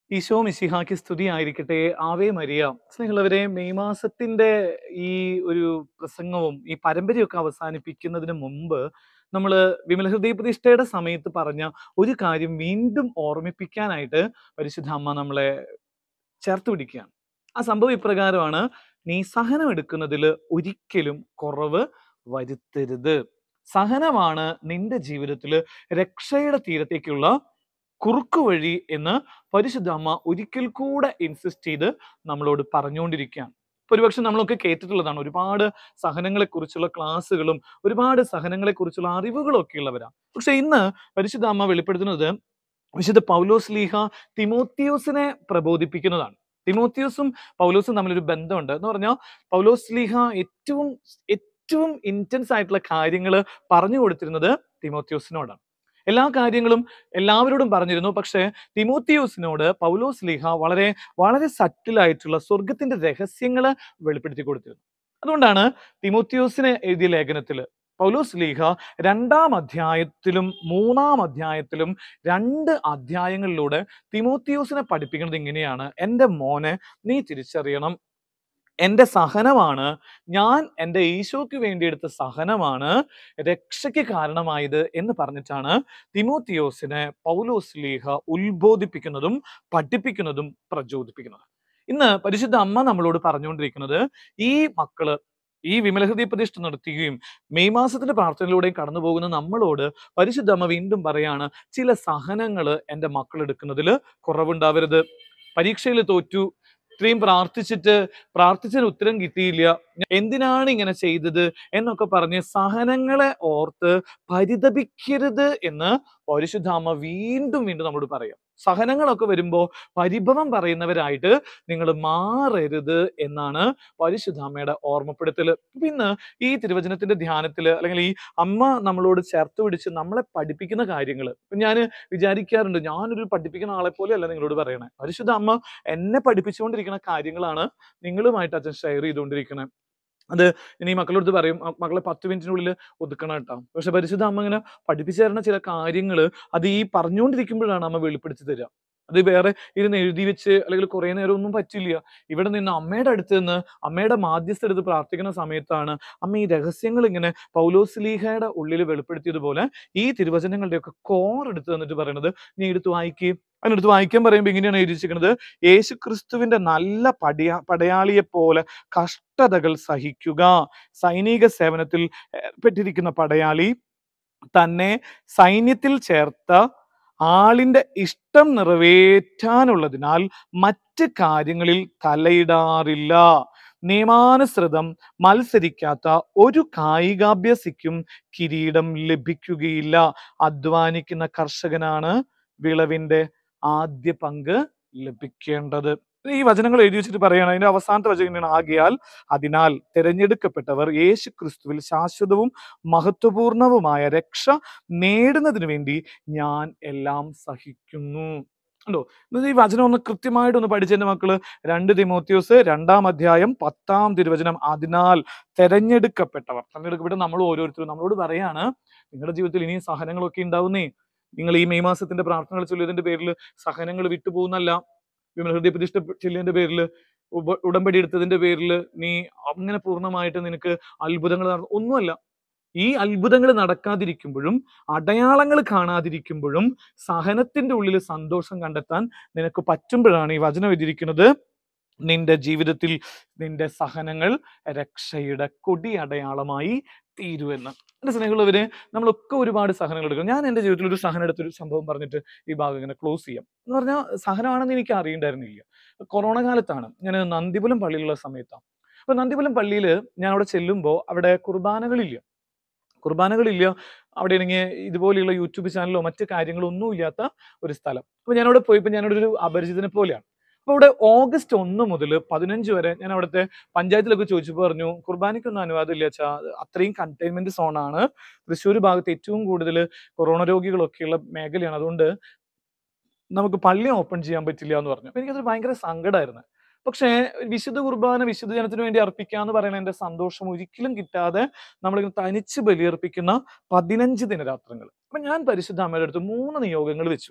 ഈശോ മിശിഹാക്ക് സ്തുതിയായിരിക്കട്ടെ Ave Maria സ്നേഹമുള്ളവരെ May മാസത്തിന്റെ ഈ ഒരു പ്രസംഗവും ഈ പരമ്പരയൊക്കെ അവസാനിപ്പിക്കുന്നതിന് മുമ്പ് നമ്മൾ വിമല ഹൃദയ പ്രതിഷ്ഠയുടെ സമയത്ത് പറഞ്ഞ ഒരു കാര്യം വീണ്ടും ഓർമ്മിപ്പിക്കാനായിട്ട് പരിശുദ്ധ അമ്മ നമ്മളെ ചേർത്ത് പിടിക്കുകയാണ് ആ സംഭവം ഇപ്രകാരമാണ് നീ സഹനം എടുക്കുന്നതിൽ ഒരിക്കലും കുറവ് വരുത്തരുത് സഹനമാണ് നിന്റെ ജീവിതത്തിൽ രക്ഷയുടെ തീരത്തേക്കുള്ള കുറുക്കു വഴി എന്ന് പരിശുദ്ധ അമ്മ ഒരിക്കൽ കൂടെ ഇൻസിസ്റ്റ് ചെയ്ത് നമ്മളോട് പറഞ്ഞുകൊണ്ടിരിക്കുകയാണ് ഇപ്പൊ ഒരുപക്ഷെ നമ്മളൊക്കെ കേട്ടിട്ടുള്ളതാണ് ഒരുപാട് സഹനങ്ങളെ കുറിച്ചുള്ള ക്ലാസ്സുകളും ഒരുപാട് സഹനങ്ങളെ കുറിച്ചുള്ള അറിവുകളും ഒക്കെ ഉള്ളവരാണ് പക്ഷെ ഇന്ന് പരിശുദ്ധ അമ്മ വെളിപ്പെടുത്തുന്നത് വിശുദ്ധ പൗലോസ് ലീഹ തിമോത്തിയോസിനെ പ്രബോധിപ്പിക്കുന്നതാണ് തിമോത്തിയോസും പൗലോസും തമ്മിലൊരു ബന്ധമുണ്ട് എന്ന് പറഞ്ഞാൽ പൗലോസ് ലീഹ ഏറ്റവും ഏറ്റവും ഇന്റൻസ് ആയിട്ടുള്ള കാര്യങ്ങൾ പറഞ്ഞു കൊടുത്തിരുന്നത് തിമോത്തിയോസിനോടാണ് എല്ലാ കാര്യങ്ങളും എല്ലാവരോടും പറഞ്ഞിരുന്നു പക്ഷേ തിമോത്തിയോസിനോട് പൗലോസ് ലീഹ വളരെ വളരെ സറ്റിലായിട്ടുള്ള സ്വർഗത്തിന്റെ രഹസ്യങ്ങൾ വെളിപ്പെടുത്തി കൊടുത്തിരുന്നു അതുകൊണ്ടാണ് തിമോത്തിയോസിനെ എഴുതിയ ലേഖനത്തിൽ പൗലോസ് ലീഹ രണ്ടാം അധ്യായത്തിലും മൂന്നാം അധ്യായത്തിലും രണ്ട് അധ്യായങ്ങളിലൂടെ തിമോത്തിയോസിനെ പഠിപ്പിക്കുന്നത് ഇങ്ങനെയാണ് എൻ്റെ മോനെ നീ തിരിച്ചറിയണം എൻ്റെ സഹനമാണ് ഞാൻ എൻ്റെ ഈശോയ്ക്ക് വേണ്ടി എടുത്ത സഹനമാണ് രക്ഷയ്ക്ക് കാരണമായത് എന്ന് പറഞ്ഞിട്ടാണ് തിമോത്തിയോസിനെ പൗലോസ് ലീഹ ഉത്ബോധിപ്പിക്കുന്നതും പഠിപ്പിക്കുന്നതും പ്രചോദിപ്പിക്കുന്നതും ഇന്ന് പരിശുദ്ധ അമ്മ നമ്മളോട് പറഞ്ഞുകൊണ്ടിരിക്കുന്നത് ഈ മക്കള് ഈ വിമലഹൃദയ പ്രതിഷ്ഠ നടത്തുകയും മെയ് മാസത്തിന്റെ പ്രാർത്ഥനയിലൂടെയും കടന്നു പോകുന്ന നമ്മളോട് പരിശുദ്ധ അമ്മ വീണ്ടും പറയാണ് ചില സഹനങ്ങൾ എൻ്റെ മക്കൾ എടുക്കുന്നതിൽ കുറവുണ്ടാവരുത് പരീക്ഷയിൽ തോറ്റു ഇത്രയും പ്രാർത്ഥിച്ചിട്ട് പ്രാർത്ഥിച്ചതിന് ഉത്തരം കിട്ടിയില്ല എന്തിനാണ് ഇങ്ങനെ ചെയ്തത് എന്നൊക്കെ പറഞ്ഞ് സഹനങ്ങളെ ഓർത്ത് പരിതപിക്കരുത് എന്ന് പരിശുദ്ധാമ്മ വീണ്ടും വീണ്ടും നമ്മളോട് പറയാം സഹനങ്ങളൊക്കെ വരുമ്പോൾ പരിഭവം പറയുന്നവരായിട്ട് നിങ്ങൾ മാറരുത് എന്നാണ് പരിശുദ്ധാമ്മയുടെ ഓർമ്മപ്പെടുത്തൽ ഇന്ന് ഈ തിരുവചനത്തിന്റെ ധ്യാനത്തിൽ അല്ലെങ്കിൽ ഈ അമ്മ നമ്മളോട് ചേർത്ത് പിടിച്ച് നമ്മളെ പഠിപ്പിക്കുന്ന കാര്യങ്ങൾ ഞാൻ വിചാരിക്കാറുണ്ട് ഞാനൊരു പഠിപ്പിക്കുന്ന ആളെ പോലെയല്ല നിങ്ങളോട് പറയണേ പരിശുദ്ധ അമ്മ എന്നെ പഠിപ്പിച്ചുകൊണ്ടിരിക്കുന്ന കാര്യങ്ങളാണ് നിങ്ങളുമായിട്ട് അച്ഛൻ ഷെയർ ചെയ്തുകൊണ്ടിരിക്കുന്നത് അത് ഇനി മക്കളടുത്ത് പറയും "മ- മക്കളെ പത്ത് മിനിറ്റിനുള്ളിൽ ഒതുക്കണം കേട്ടോ പക്ഷെ പരിശുദ്ധ അമ്മ ഇങ്ങനെ പഠിപ്പിച്ചു തരുന്ന ചില കാര്യങ്ങൾ അത് ഈ പറഞ്ഞുകൊണ്ടിരിക്കുമ്പോഴാണ് അമ്മ വെളിപ്പെടുത്തി തരിക അത് വേറെ ഇരുന്ന് എഴുതി വെച്ച് അല്ലെങ്കിൽ കുറെ നേരം ഒന്നും പറ്റില്ല ഇവിടെ നിന്ന് അമ്മയുടെ അടുത്ത് നിന്ന് അമ്മയുടെ മാധ്യസ്ഥ എടുത്ത് പ്രാർത്ഥിക്കുന്ന സമയത്താണ് അമ്മ ഈ രഹസ്യങ്ങൾ ഇങ്ങനെ പൗലോസ്ലീഹയുടെ ഉള്ളിൽ വെളിപ്പെടുത്തിയതുപോലെ ഈ തിരുവചനങ്ങളുടെയൊക്കെ കോർ എടുത്ത് തന്നിട്ട് പറയണത് നീ എടുത്ത് വായിക്കുകയും അതിനെടുത്ത് വായിക്കാൻ പറയുമ്പോൾ ഇങ്ങനെയാണ് എഴുതിയിരിക്കുന്നത് യേശു ക്രിസ്തുവിന്റെ നല്ല പടയാ പടയാളിയെ പോലെ കഷ്ടതകൾ സഹിക്കുക സൈനിക സേവനത്തിൽ ഏർപ്പെട്ടിരിക്കുന്ന പടയാളി തന്നെ സൈന്യത്തിൽ ചേർത്ത ആളിന്റെ ഇഷ്ടം നിറവേറ്റാനുള്ളതിനാൽ മറ്റ് കാര്യങ്ങളിൽ തലയിടാറില്ല നിയമാനുസൃതം മത്സരിക്കാത്ത ഒരു കായികാഭ്യസിക്കും കിരീടം ലഭിക്കുകയില്ല അധ്വാനിക്കുന്ന കർഷകനാണ് വിളവിന്റെ ആദ്യ പങ്ക് ലഭിക്കേണ്ടത് ഈ വചനങ്ങൾ എഴുതി വെച്ചിട്ട് പറയണം അതിന്റെ അവസാനത്തെ വചനം ആകിയാൽ അതിനാൽ തിരഞ്ഞെടുക്കപ്പെട്ടവർ യേശു ക്രിസ്തുവിൽ ശാശ്വതവും മഹത്വപൂർണവുമായ രക്ഷ നേടുന്നതിന് വേണ്ടി ഞാൻ എല്ലാം സഹിക്കുന്നു ഉണ്ടോ എന്നത് ഈ വചനം ഒന്ന് കൃത്യമായിട്ട് ഒന്ന് പഠിച്ചെന്റെ മക്കള് രണ്ട് തിമോത്യോസ് രണ്ടാം അധ്യായം പത്താം തിരുവചനം അതിനാൽ തെരഞ്ഞെടുക്കപ്പെട്ടവർ തെരഞ്ഞെടുക്കപ്പെട്ട നമ്മൾ ഓരോരുത്തരും നമ്മളോട് പറയാണ് നിങ്ങളുടെ ജീവിതത്തിൽ ഇനിയും സഹനങ്ങളൊക്കെ ഉണ്ടാവുന്നേ നിങ്ങൾ ഈ മെയ് മാസത്തിന്റെ പ്രാർത്ഥനകൾ ചൊല്ലിയതിന്റെ പേരിൽ സഹനങ്ങൾ വിട്ടുപോകുന്നല്ല വിമലഹൃദയ പ്രതിഷ്ഠ ചെല്ലിയതിന്റെ പേരിൽ ഉപ ഉടമ്പടി എടുത്തതിന്റെ പേരിൽ നീ അങ്ങനെ പൂർണ്ണമായിട്ട് നിനക്ക് അത്ഭുതങ്ങൾ നട- ഒന്നുമല്ല ഈ അത്ഭുതങ്ങൾ നടക്കാതിരിക്കുമ്പോഴും അടയാളങ്ങൾ കാണാതിരിക്കുമ്പോഴും സഹനത്തിന്റെ ഉള്ളിൽ സന്തോഷം കണ്ടെത്താൻ നിനക്ക് പറ്റുമ്പോഴാണ് ഈ വചനം എഴുതിയിരിക്കുന്നത് നിന്റെ ജീവിതത്തിൽ നിന്റെ സഹനങ്ങൾ രക്ഷയുടെ കൊടി അടയാളമായി തീരുമെന്ന് എന്റെ സ്നേഹമുള്ളവര് നമ്മളൊക്കെ ഒരുപാട് സഹനങ്ങൾ എടുക്കും ഞാൻ എന്റെ ജീവിതത്തിൽ ഒരു സഹനം എടുത്തൊരു സംഭവം പറഞ്ഞിട്ട് ഈ ഭാഗം ഇങ്ങനെ ക്ലോസ് ചെയ്യാം എന്ന് പറഞ്ഞാൽ സഹനമാണെന്ന് എനിക്ക് അറിയണ്ടായിരുന്നില്ല കൊറോണ കാലത്താണ് ഞാൻ നന്ദിപുരം പള്ളിയിലുള്ള സമയത്താണ് അപ്പൊ നന്ദിപുരം പള്ളിയിൽ ഞാൻ അവിടെ ചെല്ലുമ്പോൾ അവിടെ കുർബാനകളില്ല കുർബാനകളില്ല അവിടെ ആണെങ്കിൽ ഇതുപോലെയുള്ള യൂട്യൂബ് ചാനലോ മറ്റു കാര്യങ്ങളോ ഒന്നും ഇല്ലാത്ത ഒരു സ്ഥലം അപ്പൊ ഞാൻ അവിടെ പോയപ്പോൾ ഞാനവിടെ ഒരു അപരിചിതനെ പോലെയാണ് അപ്പൊ അവിടെ ഓഗസ്റ്റ് ഒന്ന് മുതൽ പതിനഞ്ച് വരെ ഞാൻ അവിടുത്തെ പഞ്ചായത്തിലൊക്കെ ചോദിച്ചപ്പോൾ പറഞ്ഞു കുർബാനയ്ക്കൊന്നും അനുവാദം ഇല്ല വെച്ചാ അത്രയും കണ്ടെയ്ൻമെന്റ് സോണാണ് തൃശ്ശൂർ ഭാഗത്ത് ഏറ്റവും കൂടുതൽ കൊറോണ രോഗികളൊക്കെയുള്ള മേഖലയാണ് അതുകൊണ്ട് നമുക്ക് പള്ളി ഓപ്പൺ ചെയ്യാൻ പറ്റില്ല എന്ന് പറഞ്ഞു അപ്പൊ എനിക്കത് ഭയങ്കര സങ്കടമായിരുന്നു പക്ഷേ വിശുദ്ധ കുർബാന വിശുദ്ധ ജനത്തിന് വേണ്ടി അർപ്പിക്കുക എന്ന് പറയുന്ന എന്റെ സന്തോഷം ഒരിക്കലും കിട്ടാതെ നമ്മളിങ്ങനെ തനിച്ച് ബലിയർപ്പിക്കുന്ന പതിനഞ്ച് ദിനരാത്രങ്ങൾ അപ്പൊ ഞാൻ പരിശുദ്ധ അമ്മയുടെ അടുത്ത് മൂന്ന് നിയോഗങ്ങൾ വെച്ചു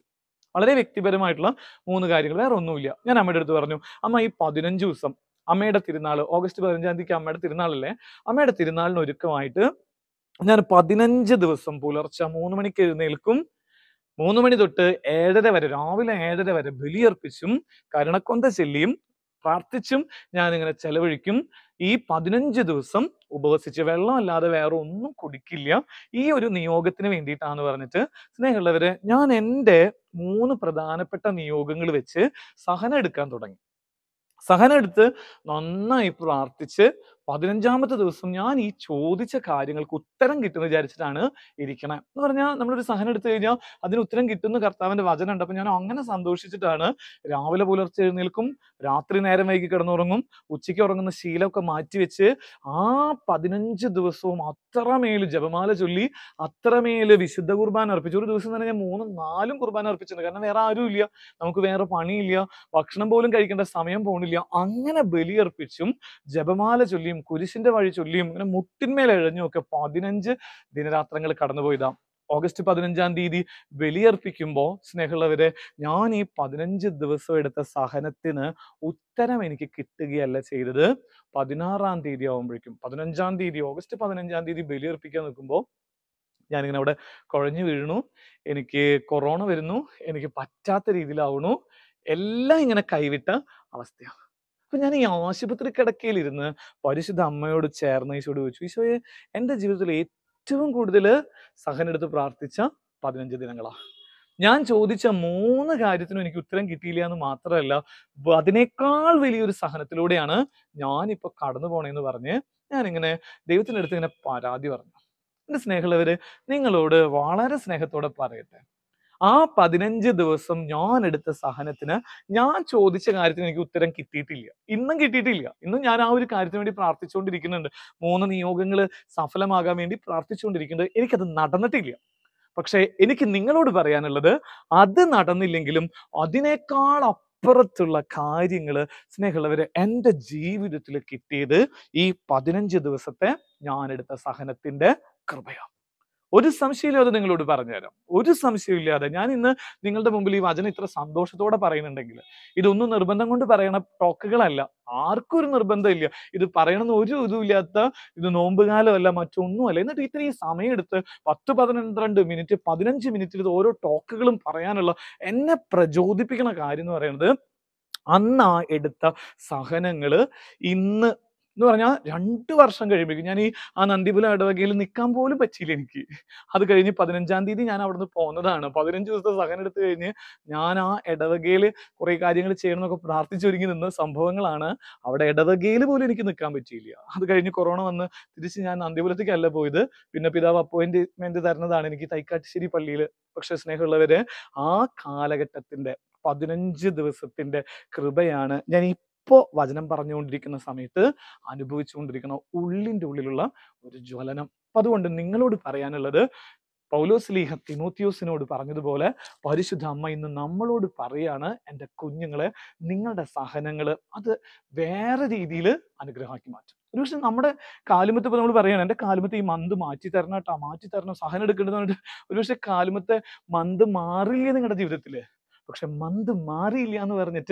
വളരെ വ്യക്തിപരമായിട്ടുള്ള മൂന്ന് കാര്യങ്ങൾ വേറെ ഒന്നുമില്ല ഞാൻ അമ്മയുടെ അടുത്ത് പറഞ്ഞു അമ്മ ഈ പതിനഞ്ച് ദിവസം അമ്മയുടെ തിരുനാൾ ഓഗസ്റ്റ് പതിനഞ്ചാം തീയതിക്ക് അമ്മയുടെ തിരുനാളല്ലേ അമ്മയുടെ തിരുനാളിന് ഒരുക്കമായിട്ട് ഞാൻ പതിനഞ്ച് ദിവസം പുലർച്ചെ മൂന്ന് മണിക്ക് എഴുന്നേൽക്കും മൂന്ന് മണി തൊട്ട് ഏഴര വരെ രാവിലെ ഏഴര വരെ ബലിയർപ്പിച്ചും കരുണക്കൊന്ത ചെല്ലിയും പ്രാർത്ഥിച്ചും ഞാൻ ഇങ്ങനെ ചെലവഴിക്കും ഈ പതിനഞ്ച് ദിവസം ഉപവസിച്ച് വെള്ളമല്ലാതെ വേറെ ഒന്നും കുടിക്കില്ല ഈ ഒരു നിയോഗത്തിന് വേണ്ടിയിട്ടാന്ന് പറഞ്ഞിട്ട് സ്നേഹമുള്ളവര് ഞാൻ എൻ്റെ മൂന്ന് പ്രധാനപ്പെട്ട നിയോഗങ്ങൾ വെച്ച് സഹനം എടുക്കാൻ തുടങ്ങി സഹനം എടുത്ത് നന്നായി പ്രാർത്ഥിച്ച് പതിനഞ്ചാമത്തെ ദിവസം ഞാൻ ഈ ചോദിച്ച കാര്യങ്ങൾക്ക് ഉത്തരം കിട്ടുമെന്ന് വിചാരിച്ചിട്ടാണ് ഇരിക്കണേ എന്ന് പറഞ്ഞാൽ നമ്മളൊരു സഹനം എടുത്തു കഴിഞ്ഞാൽ അതിന് ഉത്തരം കിട്ടുന്ന കർത്താവിന്റെ വചനം ഉണ്ട് അപ്പൊ ഞാൻ അങ്ങനെ സന്തോഷിച്ചിട്ടാണ് രാവിലെ പുലർച്ചെ എഴുന്നേൽക്കും രാത്രി നേരം വൈകി കിടന്നുറങ്ങും ഉച്ചയ്ക്ക് ഉറങ്ങുന്ന ശീലമൊക്കെ മാറ്റിവെച്ച് ആ പതിനഞ്ച് ദിവസവും അത്രമേൽ ജപമാല ചൊല്ലി അത്രമേൽ വിശുദ്ധ കുർബാന അർപ്പിച്ചു ഒരു ദിവസം തന്നെ ഞാൻ മൂന്നും നാലും കുർബാന അർപ്പിച്ചിട്ടുണ്ട് കാരണം വേറെ ആരും ഇല്ല നമുക്ക് വേറെ പണിയില്ല ഭക്ഷണം പോലും കഴിക്കേണ്ട സമയം പോണില്ല അങ്ങനെ ബലിയർപ്പിച്ചും ജപമാല ചൊല്ലിയും കുരിശിന്റെ വഴി ചൊല്ലിയും ഇങ്ങനെ മുട്ടിന്മേൽ എഴഞ്ഞും ഒക്കെ പതിനഞ്ച് ദിനരാത്രങ്ങൾ കടന്നുപോയതാ ഓഗസ്റ്റ് പതിനഞ്ചാം തീയതി ബലിയർപ്പിക്കുമ്പോൾ സ്നേഹമുള്ളവരെ ഞാൻ ഈ പതിനഞ്ച് ദിവസം എടുത്ത സഹനത്തിന് ഉത്തരം എനിക്ക് കിട്ടുകയല്ല ചെയ്തത് പതിനാറാം തീയതി ആവുമ്പോഴേക്കും പതിനഞ്ചാം തീയതി ഓഗസ്റ്റ് പതിനഞ്ചാം തീയതി ബലിയർപ്പിക്കാൻ നിൽക്കുമ്പോൾ ഞാനിങ്ങനെ അവിടെ കുഴഞ്ഞു വീഴുന്നു എനിക്ക് കൊറോണ വരുന്നു എനിക്ക് പറ്റാത്ത രീതിയിലാവണു എല്ലാം ഇങ്ങനെ കൈവിട്ട അവസ്ഥയാണ് അപ്പൊ ഞാൻ ഈ ആശുപത്രി കിടക്കയിലിരുന്ന് പരിശുദ്ധ അമ്മയോട് ചേർന്ന് ഈശോട് ചോദിച്ചു ഈശോയെ എൻ്റെ ജീവിതത്തിൽ ഏറ്റവും കൂടുതൽ സഹനെടുത്ത് പ്രാർത്ഥിച്ച പതിനഞ്ച് ദിനങ്ങളാ ഞാൻ ചോദിച്ച മൂന്ന് കാര്യത്തിനും എനിക്ക് ഉത്തരം കിട്ടിയില്ല എന്ന് മാത്രമല്ല വ- അതിനേക്കാൾ വലിയൊരു സഹനത്തിലൂടെയാണ് ഞാനിപ്പോ കടന്നു പോണേന്ന് പറഞ്ഞ് ഞാനിങ്ങനെ ദൈവത്തിൻ്റെ അടുത്ത് ഇങ്ങനെ പരാതി പറഞ്ഞു എൻ്റെ സ്നേഹമുള്ളവര് നിങ്ങളോട് വളരെ സ്നേഹത്തോടെ പറയട്ടെ ആ പതിനഞ്ച് ദിവസം ഞാൻ എടുത്ത സഹനത്തിന് ഞാൻ ചോദിച്ച കാര്യത്തിന് എനിക്ക് ഉത്തരം കിട്ടിയിട്ടില്ല ഇന്നും കിട്ടിയിട്ടില്ല ഇന്നും ഞാൻ ആ ഒരു കാര്യത്തിന് വേണ്ടി പ്രാർത്ഥിച്ചുകൊണ്ടിരിക്കുന്നുണ്ട് മൂന്ന് നിയോഗങ്ങൾ സഫലമാകാൻ വേണ്ടി പ്രാർത്ഥിച്ചുകൊണ്ടിരിക്കുന്നുണ്ട് എനിക്കത് നടന്നിട്ടില്ല പക്ഷെ എനിക്ക് നിങ്ങളോട് പറയാനുള്ളത് അത് നടന്നില്ലെങ്കിലും അതിനേക്കാൾ അപ്പുറത്തുള്ള കാര്യങ്ങൾ സ്നേഹമുള്ളവരെ എൻ്റെ ജീവിതത്തിൽ കിട്ടിയത് ഈ പതിനഞ്ച് ദിവസത്തെ ഞാൻ എടുത്ത സഹനത്തിന്റെ കൃപയാണ് ഒരു സംശയമില്ലാതെ അത് നിങ്ങളോട് പറഞ്ഞുതരാം ഒരു സംശയമില്ലാതെ ഞാൻ ഇന്ന് നിങ്ങളുടെ മുമ്പിൽ ഈ വചനം ഇത്ര സന്തോഷത്തോടെ പറയുന്നുണ്ടെങ്കിൽ ഇതൊന്നും നിർബന്ധം കൊണ്ട് പറയണ ടോക്കുകളല്ല ആർക്കും ഒരു നിർബന്ധമില്ല ഇത് പറയണമെന്ന് ഒരു ഇതുമില്ലാത്ത ഇത് നോമ്പുകാലമല്ല മറ്റൊന്നുമല്ല എന്നിട്ട് ഇത്രയും സമയമെടുത്ത് പത്ത് പതിനന്ത്രണ്ട് മിനിറ്റ് പതിനഞ്ച് മിനിറ്റിൽ ഇത് ഓരോ ടോക്കുകളും പറയാനുള്ള എന്നെ പ്രചോദിപ്പിക്കുന്ന കാര്യം എന്ന് പറയുന്നത് അന്ന് ആ എടുത്ത സഹനങ്ങള് ഇന്ന് എന്ന് പറഞ്ഞാൽ രണ്ട് വർഷം കഴിയുമ്പോഴേക്കും ഞാൻ ഈ ആ നന്ദിപുരം ഇടവകയിൽ നിൽക്കാൻ പോലും പറ്റിയില്ല എനിക്ക് അത് കഴിഞ്ഞ് പതിനഞ്ചാം തീയതി ഞാൻ അവിടുന്ന് പോകുന്നതാണ് പതിനഞ്ച് ദിവസത്തെ സഹനം എടുത്തു കഴിഞ്ഞ് ഞാൻ ആ ഇടവകയിൽ കുറെ കാര്യങ്ങൾ ചെയ്യണം എന്നൊക്കെ പ്രാർത്ഥിച്ചൊരുങ്ങി നിന്ന സംഭവങ്ങളാണ് അവിടെ ഇടവകയിൽ പോലും എനിക്ക് നിൽക്കാൻ പറ്റിയില്ല അത് കഴിഞ്ഞ് കൊറോണ വന്ന് തിരിച്ച് ഞാൻ നന്ദിപുരത്തേക്കല്ല പോയത് പിന്നെ പിതാവ് അപ്പോയിന്റ്മെന്റ് തരുന്നതാണ് എനിക്ക് തൈക്കാട്ടുശ്ശേരി പള്ളിയിൽ പക്ഷെ സ്നേഹമുള്ളവര് ആ കാലഘട്ടത്തിന്റെ പതിനഞ്ച് ദിവസത്തിന്റെ കൃപയാണ് ഞാൻ ഇപ്പോൾ വചനം പറഞ്ഞുകൊണ്ടിരിക്കുന്ന സമയത്ത് അനുഭവിച്ചുകൊണ്ടിരിക്കുന്ന ഉള്ളിൻ്റെ ഉള്ളിലുള്ള ഒരു ജ്വലനം അപ്പൊ അതുകൊണ്ട് നിങ്ങളോട് പറയാനുള്ളത് പൗലോസ് ലീഹ തിമോത്തിയോസിനോട് പറഞ്ഞതുപോലെ പരിശുദ്ധ അമ്മ ഇന്ന് നമ്മളോട് പറയാണ് എൻ്റെ കുഞ്ഞുങ്ങളെ നിങ്ങളുടെ സഹനങ്ങൾ അത് വേറെ രീതിയിൽ അനുഗ്രഹമാക്കി മാറ്റും ഒരുപക്ഷെ നമ്മുടെ കാലുമത്ത് ഇപ്പൊ നമ്മൾ പറയാണ് എൻ്റെ കാലുമത്ത് ഈ മന്ത് മാറ്റി തരണം കേട്ടോ മാറ്റി തരണം സഹനം എടുക്കേണ്ടത് പറഞ്ഞിട്ട് ഒരുപക്ഷെ കാലുമത്തെ മന്ത് മാറില്ല നിങ്ങളുടെ ജീവിതത്തില് പക്ഷെ മന്ത് മാറിയില്ല എന്ന് പറഞ്ഞിട്ട്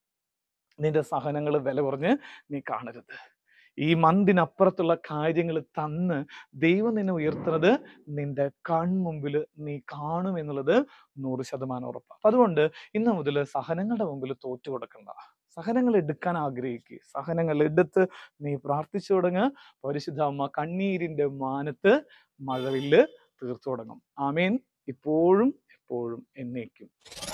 നിന്റെ സഹനങ്ങൾ വില കുറഞ്ഞ് നീ കാണരുത് ഈ മന്തിനപ്പുറത്തുള്ള കാര്യങ്ങൾ തന്ന് ദൈവം നിന്നെ ഉയർത്തുന്നത് നിന്റെ കൺമുമ്പിൽ നീ കാണും എന്നുള്ളത് നൂറ് ശതമാനം ഉറപ്പാണ് അപ്പൊ അതുകൊണ്ട് ഇന്ന് മുതൽ സഹനങ്ങളുടെ മുമ്പിൽ തോറ്റു കൊടുക്കണ്ട സഹനങ്ങൾ എടുക്കാൻ ആഗ്രഹിക്കുക സഹനങ്ങൾ എടുത്ത് നീ പ്രാർത്ഥിച്ചു തുടങ്ങുക പരിശുദ്ധ അമ്മ കണ്ണീരിന്റെ മാനത്ത് മഴവില്ല് തീർത്തു തുടങ്ങും ആമേൻ ഇപ്പോഴും എപ്പോഴും എന്നേക്കും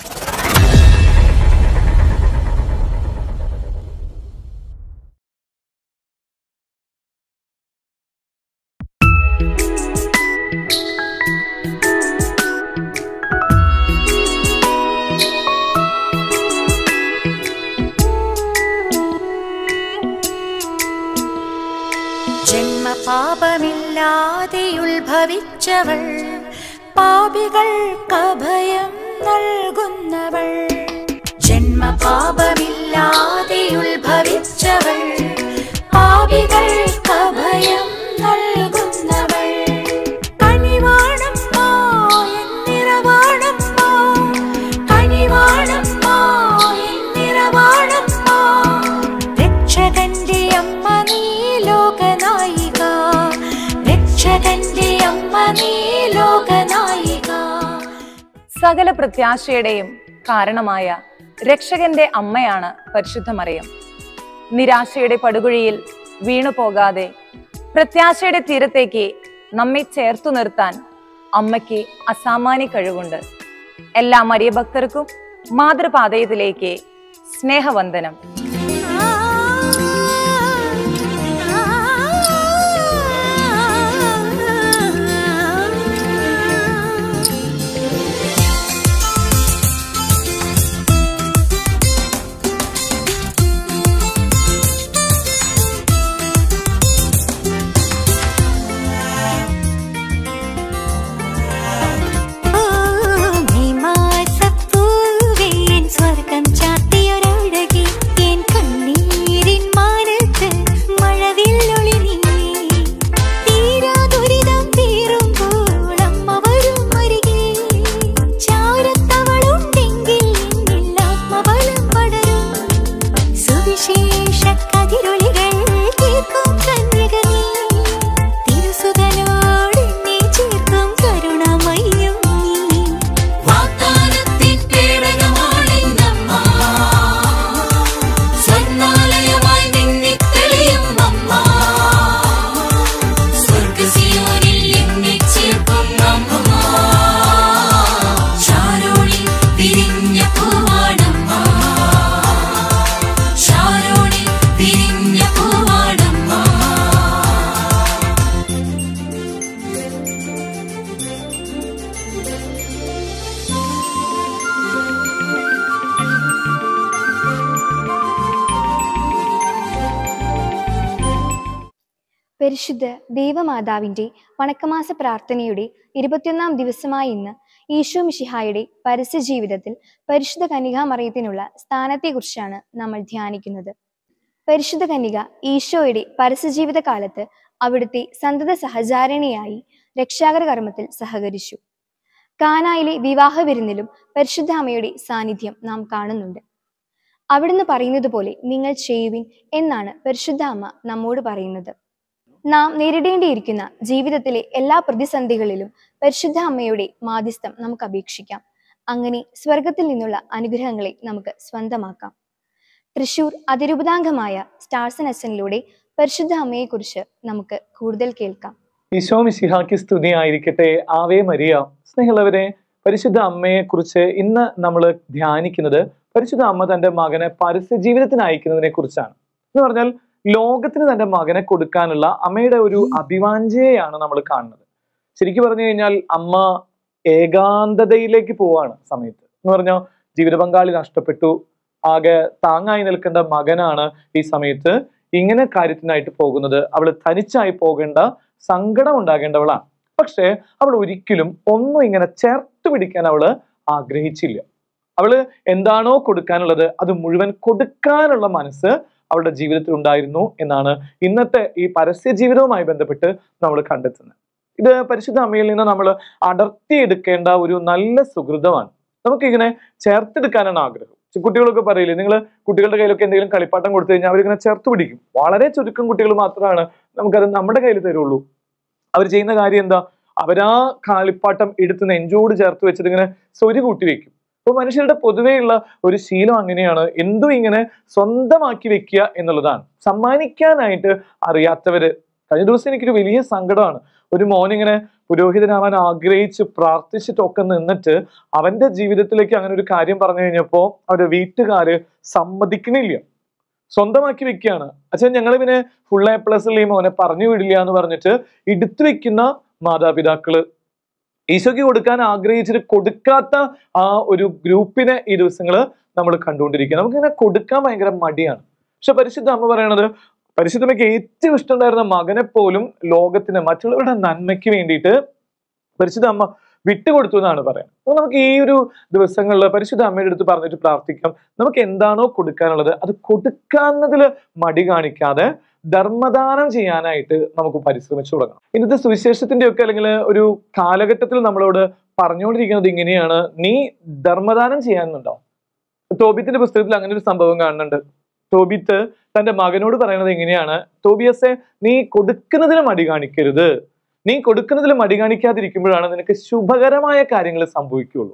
ജന്മപാപമില്ലാതെ ഉത്ഭവിച്ചവൾ പാപികൾക്ക് അഭയം നൽകുന്നവൾ ജന്മപാപമില്ലാതെ ഉത്ഭവിച്ചവൾ പാപികൾക്ക് അഭയം നൽകുന്നവൾ കനിവാണമ്മ എന്നിറവാണമ്മ കനി സകല പ്രത്യാശയുടെയും കാരണമായ രക്ഷകന്റെ അമ്മയാണ് പരിശുദ്ധ മറിയം നിരാശയുടെ പടുകുഴിയിൽ വീണു പോകാതെ പ്രത്യാശയുടെ തീരത്തേക്ക് നമ്മെ ചേർത്തു നിർത്താൻ അമ്മയ്ക്ക് അസാമാന്യ കഴിവുണ്ട് എല്ലാ മരിയഭക്തർക്കും മാതൃപാതയത്തിലേക്ക് സ്നേഹവന്ദനം സ്വർഗം ചാത്തിയൊരഴകി എൻ കണ്ണീരിൻ മാനത്ത് മഴവില്ലൊളി നീ തീരാ ദുരിതം തീരുമ്പോൾ അമ്മ വരും അരികെ ചാരത്തവളുണ്ടെങ്കിൽ എന്നിൽ ആത്മബലം പടരും സുവിശേഷ കതിരൊളികൾ കേൾക്കും കന്യക നീ തിരുസുതനോട് നീ ചേർക്കും കരുണമയ്യും നീ വാഗ്ദാനത്തിൻ പേടകമാണിന്നമ്മ സ്വർണ്ണാലയമായി മിന്നിത്തെളിയും അമ്മ സ്വർഗസിയോനിൽ എന്നെ ചേർക്കും അമ്മ ശാരോണിൽ വിരിഞ്ഞ പൂവാണമ്മ ശാരോണിൽ വിരിഞ്ഞ പൂവാണമ്മ പരിശുദ്ധ ദൈവമാതാവിന്റെ വണക്കമാസ പ്രാർത്ഥനയുടെ ഇരുപത്തിയൊന്നാം ദിവസമായ ഇന്ന് ഈശോ മിശിഹായുടെ പരസ്യ ജീവിതത്തിൽ പരിശുദ്ധ കന്യകാമറിയത്തിനുള്ള സ്ഥാനത്തെക്കുറിച്ചാണ് നമ്മൾ ധ്യാനിക്കുന്നത് പരിശുദ്ധ കന്യക ഈശോയുടെ പരസ്യജീവിത കാലത്ത് അവിടുത്തെ സന്തത സഹചാരിണിയായി രക്ഷാകര കർമ്മത്തിൽ സഹകരിച്ചു കാനായിലെ വിവാഹ വിരുന്നിലും പരിശുദ്ധ അമ്മയുടെ സാന്നിധ്യം നാം കാണുന്നുണ്ട് അവിടുന്ന് പറയുന്നത് പോലെ നിങ്ങൾ ചെയ്യുവിൻ എന്നാണ് പരിശുദ്ധ അമ്മ നമ്മോട് പറയുന്നത് നാം നേരിടേണ്ടിയിരിക്കുന്ന ജീവിതത്തിലെ എല്ലാ പ്രതിസന്ധികളിലും പരിശുദ്ധ അമ്മയുടെ മാധ്യസ്ഥം നമുക്ക് അപേക്ഷിക്കാം അങ്ങനെ സ്വർഗത്തിൽ നിന്നുള്ള അനുഗ്രഹങ്ങളെ നമുക്ക് സ്വന്തമാക്കാം തൃശൂർ അതിരൂപതാംഗമായ സ്റ്റാർസൻ എസനിലൂടെ പരിശുദ്ധ അമ്മയെക്കുറിച്ച് നമുക്ക് കൂടുതൽ കേൾക്കാം ഈശോ മിശിഹാക്ക് സ്തുതിയായിരിക്കട്ടെ ആവേ മരിയ സ്നേഹമുള്ളവരെ പരിശുദ്ധ അമ്മയെ കുറിച്ച് ഇന്ന് നമ്മൾ ധ്യാനിക്കുന്നത് പരിശുദ്ധ അമ്മ തന്റെ മകനെ പരസ്യ ജീവിതത്തിന് അയക്കുന്നതിനെ കുറിച്ചാണ് എന്ന് പറഞ്ഞാൽ ലോകത്തിന് തന്റെ മകനെ കൊടുക്കാനുള്ള അമ്മയുടെ ഒരു അഭിവാഞ്ചയെയാണ് നമ്മൾ കാണുന്നത് ശരിക്കും പറഞ്ഞു കഴിഞ്ഞാൽ അമ്മ ഏകാന്തതയിലേക്ക് പോവാണ് സമയത്ത് എന്ന് പറഞ്ഞാൽ ജീവിത പങ്കാളി നഷ്ടപ്പെട്ടു ആകെ താങ്ങായി നിൽക്കേണ്ട മകനാണ് ഈ സമയത്ത് ഇങ്ങനെ കാര്യത്തിനായിട്ട് പോകുന്നത് അവൾ തനിച്ചായി പോകേണ്ട സങ്കടം ഉണ്ടാകേണ്ടവളാണ് പക്ഷേ അവൾ ഒരിക്കലും ഒന്നും ഇങ്ങനെ ചേർത്ത് പിടിക്കാൻ അവള് ആഗ്രഹിച്ചില്ല അവള് എന്താണോ കൊടുക്കാനുള്ളത് അത് മുഴുവൻ കൊടുക്കാനുള്ള മനസ്സ് അവളുടെ ജീവിതത്തിൽ ഉണ്ടായിരുന്നു എന്നാണ് ഇന്നത്തെ ഈ പരസ്യ ജീവിതവുമായി ബന്ധപ്പെട്ട് നമ്മൾ കണ്ടെത്തുന്നത് ഇത് പരിശുദ്ധ അമ്മയിൽ നിന്ന് നമ്മൾ അടർത്തിയെടുക്കേണ്ട ഒരു നല്ല സുഹൃതമാണ് നമുക്കിങ്ങനെ ചേർത്തെടുക്കാനാണ് ആഗ്രഹം കുട്ടികളൊക്കെ പറയില്ലേ നിങ്ങൾ കുട്ടികളുടെ കയ്യിലൊക്കെ എന്തെങ്കിലും കളിപ്പാട്ടം കൊടുത്തു കഴിഞ്ഞാൽ അവരിങ്ങനെ ചേർത്ത് പിടിക്കും വളരെ ചുരുക്കം കുട്ടികൾ മാത്രമാണ് നമുക്കത് നമ്മുടെ കയ്യിൽ തരുള്ളൂ അവർ ചെയ്യുന്ന കാര്യം എന്താ അവരാ കളിപ്പാട്ടം എടുത്ത് നെഞ്ചോട് ചേർത്ത് വെച്ചിട്ട് ഇങ്ങനെ സ്വരി കൂട്ടി വെക്കും അപ്പൊ മനുഷ്യരുടെ പൊതുവെയുള്ള ഒരു ശീലം അങ്ങനെയാണ് എന്തും ഇങ്ങനെ സ്വന്തമാക്കി വെക്കുക എന്നുള്ളതാണ് സമ്മാനിക്കാനായിട്ട് അറിയാത്തവര് കഴിഞ്ഞ ദിവസം എനിക്കൊരു വലിയ സങ്കടമാണ് ഒരു മോനിങ്ങനെ പുരോഹിതനാവാൻ ആഗ്രഹിച്ച് പ്രാർത്ഥിച്ചിട്ടൊക്കെ നിന്നിട്ട് അവന്റെ ജീവിതത്തിലേക്ക് അങ്ങനെ ഒരു കാര്യം പറഞ്ഞു കഴിഞ്ഞപ്പോ അവരുടെ വീട്ടുകാര് സമ്മതിക്കണില്ല സ്വന്തമാക്കി വെക്കുകയാണ് അച്ഛൻ ഞങ്ങൾ ഇവനെ ഫുൾ എ പ്ലസ് ഈ മോനെ പറഞ്ഞു വിടില്ല എന്ന് പറഞ്ഞിട്ട് എടുത്തു വെക്കുന്ന മാതാപിതാക്കള് ഈശോയ്ക്ക് കൊടുക്കാൻ ആഗ്രഹിച്ചിട്ട് കൊടുക്കാത്ത ആ ഒരു ഗ്രൂപ്പിനെ ഈ ദിവസങ്ങൾ നമ്മൾ കണ്ടുകൊണ്ടിരിക്കുക നമുക്കിങ്ങനെ കൊടുക്കാൻ ഭയങ്കര മടിയാണ് പക്ഷെ പരിശുദ്ധ അമ്മ പറയണത് പരിശുദ്ധമ്മയ്ക്ക് ഏറ്റവും ഇഷ്ടമുണ്ടായിരുന്ന മകനെ പോലും ലോകത്തിന് മറ്റുള്ളവരുടെ നന്മയ്ക്ക് വേണ്ടിയിട്ട് പരിശുദ്ധ അമ്മ വിട്ടുകൊടുത്തു എന്നാണ് പറയുന്നത് അപ്പൊ നമുക്ക് ഈ ഒരു ദിവസങ്ങളിൽ പരിശുദ്ധ അമ്മയുടെ അടുത്ത് പറഞ്ഞിട്ട് പ്രാർത്ഥിക്കാം നമുക്ക് എന്താണോ കൊടുക്കാനുള്ളത് അത് കൊടുക്കാന്നതിൽ മടി കാണിക്കാതെ ധർമ്മദാനം ചെയ്യാനായിട്ട് നമുക്ക് പരിശ്രമിച്ചു തുടങ്ങണം ഇന്നത്തെ സുവിശേഷത്തിന്റെ ഒക്കെ അല്ലെങ്കിൽ ഒരു കാലഘട്ടത്തിൽ നമ്മളോട് പറഞ്ഞുകൊണ്ടിരിക്കുന്നത് ഇങ്ങനെയാണ് നീ ധർമ്മദാനം ചെയ്യാനുണ്ടോ തോബിത്തിന്റെ പുസ്തകത്തിൽ അങ്ങനെ ഒരു സംഭവം കാണുന്നുണ്ട് തോബിത്ത് തന്റെ മകനോട് പറയുന്നത് എങ്ങനെയാണ് തോബിയസെ നീ കൊടുക്കുന്നതിൽ മടി കാണിക്കരുത് നീ കൊടുക്കുന്നതിൽ മടി കാണിക്കാതിരിക്കുമ്പോഴാണ് നിനക്ക് ശുഭകരമായ കാര്യങ്ങൾ സംഭവിക്കുകയുള്ളൂ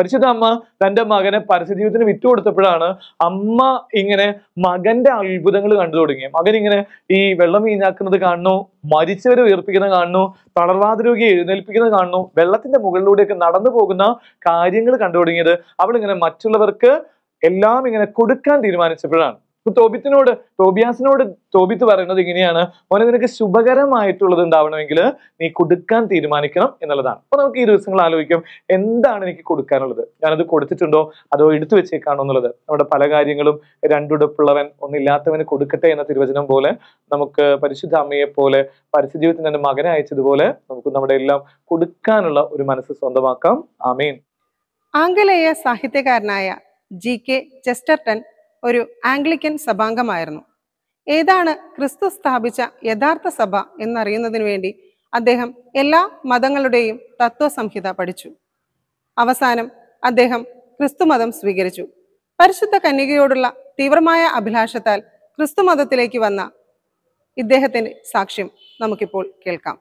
പരിശുദ്ധ അമ്മ തന്റെ മകനെ പരസ്യജീവിതത്തിന് വിട്ടുകൊടുത്തപ്പോഴാണ് അമ്മ ഇങ്ങനെ മകന്റെ അത്ഭുതങ്ങൾ കണ്ടു തുടങ്ങിയത് മകൻ ഇങ്ങനെ ഈ വെള്ളം വീഞ്ഞാക്കുന്നത് കാണുന്നു മരിച്ചവരെ ഉയർപ്പിക്കുന്നത് കാണുന്നു തളർവാദ രോഗിയെ എഴുന്നേൽപ്പിക്കുന്നത് കാണുന്നു വെള്ളത്തിന്റെ മുകളിലൂടെയൊക്കെ നടന്നു പോകുന്ന കാര്യങ്ങൾ കണ്ടു തുടങ്ങിയത് അവൾ ഇങ്ങനെ മറ്റുള്ളവർക്ക് എല്ലാം ഇങ്ങനെ കൊടുക്കാൻ തീരുമാനിച്ചപ്പോഴാണ് ഇപ്പൊ തോബിത്തിനോട് തോബിയാസിനോട് തോബിത്ത് പറയുന്നത് ഇങ്ങനെയാണ് മോനെ നിനക്ക് ശുഭകരമായിട്ടുള്ളത് ഉണ്ടാവണമെങ്കിൽ നീ കൊടുക്കാൻ തീരുമാനിക്കണം എന്നുള്ളതാണ് അപ്പൊ നമുക്ക് ഈ ദിവസങ്ങൾ ആലോചിക്കാം എന്താണ് എനിക്ക് കൊടുക്കാനുള്ളത് ഞാനത് കൊടുത്തിട്ടുണ്ടോ അതോ എടുത്തു വെച്ചേക്കാണോ എന്നുള്ളത് നമ്മുടെ പല കാര്യങ്ങളും രണ്ടുടുപ്പുള്ളവൻ ഒന്നില്ലാത്തവന് കൊടുക്കട്ടെ എന്ന തിരുവചനം പോലെ നമുക്ക് പരിശുദ്ധ അമ്മയെ പോലെ പരിസ്ഥിതിജീവിതത്തിന് തന്റെ മകനെ അയച്ചതുപോലെ നമുക്ക് നമ്മുടെ എല്ലാം കൊടുക്കാനുള്ള ഒരു മനസ്സ് സ്വന്തമാക്കാം ആമീൻ ആംഗലേയ സാഹിത്യകാരനായ ജി കെ ചെസ്റ്റർട്ടൺ ഒരു ആംഗ്ലിക്കൻ സഭാംഗമായിരുന്നു ഏതാണ് ക്രിസ്തു സ്ഥാപിച്ച യഥാർത്ഥ സഭ എന്നറിയുന്നതിനു വേണ്ടി അദ്ദേഹം എല്ലാ മതങ്ങളുടെയും തത്വസംഹിത പഠിച്ചു അവസാനം അദ്ദേഹം ക്രിസ്തുമതം സ്വീകരിച്ചു പരിശുദ്ധ കന്യകയോടുള്ള തീവ്രമായ അഭിലാഷത്താൽ ക്രിസ്തുമതത്തിലേക്ക് വന്ന ഇദ്ദേഹത്തിന്റെ സാക്ഷ്യം നമുക്കിപ്പോൾ കേൾക്കാം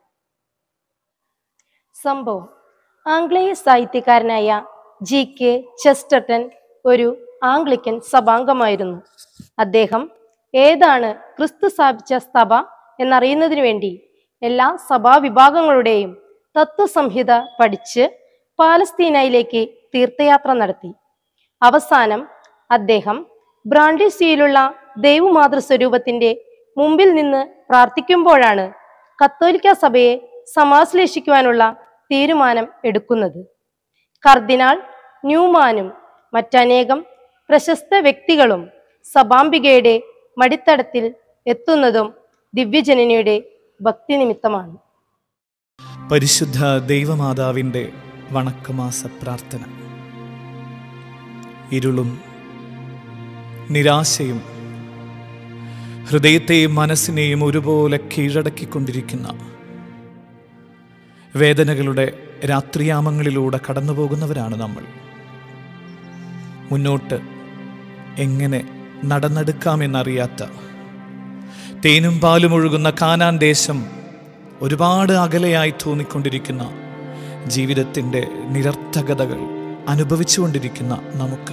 സംഭവം ആംഗ്ലേയ സാഹിത്യകാരനായ ജി കെ ചെസ്റ്റർട്ടൻ ഒരു ആംഗ്ലിക്കൻ സഭാംഗമായിരുന്നു അദ്ദേഹം ഏതാണ് ക്രിസ്തു സ്ഥാപിച്ച സഭ എന്നറിയുന്നതിനു വേണ്ടി എല്ലാ സഭാവിഭാഗങ്ങളുടെയും തത്വസംഹിത പഠിച്ച് പാലസ്തീനയിലേക്ക് തീർത്ഥയാത്ര നടത്തി അവസാനം അദ്ദേഹം ബ്രാൻഡിസിയിലുള്ള ദൈവമാതൃസ്വരൂപത്തിന്റെ മുമ്പിൽ നിന്ന് പ്രാർത്ഥിക്കുമ്പോഴാണ് കത്തോലിക്ക സഭയെ സമാശ്ലേഷിക്കുവാനുള്ള തീരുമാനം എടുക്കുന്നത് കർദിനാൾ ന്യൂമാനും മറ്റനേകം പ്രശസ്ത വ്യക്തികളും സഭാംബികയുടെ മടിത്തടത്തിൽ എത്തുന്നതും ദിവ്യജനനിയുടെ ഭക്തി നിമിത്തമാണ് പരിശുദ്ധ ദൈവമാതാവിൻ്റെ വണക്കമാസ പ്രാർത്ഥന ഇരുളും നിരാശയും ഹൃദയത്തെയും മനസ്സിനെയും ഒരുപോലെ കീഴടക്കിക്കൊണ്ടിരിക്കുന്ന വേദനകളുടെ രാത്രിയാമങ്ങളിലൂടെ കടന്നുപോകുന്നവരാണ് നമ്മൾ മുന്നോട്ട് എങ്ങനെ നടന്നെടുക്കാമെന്നറിയാത്ത തേനും പാലും ഒഴുകുന്ന കാനാൻ ദേശം ഒരുപാട് അകലെയായി തോന്നിക്കൊണ്ടിരിക്കുന്ന ജീവിതത്തിൻ്റെ നിരർത്ഥകതകൾ അനുഭവിച്ചുകൊണ്ടിരിക്കുന്ന നമുക്ക്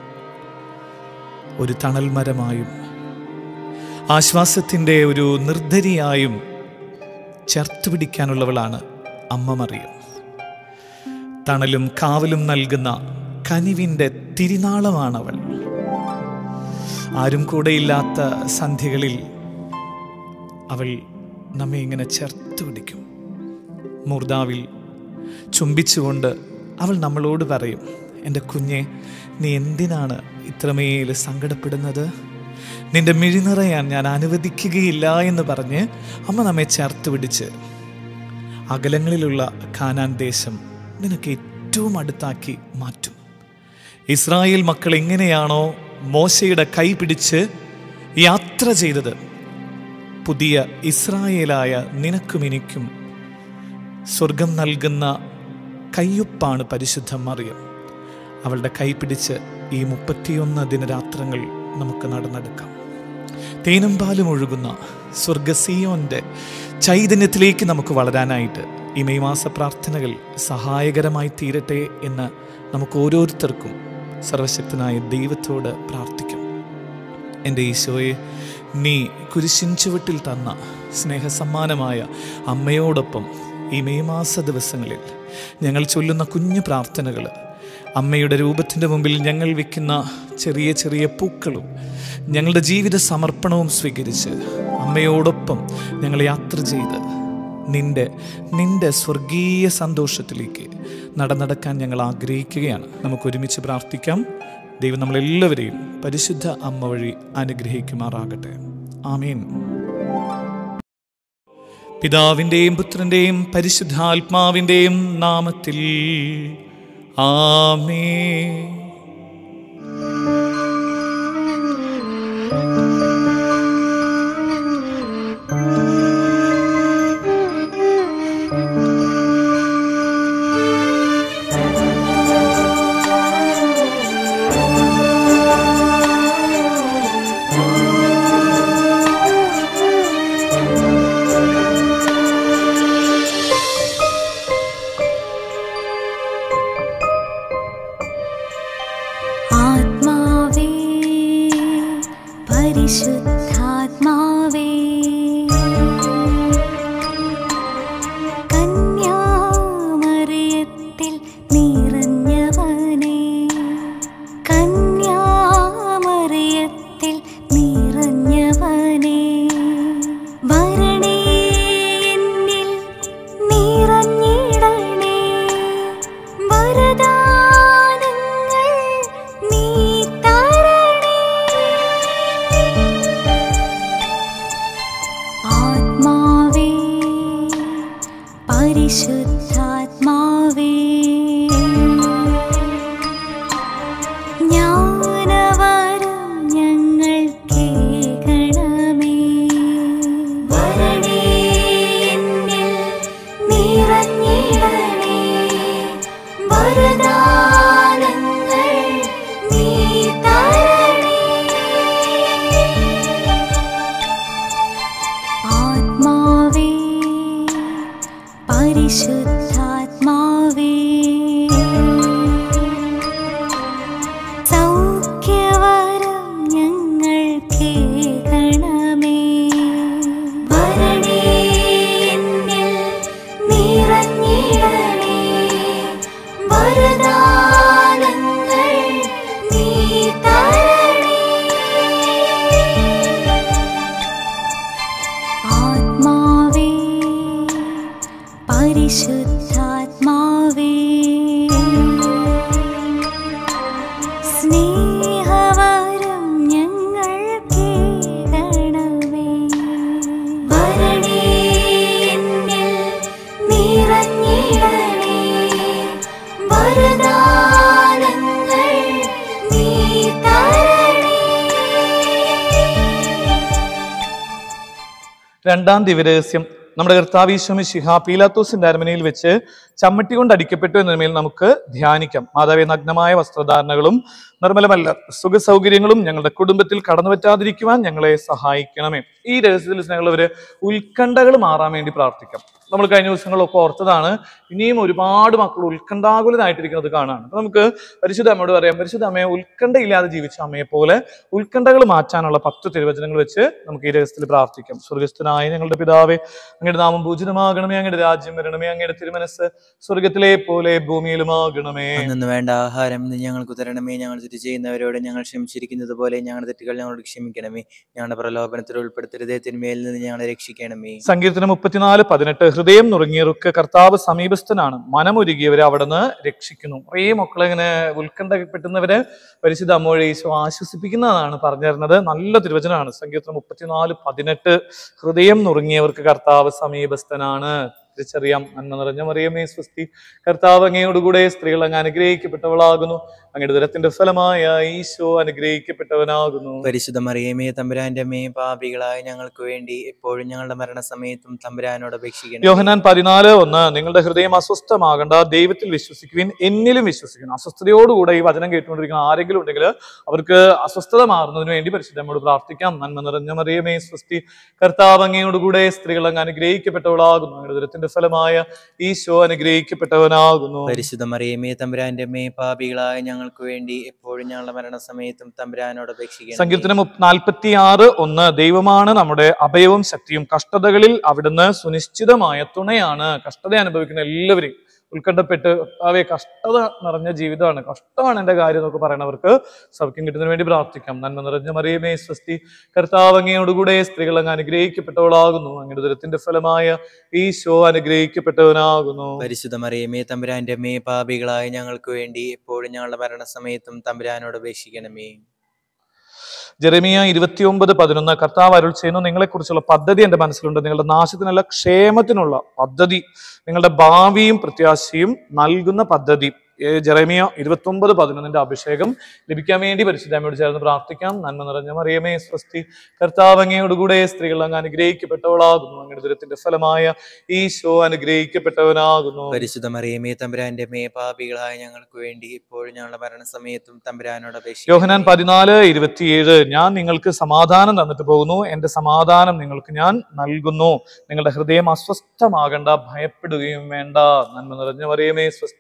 ഒരു തണൽ മരമായും ആശ്വാസത്തിൻ്റെ ഒരു നിർദ്ധരിയായും ചേർത്ത് പിടിക്കാനുള്ളവളാണ് അമ്മ മറിയം തണലും കാവലും നൽകുന്ന കനിവിൻ്റെ തിരിനാളമാണവൾ ആരും കൂടെയില്ലാത്ത സന്ധ്യകളിൽ അവൾ നമ്മെ ഇങ്ങനെ ചേർത്ത് പിടിക്കും മൂർദാവിൽ ചുംബിച്ചുകൊണ്ട് അവൾ നമ്മളോട് പറയും എൻ്റെ കുഞ്ഞെ നീ എന്തിനാണ് ഇത്രമേൽ സങ്കടപ്പെടുന്നത് നിന്റെ മിഴി നിറയാൻ ഞാൻ അനുവദിക്കുകയില്ല എന്ന് പറഞ്ഞ് അമ്മ നമ്മെ ചേർത്ത് പിടിച്ച് അകലങ്ങളിലുള്ള ഖാനാൻ ദേശം നിനക്ക് ഏറ്റവും അടുത്താക്കി മാറ്റും ഇസ്രായേൽ മക്കൾ എങ്ങനെയാണോ മോശയുടെ കൈ പിടിച്ച് യാത്ര ചെയ്തത് പുതിയ ഇസ്രായേലായ നിനക്കും എനിക്കും സ്വർഗം നൽകുന്ന കയ്യൊപ്പാണ് പരിശുദ്ധ മറിയം അവളുടെ കൈ പിടിച്ച് ഈ മുപ്പത്തിയൊന്ന് ദിനരാത്രങ്ങൾ നമുക്ക് നടന്നെടുക്കാം തേനും പാലും ഒഴുകുന്ന സ്വർഗസിയോന്റെ ചൈതന്യത്തിലേക്ക് നമുക്ക് വളരാനായിട്ട് ഈ മെയ് മാസ പ്രാർത്ഥനകൾ സഹായകരമായി തീരട്ടെ എന്ന് നമുക്ക് ഓരോരുത്തർക്കും സർവശക്തനായ ദൈവത്തോട് പ്രാർത്ഥിക്കാം എൻ്റെ ഈശോയെ നീ കുരിശിൻ ചുവട്ടിൽ തന്ന സ്നേഹസമ്മാനമായ അമ്മയോടൊപ്പം ഈ മെയ് മാസ ദിവസങ്ങളിൽ ഞങ്ങൾ ചൊല്ലുന്ന കുഞ്ഞു പ്രാർത്ഥനകൾ അമ്മയുടെ രൂപത്തിൻ്റെ മുമ്പിൽ ഞങ്ങൾ വയ്ക്കുന്ന ചെറിയ ചെറിയ പൂക്കളും ഞങ്ങളുടെ ജീവിത സമർപ്പണവും സ്വീകരിച്ച് അമ്മയോടൊപ്പം ഞങ്ങൾ യാത്ര ചെയ്ത് നിന്റെ നിന്റെ സ്വർഗീയ സന്തോഷത്തിലേക്ക് നടന്നടക്കാൻ ഞങ്ങൾ ആഗ്രഹിക്കുകയാണ് നമുക്ക് ഒരുമിച്ച് പ്രാർത്ഥിക്കാം ദൈവം നമ്മളെല്ലാവരെയും പരിശുദ്ധ അമ്മ വഴി അനുഗ്രഹിക്കുമാറാകട്ടെ ആമീൻ പിതാവിൻ്റെയും പുത്രൻ്റെയും പരിശുദ്ധാത്മാവിൻ്റെയും നാമത്തിൽ ആമേ പരിശുദ്ധാത്മാവേ കന്യാമറിയത്തിൽ നിറഞ്ഞവനേ കന്യാമറിയത്തിൽ നിറഞ്ഞവനേ വരണേ എന്നിൽ നിറഞ്ഞിടണേ വരദാനങ്ങൾ നീ തരണേ ആത്മാവേ പരിശുദ്ധാത്മാവേ ജ്ഞാനവരം ഞങ്ങൾ കേൾക്കണമേ വരണേ എന്നിൽ നിറഞ്ഞിടണേ വരദാനങ്ങൾ നീ തരണേ ആത്മാവേ പരിശുദ്ധാത്മാവേ സൗഖ്യവരം ഞങ്ങൾ കേൾക്കണമേ വരണേ എന്നിൽ നിറഞ്ഞിടണേ വരദാനങ്ങൾ നീ തരണേ ആത്മാവേ പരിശുദ്ധാത്മാവേ സ്നേഹവരം ഞങ്ങൾ കേൾക്കണമേ വരണേ എന്നിൽ നിറഞ്ഞിടണേ വരദാനങ്ങൾ നീ തരണേ രണ്ടാം ദിവരഹസ്യം നമ്മുടെ കർത്താവീശ്വമി ശിഹ പീലാത്തോസിന്റെ അരമനയിൽ വെച്ച് ചമ്മട്ടി കൊണ്ട് അടിക്കപ്പെട്ടു എന്നതിന്മേൽ നമുക്ക് ധ്യാനിക്കാം മാതാവെ നഗ്നമായ വസ്ത്രധാരണകളും നിർമ്മലമല്ല സുഖ സൗകര്യങ്ങളും ഞങ്ങളുടെ കുടുംബത്തിൽ കടന്നു പറ്റാതിരിക്കുവാൻ ഞങ്ങളെ സഹായിക്കണമേ ഈ രഹസ്യത്തിൽ സ്നേഹമുള്ളവര് ഉത്കണ്ഠകൾ മാറാൻ വേണ്ടി പ്രാർത്ഥിക്കാം നമ്മൾ കഴിഞ്ഞ ദിവസങ്ങളൊക്കെ ഓർത്തതാണ് ഇനിയും ഒരുപാട് മക്കൾ ഉത്കണ്ഠാകുലനായിട്ടിരിക്കുന്നത് കാണാണ് അപ്പൊ നമുക്ക് പരിശുദ്ധ അമ്മയോട് പറയാം പരിശുദ്ധ അമ്മയെ ഉത്കണ്ഠയില്ലാതെ ജീവിച്ച അമ്മയെ പോലെ ഉത്കണ്ഠകൾ മാറ്റാനുള്ള പത്ത് തിരുവചനങ്ങൾ വെച്ച് നമുക്ക് ഈ രഹസ്യത്തിൽ പ്രാർത്ഥിക്കാം സ്വർഗസ്ഥനായ ഞങ്ങളുടെ പിതാവേ അങ്ങയുടെ നാമം പൂജിതമാകണമേ അങ്ങയുടെ രാജ്യം വരണമേ അങ്ങയുടെ തിരുമനസ് സ്വർഗത്തിലെ പോലെ ഭൂമിയിലുമാകണമേ അന്നു വേണ്ട ആഹാരം ഇന്ന് ഞങ്ങൾക്ക് തരണമേ ഞങ്ങൾ തെറ്റ് ചെയ്യുന്നവരോട് ഞങ്ങൾ ക്ഷമിച്ചിരിക്കുന്നത് പോലെ ഞങ്ങളുടെ തെറ്റുകൾ ഞങ്ങളോട് ക്ഷമിക്കണമേ ഞങ്ങളുടെ പ്രലോഭനത്തിൽ ഉൾപ്പെടുത്തരുതേ തിന്മയിൽ നിന്ന് ഞങ്ങളെ രക്ഷിക്കണമേ സങ്കീർത്തനം മുപ്പത്തിനാല് പതിനെട്ട് ഹൃദയം നുറുങ്ങിയവർക്ക് കർത്താവ് സമീപസ്ഥനാണ് മനമൊരുകിയവരെ അവിടുന്ന് രക്ഷിക്കുന്നു കുറേ മക്കളിങ്ങനെ ഉത്കണ്ഠപ്പെട്ടുന്നവരെ പരിശുദ്ധ അമ്മോഴെ ഈശോ ആശ്വസിപ്പിക്കുന്നതാണ് പറഞ്ഞു തരുന്നത് നല്ല തിരുവചനമാണ് സങ്കീർത്തനം മുപ്പത്തിനാല് പതിനെട്ട് ഹൃദയം നുറുങ്ങിയവർക്ക് കർത്താവ് സമീപസ്ഥനാണ് തിരിച്ചറിയാം നന്മ നിറഞ്ഞ മറിയമേ സ്വസ്തി കർത്താവ് അങ്ങയോടുകൂടെ സ്ത്രീകൾ അങ്ങ് അനുഗ്രഹിക്കപ്പെട്ടവളാകുന്നു അങ്ങയുടെ ദുരത്തിന്റെ ഫലമായ ഈശോ അനുഗ്രഹിക്കപ്പെട്ടവനാകുന്നു പരിശുദ്ധ മറിയമേ തമ്പുരാന്റെ അമ്മേ പാപികളായ ഞങ്ങൾക്ക് വേണ്ടി എപ്പോഴും ഞങ്ങളുടെ മരണസമയത്തും തമ്പുരാനോട് അപേക്ഷിക്കണം യോഹനാൻ പതിനാല് ഒന്ന് നിങ്ങളുടെ ഹൃദയം അസ്വസ്ഥമാകണ്ട ദൈവത്തിൽ വിശ്വസിക്കുവിൻ എന്നിലും വിശ്വസിക്കണം അസ്വസ്ഥതയോടുകൂടെ ഈ വചനം കേട്ടുകൊണ്ടിരിക്കുന്ന ആരെങ്കിലും ഉണ്ടെങ്കിൽ അവർക്ക് അസ്വസ്ഥത മാറുന്നതിന് വേണ്ടി പരിശുദ്ധമ്മയോട് പ്രാർത്ഥിക്കാം നന്മ നിറഞ്ഞ മറിയമേ സ്വസ്തി കർത്താവ് അങ്ങയോടുകൂടെ സ്ത്രീകൾ അങ്ങ് അനുഗ്രഹിക്കപ്പെട്ടവളാകുന്നു അങ്ങയുടെ ദുരത്തിന്റെ ഫലമായ ഈശോ അനുഗ്രഹിക്കപ്പെട്ടവനാകുന്നു പരിശുദ്ധ മറിയമേ തമ്പുരാന്റെ അമ്മേ പാപികളായ ഞങ്ങൾക്ക് വേണ്ടി എപ്പോഴും ഞങ്ങളുടെ മരണസമയത്തും തമ്പുരാനോട് അപേക്ഷിക്കണം സങ്കീർത്തനം നാൽപ്പത്തി ആറ് ഒന്ന് ദൈവമാണ് നമ്മുടെ അഭയവും ശക്തിയും കഷ്ടതകളിൽ അവിടുന്ന് സുനിശ്ചിതമായ തുണയാണ് കഷ്ടത അനുഭവിക്കുന്ന എല്ലാവരെയും ഉത്കണ്ഠപ്പെട്ട് അവയെ കഷ്ടത നിറഞ്ഞ ജീവിതമാണ് കഷ്ടമാണ് എന്റെ കാര്യം എന്നൊക്കെ പറയണവർക്ക് സൗഖ്യം കിട്ടുന്നതിന് വേണ്ടി പ്രാർത്ഥിക്കാം നന്മ നിറഞ്ഞ മറിയമേ സ്വസ്തി കർത്താവ് അങ്ങയോടുകൂടെ സ്ത്രീകൾ അങ്ങ് അനുഗ്രഹിക്കപ്പെട്ടവളാകുന്നു അങ്ങയുടെ ദുരത്തിന്റെ ഫലമായ ഈശോ അനുഗ്രഹിക്കപ്പെട്ടവനാകുന്നു പരിശുദ്ധ മറിയമേ തമ്പുരാന്റെ അമ്മേ പാപികളായ ഞങ്ങൾക്ക് വേണ്ടി എപ്പോഴും ഞങ്ങളുടെ മരണസമയത്തും തമ്പുരാനോട് അപേക്ഷിക്കണമേ ജെറമിയ ഇരുപത്തിയൊമ്പത് പതിനൊന്ന് കർത്താവ് അരുൾ ചെയ്യുന്നു നിങ്ങളെക്കുറിച്ചുള്ള പദ്ധതി എന്റെ മനസ്സിലുണ്ട് നിങ്ങളുടെ നാശത്തിനല്ല ക്ഷേമത്തിനുള്ള പദ്ധതി നിങ്ങളുടെ ഭാവിയും പ്രത്യാശയും നൽകുന്ന പദ്ധതി ഏ, ജെറമിയ ഇരുപത്തൊമ്പത് പതിനൊന്നിന്റെ അഭിഷേകം ലഭിക്കാൻ വേണ്ടി പരിശുദ്ധാമയോട് ചേർന്ന് പ്രാർത്ഥിക്കാം നന്മ നിറഞ്ഞ മറിയമേ സ്വസ്തി കർത്താവ് അങ്ങയോടുകൂടെ സ്ത്രീകൾ അങ്ങ് അനുഗ്രഹിക്കപ്പെട്ടവളാകുന്നു അങ്ങയുടെ ദുരത്തിന്റെ ഫലമായ ഈശോ അനുഗ്രഹിക്കപ്പെട്ടവനാകുന്നു പരിശുദ്ധ മറിയമേ തമ്പുരാന്റെ അമ്മേ പാപികളായ ഞങ്ങൾക്ക് വേണ്ടി എപ്പോഴും ഞങ്ങളുടെ മരണസമയത്തും തമ്പുരാനോട് അപേക്ഷിക്കണം യോഹനാൻ പതിനാല് ഇരുപത്തിയേഴ് ഞാൻ നിങ്ങൾക്ക് സമാധാനം തന്നിട്ട് പോകുന്നു എന്റെ സമാധാനം നിങ്ങൾക്ക് ഞാൻ നൽകുന്നു നിങ്ങളുടെ ഹൃദയം അസ്വസ്ഥമാകണ്ട ഭയപ്പെടുകയും വേണ്ട നന്മ നിറഞ്ഞ മറിയമേ സ്വസ്തി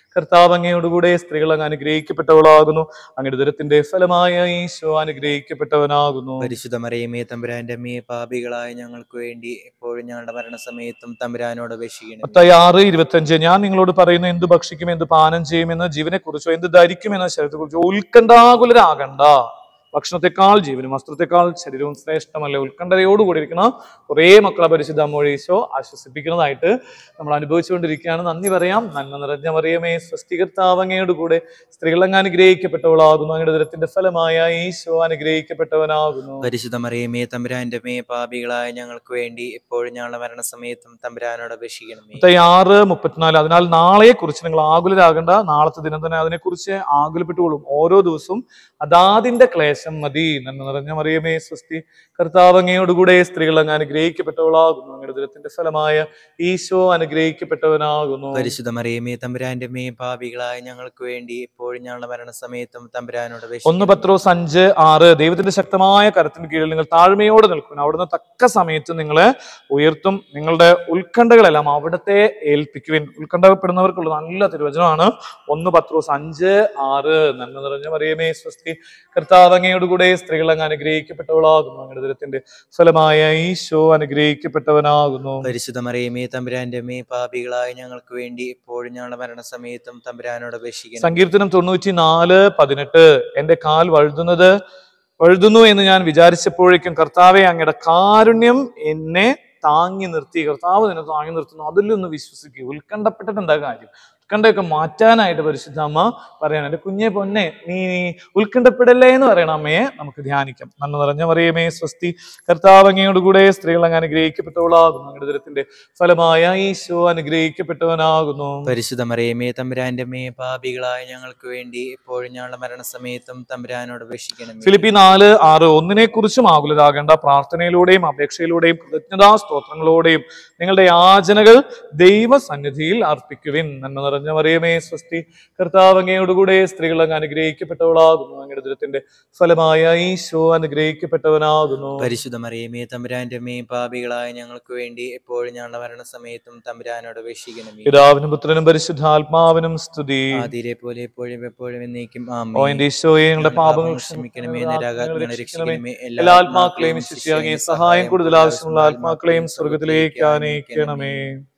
കർത്താവ് അങ്ങയോടുകൂടെ സ്ത്രീകൾ അങ്ങ് അനുഗ്രഹിക്കപ്പെട്ടവളാകുന്നു അങ്ങയുടെ ദുരത്തിന്റെ ഫലമായ ഈശോ അനുഗ്രഹിക്കപ്പെട്ടവനാകുന്നു പരിശുദ്ധ മറിയമേ തമ്പുരാന്റെ അമ്മയെ പാപികളായ ഞങ്ങൾക്ക് വേണ്ടി എപ്പോഴും ഞങ്ങളുടെ മരണസമയത്തും തമ്പുരാനോട് അപേക്ഷിക്കണം മത്തായി ആറ് ഇരുപത്തഞ്ച് ഞാൻ നിങ്ങളോട് പറയുന്നു എന്ത് ഭക്ഷിക്കും എന്ത് പാനം ചെയ്യുമെന്ന് ജീവനെ കുറിച്ചോ എന്ത് ധരിക്കും എന്ന ശരീരത്തെ കുറിച്ചോ ഉത്കണ്ഠാകുലരാകണ്ട ഭക്ഷണത്തെക്കാൾ ജീവനും വസ്ത്രത്തെക്കാൾ ശരീരവും ശ്രേഷ്ഠമല്ല ഉത്കണ്ഠതയോടുകൂടി ഇരിക്കുന്ന കുറേ മക്കളെ പരിശുദ്ധ മൊഴീശോ ആശ്വസിപ്പിക്കുന്നതായിട്ട് നമ്മൾ അനുഭവിച്ചുകൊണ്ടിരിക്കുകയാണ് നന്ദി പറയാം നന്മ നിറഞ്ഞ മറിയമേ സ്വസ്തികർത്താവങ്ങയുടെ കൂടെ സ്ത്രീകളങ്ങ് അനുഗ്രഹിക്കപ്പെട്ടവളാകുന്നു അങ്ങയുടെ ദുരത്തിന്റെ ഫലമായ ഈശോ അനുഗ്രഹിക്കപ്പെട്ടവനാകുന്നു പരിശുദ്ധ മറിയമേ തമ്പുരാന്റെ അമ്മയെ പാപികളായ ഞങ്ങൾക്ക് വേണ്ടി എപ്പോഴും ഞങ്ങളുടെ മരണസമയത്തും തമ്പുരാനോട് അപേക്ഷിക്കണമേ മത്തായി ആറ് മുപ്പത്തിനാല് അതിനാൽ നാളെയെ കുറിച്ച് നിങ്ങൾ ആകുലരാകണ്ട നാളത്തെ ദിനം തന്നെ അതിനെക്കുറിച്ച് ആകുലപ്പെട്ടുകൊള്ളും ഓരോ ദിവസവും അതാതിന്റെ ക്ലേശം മതി നന്മ നിറഞ്ഞ മറിയമേ സ്വസ്തി കർത്താവ് അങ്ങയോടുകൂടെ സ്ത്രീകൾ അങ്ങ് അനുഗ്രഹിക്കപ്പെട്ടവളാകുന്നു അങ്ങയുടെ ദുരത്തിന്റെ ഫലമായ ഈശോ അനുഗ്രഹിക്കപ്പെട്ടവനാകുന്നു പരിശുദ്ധ മറിയമേ തമ്പുരാന്റെ അമ്മയെ പാപികളായ ഞങ്ങൾക്ക് വേണ്ടി എപ്പോഴും ഞങ്ങളുടെ മരണസമയത്തും തമ്പുരാനോട് ഒന്ന് അപേക്ഷിക്കണം പത്രോസ് അഞ്ച് ആറ് ദൈവത്തിന്റെ ശക്തമായ കരത്തിന് കീഴിൽ നിങ്ങൾ താഴ്മയോടെ നിൽക്കണം അവിടുന്ന് തക്ക സമയത്ത് നിങ്ങളെ ഉയർത്തും നിങ്ങളുടെ ഉത്കണ്ഠകളെല്ലാം അവിടത്തെ ഏൽപ്പിക്കുവിൻ ഉത്കണ്ഠപ്പെടുന്നവർക്കുള്ള നല്ല തിരുവചനമാണ് ഒന്ന് പത്രോസ് അഞ്ച് ആറ് നന്മ നിറഞ്ഞ മറിയമേ സ്വസ്തി കർത്താവ് അങ്ങയോടുകൂടെ സ്ത്രീകൾ അങ്ങ് അനുഗ്രഹിക്കപ്പെട്ടവളാകുന്നു അങ്ങയുടെ ദുരത്തിന്റെ ഫലമായ ഈശോ അനുഗ്രഹിക്കപ്പെട്ടവനാകുന്നു പരിശുദ്ധ മറിയമേ തമ്പുരാന്റെ അമ്മയെ പാപികളായ ഞങ്ങൾക്ക് വേണ്ടി എപ്പോഴും ഞങ്ങളുടെ മരണസമയത്തും തമ്പുരാനോട് അപേക്ഷിക്കണം സങ്കീർത്തനം തൊണ്ണൂറ്റി നാല് പതിനെട്ട് എന്റെ കാൽ വഴുതുന്നത് വഴുതുന്നു എന്ന് ഞാൻ വിചാരിച്ചപ്പോഴേക്കും കർത്താവെ അങ്ങയുടെ കാരുണ്യം എന്നെ താങ്ങി നിർത്തി കർത്താവ് നിന്നെ താങ്ങി നിർത്തുന്നു അതിലൊന്ന് വിശ്വസിക്കുക ഉത്കണ്ഠപ്പെട്ടിട്ട് എന്താ കാര്യം ഉത്കണ്ഠയൊക്കെ മാറ്റാനായിട്ട് പരിശുദ്ധ അമ്മ പറയണം എന്റെ കുഞ്ഞെ പൊന്നെ നീ നീ ഉത്കണ്ഠപ്പെടല്ലേ എന്ന് പറയണം അമ്മയെ നമുക്ക് ധ്യാനിക്കാം നന്മ നിറഞ്ഞ മറിയമേ സ്വസ്തി കർത്താവ് അങ്ങയോടുകൂടെ സ്ത്രീകൾ അങ്ങ് അനുഗ്രഹിക്കപ്പെട്ടവളാകുന്നു അങ്ങയുടെ ദുരത്തിന്റെ ഫലമായ ഈശോ അനുഗ്രഹിക്കപ്പെട്ടവനാകുന്നു പരിശുദ്ധ മറിയമേ തമ്പുരാന്റെ അമ്മയെ പാപികളായ ഞങ്ങൾക്ക് വേണ്ടി എപ്പോഴും ഞങ്ങളുടെ മരണസമയത്തും തമ്പുരാനോട് അപേക്ഷിക്കണം ഫിലിപ്പി നാല് ആറ് ഒന്നിനെ കുറിച്ചും ആകുലരാകേണ്ട പ്രാർത്ഥനയിലൂടെയും അപേക്ഷയിലൂടെയും കൃതജ്ഞതാ സ്തോത്രങ്ങളോടെയും നിങ്ങളുടെ യാചനകൾ ദൈവസന്നിധിയിൽ അർപ്പിക്കുവിൻ നന്മ നിറഞ്ഞ മറിയമേ സ്വസ്തി കർത്താവ് അങ്ങയോടുകൂടെ സ്ത്രീകൾ അങ്ങ് അനുഗ്രഹിക്കപ്പെട്ടവളാകുന്നു അങ്ങയുടെ ദുരത്തിന്റെ ഫലമായ ഈശോ അനുഗ്രഹിക്കപ്പെട്ടവനാകുന്നു പരിശുദ്ധ മറിയമേ തമ്പുരാന്റെ അമ്മയെ പാപികളായ ഞങ്ങൾക്ക് വേണ്ടി എപ്പോഴും ഞങ്ങളുടെ മരണസമയത്തും തമ്പുരാനോട് അപേക്ഷിക്കണം പിതാവിനും പുത്രനും പരിശുദ്ധാത്മാവിനും സ്തുതി ആതിരെ പോലെ എപ്പോഴും എപ്പോഴും എന്നേക്കും ഓ ആമേൻ എന്റെ ഈശോയെ ഞങ്ങളുടെ പാപങ്ങൾ ക്ഷമിക്കണമേ ക്ഷമിക്കണമേ നരകാത്മകളെ രക്ഷിക്കണമേ എല്ലാ ആത്മാക്കളെയും ശിഷ്യാകെ സഹായം കൂടുതൽ ആവശ്യമുള്ള ആത്മാക്കളെയും സ്വർഗത്തിലേക്ക് ആനയിക്കണമേ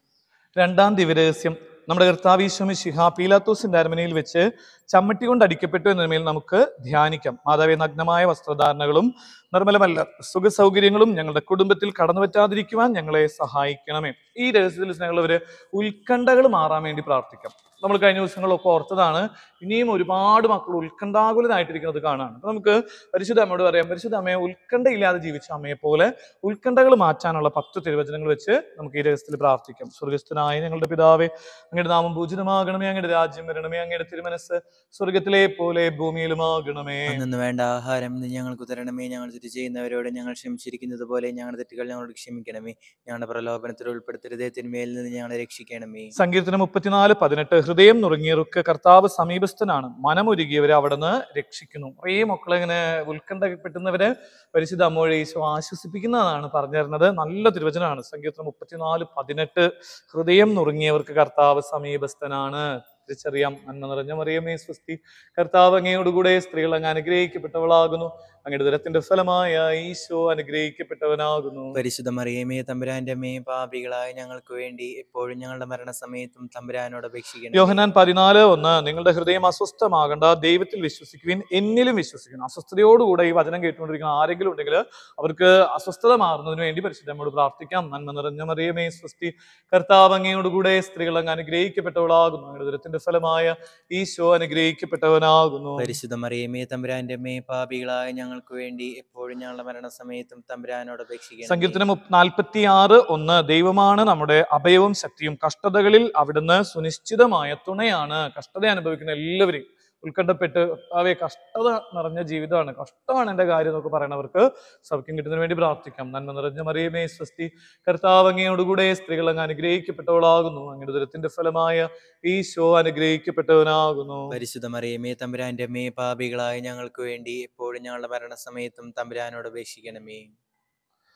രണ്ടാം ദിവരഹസ്യം നമ്മുടെ കർത്താവീശ്വമി ശിഹ പീലാത്തോസിന്റെ അരമനയിൽ വെച്ച് ചമ്മട്ടി കൊണ്ട് അടിക്കപ്പെട്ടു എന്നതിന്മേൽ നമുക്ക് ധ്യാനിക്കാം മാതാവെ നഗ്നമായ വസ്ത്രധാരണകളും നിർമ്മലമല്ല സുഖ സൗകര്യങ്ങളും ഞങ്ങളുടെ കുടുംബത്തിൽ കടന്നു പറ്റാതിരിക്കുവാൻ ഞങ്ങളെ സഹായിക്കണമേ ഈ രഹസ്യത്തിൽ സ്നേഹമുള്ളവര് ഉത്കണ്ഠകൾ മാറാൻ വേണ്ടി പ്രാർത്ഥിക്കാം നമ്മൾ കഴിഞ്ഞ ദിവസങ്ങളൊക്കെ ഓർത്തതാണ് ഇനിയും ഒരുപാട് മക്കൾ ഉത്കണ്ഠാകുലനായിട്ടിരിക്കുന്നത് കാണാണ് അപ്പൊ നമുക്ക് പരിശുദ്ധ അമ്മയോട് പറയാം പരിശുദ്ധ അമ്മയെ ഉത്കണ്ഠയില്ലാതെ ജീവിച്ച അമ്മയെ പോലെ ഉത്കണ്ഠകൾ മാറ്റാനുള്ള പത്ത് തിരുവചനങ്ങൾ വെച്ച് നമുക്ക് ഈ രഹസ്യത്തിൽ പ്രാർത്ഥിക്കാം സ്വർഗസ്ഥനായ ഞങ്ങളുടെ പിതാവേ അങ്ങയുടെ നാമം പൂജിതമാകണമേ അങ്ങയുടെ രാജ്യം വരണമേ അങ്ങയുടെ തിരുമനസ് സ്വർഗത്തിലെ പോലെ ഭൂമിയിലുമാകണമേ അന്നു വേണ്ട ആഹാരം ഇന്ന് ഞങ്ങൾക്ക് തരണമേ ഞങ്ങൾ തെറ്റ് ചെയ്യുന്നവരോട് ഞങ്ങൾ ക്ഷമിച്ചിരിക്കുന്നത് പോലെ ഞങ്ങളുടെ തെറ്റുകൾ ഞങ്ങളോട് ക്ഷമിക്കണമേ ഞങ്ങളുടെ പ്രലോഭനത്തിൽ ഉൾപ്പെടുത്തരുതേ തിന്മയിൽ നിന്ന് ഞങ്ങളെ രക്ഷിക്കണമേ സങ്കീർത്തനം മുപ്പത്തിനാല് പതിനെട്ട് ഹൃദയം നുറുങ്ങിയവർക്ക് കർത്താവ് സമീപസ്ഥനാണ് മനമൊരുകിയവരെ അവിടുന്ന് രക്ഷിക്കുന്നു കുറേ മക്കളെ ഇങ്ങനെ ഉത്കണ്ഠപ്പെട്ടുന്നവരെ പരിശുദ്ധ അമ്മോഴ ഈശോ ആശ്വസിപ്പിക്കുന്നതാണ് പറഞ്ഞു തരുന്നത് നല്ല തിരുവചനമാണ് സങ്കീർത്തനം മുപ്പത്തിനാല് പതിനെട്ട് ഹൃദയം നുറുങ്ങിയവർക്ക് കർത്താവ് സമീപസ്ഥനാണ് തിരിച്ചറിയാം നന്മ നിറഞ്ഞ മറിയമേ സ്വസ്തി കർത്താവ് അങ്ങയോടുകൂടെ സ്ത്രീകൾ അങ്ങ് അനുഗ്രഹിക്കപ്പെട്ടവളാകുന്നു അങ്ങയുടെ ദുരത്തിന്റെ ഫലമായ ഈശോ അനുഗ്രഹിക്കപ്പെട്ടവനാകുന്നു പരിശുദ്ധ മറിയമേ തമ്പുരാന്റെ അമ്മയെ പാപികളായ ഞങ്ങൾക്ക് വേണ്ടി എപ്പോഴും ഞങ്ങളുടെ മരണസമയത്തും തമ്പുരാനോട് അപേക്ഷിക്കണം യോഹനാൻ പതിനാല് ഒന്ന് നിങ്ങളുടെ ഹൃദയം അസ്വസ്ഥമാകണ്ട ദൈവത്തിൽ വിശ്വസിക്കുവിൻ എന്നിലും വിശ്വസിക്കണം അസ്വസ്ഥതയോടുകൂടെ ഈ വചനം കേട്ടുകൊണ്ടിരിക്കുന്ന ആരെങ്കിലും ഉണ്ടെങ്കിൽ അവർക്ക് അസ്വസ്ഥത മാറുന്നതിന് വേണ്ടി പരിശുദ്ധമ്മയോട് പ്രാർത്ഥിക്കാം നന്മ നിറഞ്ഞ മറിയമേ സ്വസ്തി കർത്താവ് അങ്ങയോടുകൂടെ സ്ത്രീകൾ അങ്ങ് അനുഗ്രഹിക്കപ്പെട്ടവളാകുന്നു അങ്ങയുടെ ദുരത്തിന്റെ ഫലമായ ഈശോ അനുഗ്രഹിക്കപ്പെട്ടവനാകുന്നു പരിശുദ്ധ മറിയമേ തമ്പുരാന്റെ അമ്മയെ പാപികളായ ഞങ്ങൾക്ക് വേണ്ടി എപ്പോഴും ഞങ്ങളുടെ മരണസമയത്തും തമ്പുരാനോട് അപേക്ഷിക്കണം സങ്കീർത്തനം നാൽപ്പത്തി ആറ് ഒന്ന് ദൈവമാണ് നമ്മുടെ അഭയവും ശക്തിയും കഷ്ടതകളിൽ അവിടുന്ന് സുനിശ്ചിതമായ തുണയാണ് കഷ്ടത അനുഭവിക്കുന്ന എല്ലാവരെയും ഉത്കണ്ഠപ്പെട്ട് അവയെ കഷ്ടത നിറഞ്ഞ ജീവിതമാണ് കഷ്ടമാണ് എൻ്റെ കാര്യം എന്നൊക്കെ പറയണവർക്ക് സൗഖ്യം കിട്ടുന്നതിന് വേണ്ടി പ്രാർത്ഥിക്കാം നന്മ നിറഞ്ഞ മറിയമേ സ്വസ്തി കർത്താവ് അങ്ങയോടുകൂടെ സ്ത്രീകൾ അങ്ങ് അനുഗ്രഹിക്കപ്പെട്ടവളാകുന്നു അങ്ങയുടെ ദുരത്തിന്റെ ഫലമായ ഈശോ അനുഗ്രഹിക്കപ്പെട്ടവനാകുന്നു പരിശുദ്ധ മറിയമേ തമ്പുരാന്റെ അമ്മയെ പാപികളായ ഞങ്ങൾക്ക് വേണ്ടി എപ്പോഴും ഞങ്ങളുടെ മരണസമയത്തും തമ്പുരാനോട് അപേക്ഷിക്കണമേ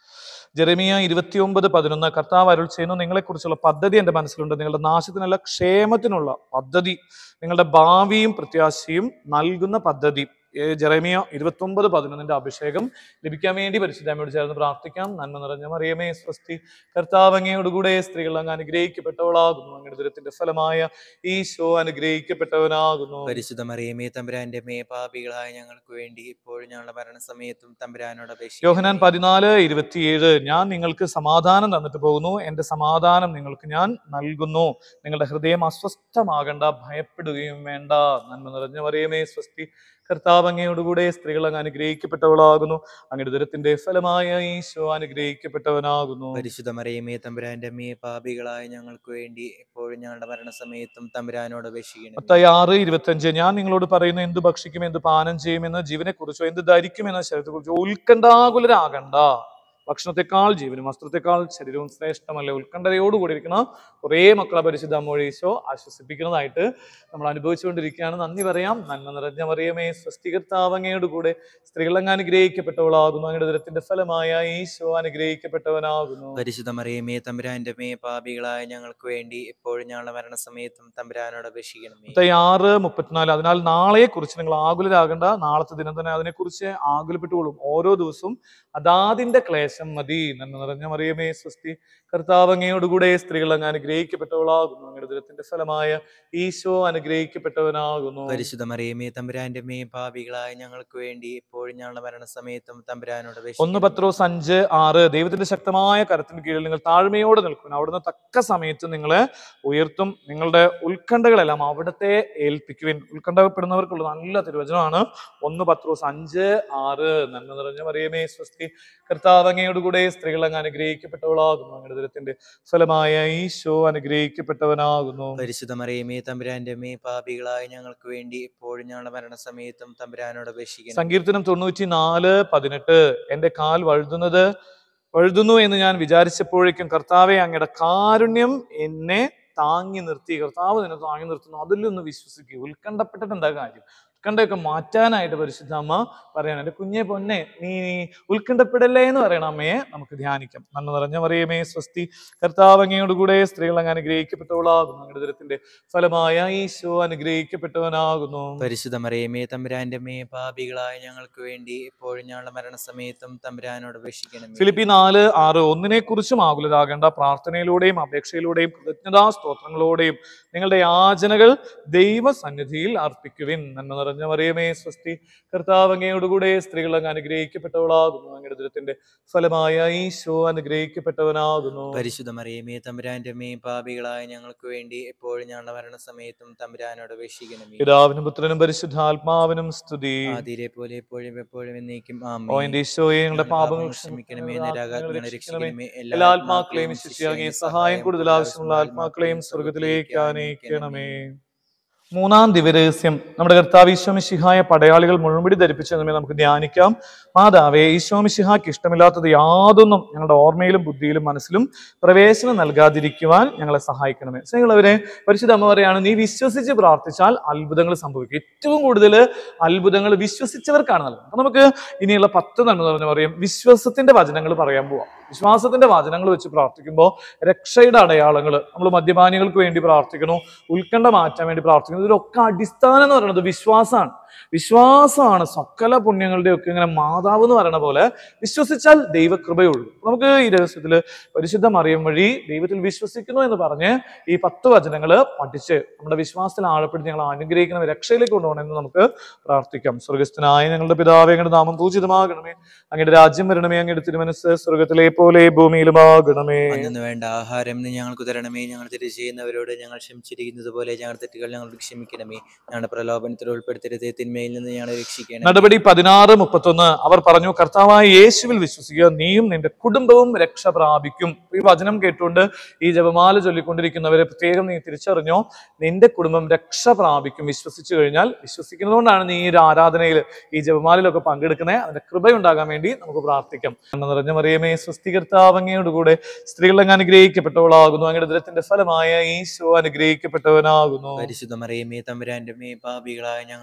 ജെറമിയ ഇരുപത്തിയൊമ്പത് പതിനൊന്ന് കർത്താവ് അരുൾ ചെയ്യുന്നു നിങ്ങളെക്കുറിച്ചുള്ള പദ്ധതി എൻ്റെ മനസ്സിലുണ്ട് നിങ്ങളുടെ നാശത്തിനല്ല ക്ഷേമത്തിനുള്ള പദ്ധതി നിങ്ങളുടെ ഭാവിയും പ്രത്യാശയും നൽകുന്ന പദ്ധതി ഏ, ജെറമിയ ഇരുപത്തൊമ്പത് പതിനൊന്നിന്റെ അഭിഷേകം ലഭിക്കാൻ വേണ്ടി പരിശുദ്ധാമയോട് ചേർന്ന് പ്രാർത്ഥിക്കാം നന്മ നിറഞ്ഞ മറിയമേ സ്വസ്തി കർത്താവ് അങ്ങയോടുകൂടെ സ്ത്രീകൾ അങ്ങ് അനുഗ്രഹിക്കപ്പെട്ടവളാകുന്നു അങ്ങയുടെ ദുരത്തിന്റെ ഫലമായ ഈശോ അനുഗ്രഹിക്കപ്പെട്ടവനാകുന്നു പരിശുദ്ധ മറിയമേ തമ്പുരാന്റെ മേ പാപികളായ ഞങ്ങൾക്ക് വേണ്ടി ഇപ്പോഴും ഞങ്ങളുടെ മരണസമയത്തും തമ്പുരാനോട് അപേക്ഷിക്കണമേ. യോഹനാൻ പതിനാല് ഇരുപത്തിയേഴ് ഞാൻ നിങ്ങൾക്ക് സമാധാനം തന്നിട്ട് പോകുന്നു എന്റെ സമാധാനം നിങ്ങൾക്ക് ഞാൻ നൽകുന്നു നിങ്ങളുടെ ഹൃദയം അസ്വസ്ഥമാകണ്ട ഭയപ്പെടുകയും വേണ്ട നന്മ നിറഞ്ഞ മറിയമേ സ്വസ്തി കർത്താവ് അങ്ങയോടുകൂടെ സ്ത്രീകൾ അങ്ങ് അനുഗ്രഹിക്കപ്പെട്ടവളാകുന്നു അങ്ങയുടെ ദുരത്തിന്റെ ഫലമായ ഈശോ അനുഗ്രഹിക്കപ്പെട്ടവനാകുന്നു പരിശുദ്ധ മറിയമേ തമ്പുരാന്റെ മേ പാപികളായ ഞങ്ങൾക്ക് വേണ്ടി എപ്പോഴും ഞങ്ങളുടെ മരണസമയത്തും തമ്പുരാനോട് അപേക്ഷിക്കണം മത്തായി ആറ് ഇരുപത്തഞ്ച് ഞാൻ നിങ്ങളോട് പറയുന്നു എന്ത് ഭക്ഷിക്കും എന്ത് പാനം ചെയ്യുമെന്ന് ജീവനെ കുറിച്ചോ എന്ത് ധരിക്കും എന്ന ശരീരത്തെ കുറിച്ചോ ഉത്കണ്ഠാകുലരാകണ്ട ഭക്ഷണത്തെക്കാൾ ജീവനും വസ്ത്രത്തെക്കാൾ ശരീരവും ശ്രേഷ്ഠമല്ല ഉത്കണ്ഠതയോടുകൂടി ഇരിക്കുന്ന കുറേ മക്കളെ പരിശുദ്ധ മൊഴീശോ ആശ്വസിപ്പിക്കുന്നതായിട്ട് നമ്മൾ അനുഭവിച്ചുകൊണ്ടിരിക്കുകയാണ് നന്ദി പറയാം നന്മ നിറഞ്ഞ മറിയമേ സ്വസ്തികർത്താവ് അങ്ങയോട് കൂടെ സ്ത്രീകൾ അങ്ങ് അനുഗ്രഹിക്കപ്പെട്ടവളാകുന്നു അങ്ങയുടെ ദുരത്തിന്റെ ഫലമായ ഈശോ അനുഗ്രഹിക്കപ്പെട്ടവനാകുന്നു പരിശുദ്ധ മറിയമേ തമ്പുരാന്റെ മേ പാപികളായ ഞങ്ങൾക്ക് വേണ്ടി എപ്പോഴും ഞങ്ങളുടെ മരണസമയത്തും തമ്പുരാനോട് അപേക്ഷിക്കണമേ മത്തായി ആറ് മുപ്പത്തിനാല് അതിനാൽ നാളെയെ കുറിച്ച് നിങ്ങൾ ആകുലരാകണ്ട നാളത്തെ ദിനം തന്നെ അതിനെക്കുറിച്ച് ആകുലപ്പെട്ടുകൊള്ളും ഓരോ ദിവസവും അതാതിന്റെ ക്ലേശം മതി നന്മ നിറഞ്ഞ മറിയമേ സ്വസ്തി കർത്താവ് അങ്ങയോടുകൂടെ സ്ത്രീകൾ അങ്ങ് അനുഗ്രഹിക്കപ്പെട്ടവളാകുന്നു അങ്ങയുടെ ദുരത്തിന്റെ ഫലമായ ഈശോ അനുഗ്രഹിക്കപ്പെട്ടവനാകുന്നു പരിശുദ്ധ മറിയമേ തമ്പുരാന്റെ മേ പാപികളായ ഞങ്ങൾക്ക് വേണ്ടി എപ്പോഴും ഞങ്ങളുടെ മരണസമയത്തും തമ്പുരാനോട് ഒന്ന് അപേക്ഷിക്കണമേ. പത്രോസ് അഞ്ച് ആറ് ദൈവത്തിന്റെ ശക്തമായ കരത്തിന് കീഴിൽ നിങ്ങൾ താഴ്മയോടെ നിൽക്കുന്നു അവിടുന്ന് തക്ക സമയത്ത് നിങ്ങളെ ഉയർത്തും നിങ്ങളുടെ ഉത്കണ്ഠകളെല്ലാം അവിടത്തെ ഏൽപ്പിക്കുവിൻ ഉത്കണ്ഠപ്പെടുന്നവർക്കുള്ള നല്ല തിരുവചനമാണ് ഒന്ന് പത്രോസ് അഞ്ച് ആറ് നന്മ നിറഞ്ഞ മറിയമേ സ്വസ്തി കർത്താവ് അങ്ങയോടുകൂടെ സ്ത്രീകൾ അങ്ങ് അനുഗ്രഹിക്കപ്പെട്ടവളാകുന്നു അങ്ങയുടെ ദുരത്തിന്റെ ഫലമായ ഈശോ അനുഗ്രഹിക്കപ്പെട്ടവനാകുന്നു പരിശുദ്ധ മറിയമേ തമ്പുരാന്റെ മേ പാപികളായ ഞങ്ങൾക്ക് വേണ്ടി എപ്പോഴും ഞങ്ങളുടെ മരണസമയത്തും തമ്പുരാനോട് അപേക്ഷിക്കണം സങ്കീർത്തനം തൊണ്ണൂറ്റി നാല് പതിനെട്ട് എന്റെ കാൽ വഴുതുന്നത് വഴുതുന്നു എന്ന് ഞാൻ വിചാരിച്ചപ്പോഴേക്കും കർത്താവെ അങ്ങയുടെ കാരുണ്യം എന്നെ താങ്ങി നിർത്തി കർത്താവ് നിന്നെ താങ്ങി നിർത്തുന്നു അതിലൊന്ന് വിശ്വസിക്കുക ഉത്കണ്ഠപ്പെട്ടിട്ട് എന്താ കാര്യം ഉത്കണ്ഠയൊക്കെ മാറ്റാനായിട്ട് പരിശുദ്ധ അമ്മ പറയണം എന്റെ കുഞ്ഞെ പൊന്നെ നീ നീ ഉത്കണ്ഠപ്പെടല്ലേ എന്ന് പറയണ അമ്മയെ നമുക്ക് ധ്യാനിക്കാം നന്മ നിറഞ്ഞ മറിയമേ സ്വസ്തി കർത്താവ് അങ്ങയോടുകൂടെ സ്ത്രീകൾ അങ്ങ് അനുഗ്രഹിക്കപ്പെട്ടവളാകുന്നു അങ്ങയുടെ ദുരത്തിന്റെ ഫലമായ ഈശോ അനുഗ്രഹിക്കപ്പെട്ടവനാകുന്നു പരിശുദ്ധ മറിയമേ തമ്പുരാന്റെ മേ പാപികളായ ഞങ്ങൾക്ക് വേണ്ടി എപ്പോഴും ഞങ്ങളുടെ മരണസമയത്തും തമ്പുരാനോട് അപേക്ഷിക്കണമേ ഫിലിപ്പി നാല് ആറ് ഒന്നിനെ കുറിച്ചും ആകുലരാകേണ്ട പ്രാർത്ഥനയിലൂടെയും അപേക്ഷയിലൂടെയും കൃതജ്ഞതാ സ്തോത്രങ്ങളോടെയും നിങ്ങളുടെ യാചനകൾ ദൈവസന്നിധിയിൽ അർപ്പിക്കുവിൻ നന്മ നിറഞ്ഞ മറിയമേ സ്വസ്തി കർത്താവ് അങ്ങയോടുകൂടെ സ്ത്രീകൾ അങ്ങ് അനുഗ്രഹിക്കപ്പെട്ടവളാകുന്നു അങ്ങയുടെ ദുരത്തിന്റെ ഫലമായ ഈശോ അനുഗ്രഹിക്കപ്പെട്ടവനാകുന്നു പരിശുദ്ധ മറിയമേ തമ്പുരാന്റെ മേ പാപികളായ ഞങ്ങൾക്ക് വേണ്ടി എപ്പോഴും ഞങ്ങളുടെ മരണസമയത്തും തമ്പുരാനോട് അപേക്ഷിക്കണമേ പിതാവിനും പുത്രനും പരിശുദ്ധാത്മാവിനും സ്തുതി ആതിരെ പോലെ എപ്പോഴും എപ്പോഴും എന്നേക്കും ഓ ആമേൻ എന്റെ ഈശോയെ ഞങ്ങളുടെ ഞങ്ങളുടെ പാപങ്ങൾ ക്ഷമിക്കണമേ ക്ഷമിക്കണമേ നിരാകാരങ്ങളെ രക്ഷിക്കണമേ രക്ഷിക്കണമേ എല്ലാ ആത്മാക്കളെയും ശിഷ്യാകെ സഹായം കൂടുതൽ ആവശ്യമുള്ള ആത്മാക്കളെയും സ്വർഗത്തിലേക്ക് ആനയിക്കണമേ മൂന്നാം ദിവരഹസ്യം നമ്മുടെ കർത്താവ് ഈശോമിശിഹായ പടയാളികൾ മുഴുവടി ധരിപ്പിച്ചെന്നുമേ നമുക്ക് ധ്യാനിക്കാം മാതാവേ ഈശോമിശിഹാക്ക് ഇഷ്ടമില്ലാത്തത് യാതൊന്നും ഞങ്ങളുടെ ഓർമ്മയിലും ബുദ്ധിയിലും മനസ്സിലും പ്രവേശനം നൽകാതിരിക്കുവാൻ ഞങ്ങളെ സഹായിക്കണമേ സ്നേഹികളവരെ പരിശുദ്ധ അമ്മ പറയാണ് നീ വിശ്വസിച്ച് പ്രാർത്ഥിച്ചാൽ അത്ഭുതങ്ങൾ സംഭവിക്കും ഏറ്റവും കൂടുതൽ അത്ഭുതങ്ങൾ വിശ്വസിച്ചവർക്കാണ് നൽകുന്നത് അപ്പൊ നമുക്ക് ഇനിയുള്ള പത്ത് നന്മ എന്ന് പറയും വിശ്വാസത്തിന്റെ വചനങ്ങൾ പറയാൻ പോവാം വിശ്വാസത്തിന്റെ വചനങ്ങൾ വെച്ച് പ്രാർത്ഥിക്കുമ്പോൾ രക്ഷയുടെ അടയാളങ്ങൾ നമ്മൾ മദ്യപാനികൾക്ക് വേണ്ടി പ്രാർത്ഥിക്കണു ഉത്കണ്ഠ മാറ്റാൻ വേണ്ടി പ്രാർത്ഥിക്കുന്നു ഇതിലൊക്കെ അടിസ്ഥാനം എന്ന് പറയുന്നത് വിശ്വാസമാണ് വിശ്വാസമാണ് സകല പുണ്യങ്ങളുടെ ഒക്കെ ഇങ്ങനെ മാതാവ് എന്ന് പറയുന്ന പോലെ വിശ്വസിച്ചാൽ ദൈവകൃപയുള്ളൂ നമുക്ക് ഈ രഹസ്യത്തിൽ പരിശുദ്ധ മറിയം വഴി ദൈവത്തിൽ വിശ്വസിക്കുന്നു എന്ന് പറഞ്ഞ് ഈ പത്ത് വചനങ്ങൾ പഠിച്ച് നമ്മുടെ വിശ്വാസത്തിൽ ആഴപ്പെടുത്തി ഞങ്ങൾ അനുഗ്രഹിക്കണം രക്ഷയിലേക്ക് കൊണ്ടുപോകണമെന്ന് നമുക്ക് പ്രാർത്ഥിക്കാം സ്വർഗസ്ഥനായ ഞങ്ങളുടെ പിതാവേ അങ്ങയുടെ നാമം പൂജിതമാകണമേ അങ്ങയുടെ രാജ്യം വരണമേ അങ്ങയുടെ തിരുമനസ് സ്വർഗത്തിലെ പോലെ ഭൂമിയിലുമാകണമേ അന്നു വേണ്ട ആഹാരം നീ ഞങ്ങൾക്ക് തരണമേ ഞങ്ങൾ തെറ്റ് ചെയ്യുന്നവരോട് ഞങ്ങൾ ക്ഷമിച്ചിരിക്കുന്നത് പോലെ ഞങ്ങളുടെ തെറ്റുകൾ ഞങ്ങളോട് ക്ഷമിക്കണമേ ഞങ്ങളുടെ പ്രലോഭനത്തിൽ ഉൾപ്പെടുത്തരുതേ തിന്മയിൽ നിന്ന് ഞങ്ങളെ രക്ഷിക്കണം നടപടി പതിനാറ് മുപ്പത്തൊന്ന് അവർ പറഞ്ഞു കർത്താവായ യേശുവിൽ വിശ്വസിക്കുക നീയും നിന്റെ കുടുംബവും രക്ഷ പ്രാപിക്കും ഈ വചനം കേട്ടുകൊണ്ട് ഈ ജപമാല ചൊല്ലിക്കൊണ്ടിരിക്കുന്നവരെ പ്രത്യേകം നീ തിരിച്ചറിഞ്ഞോ നിന്റെ കുടുംബം രക്ഷ പ്രാപിക്കും വിശ്വസിച്ചു കഴിഞ്ഞാൽ വിശ്വസിക്കുന്നതുകൊണ്ടാണ് നീ ഈ ഒരു ആരാധനയിൽ ഈ ജപമാലയിലൊക്കെ പങ്കെടുക്കുന്നത് അതിന്റെ കൃപയുണ്ടാകാൻ വേണ്ടി നമുക്ക് പ്രാർത്ഥിക്കാം എന്ന് നിറഞ്ഞ മറിയമേ സ്വസ്തികർത്താവ് അങ്ങയോടുകൂടെ സ്ത്രീകൾ അങ്ങ് അനുഗ്രഹിക്കപ്പെട്ടവളാകുന്നു അങ്ങയുടെ ദുരത്തിന്റെ ഫലമായ ഈശോ അനുഗ്രഹിക്കപ്പെട്ടവനാകുന്നു പരിശുദ്ധ മറിയമേ തമ്പുരാന്റെ മേ പാപികളായ ഞങ്ങൾക്ക് വേണ്ടി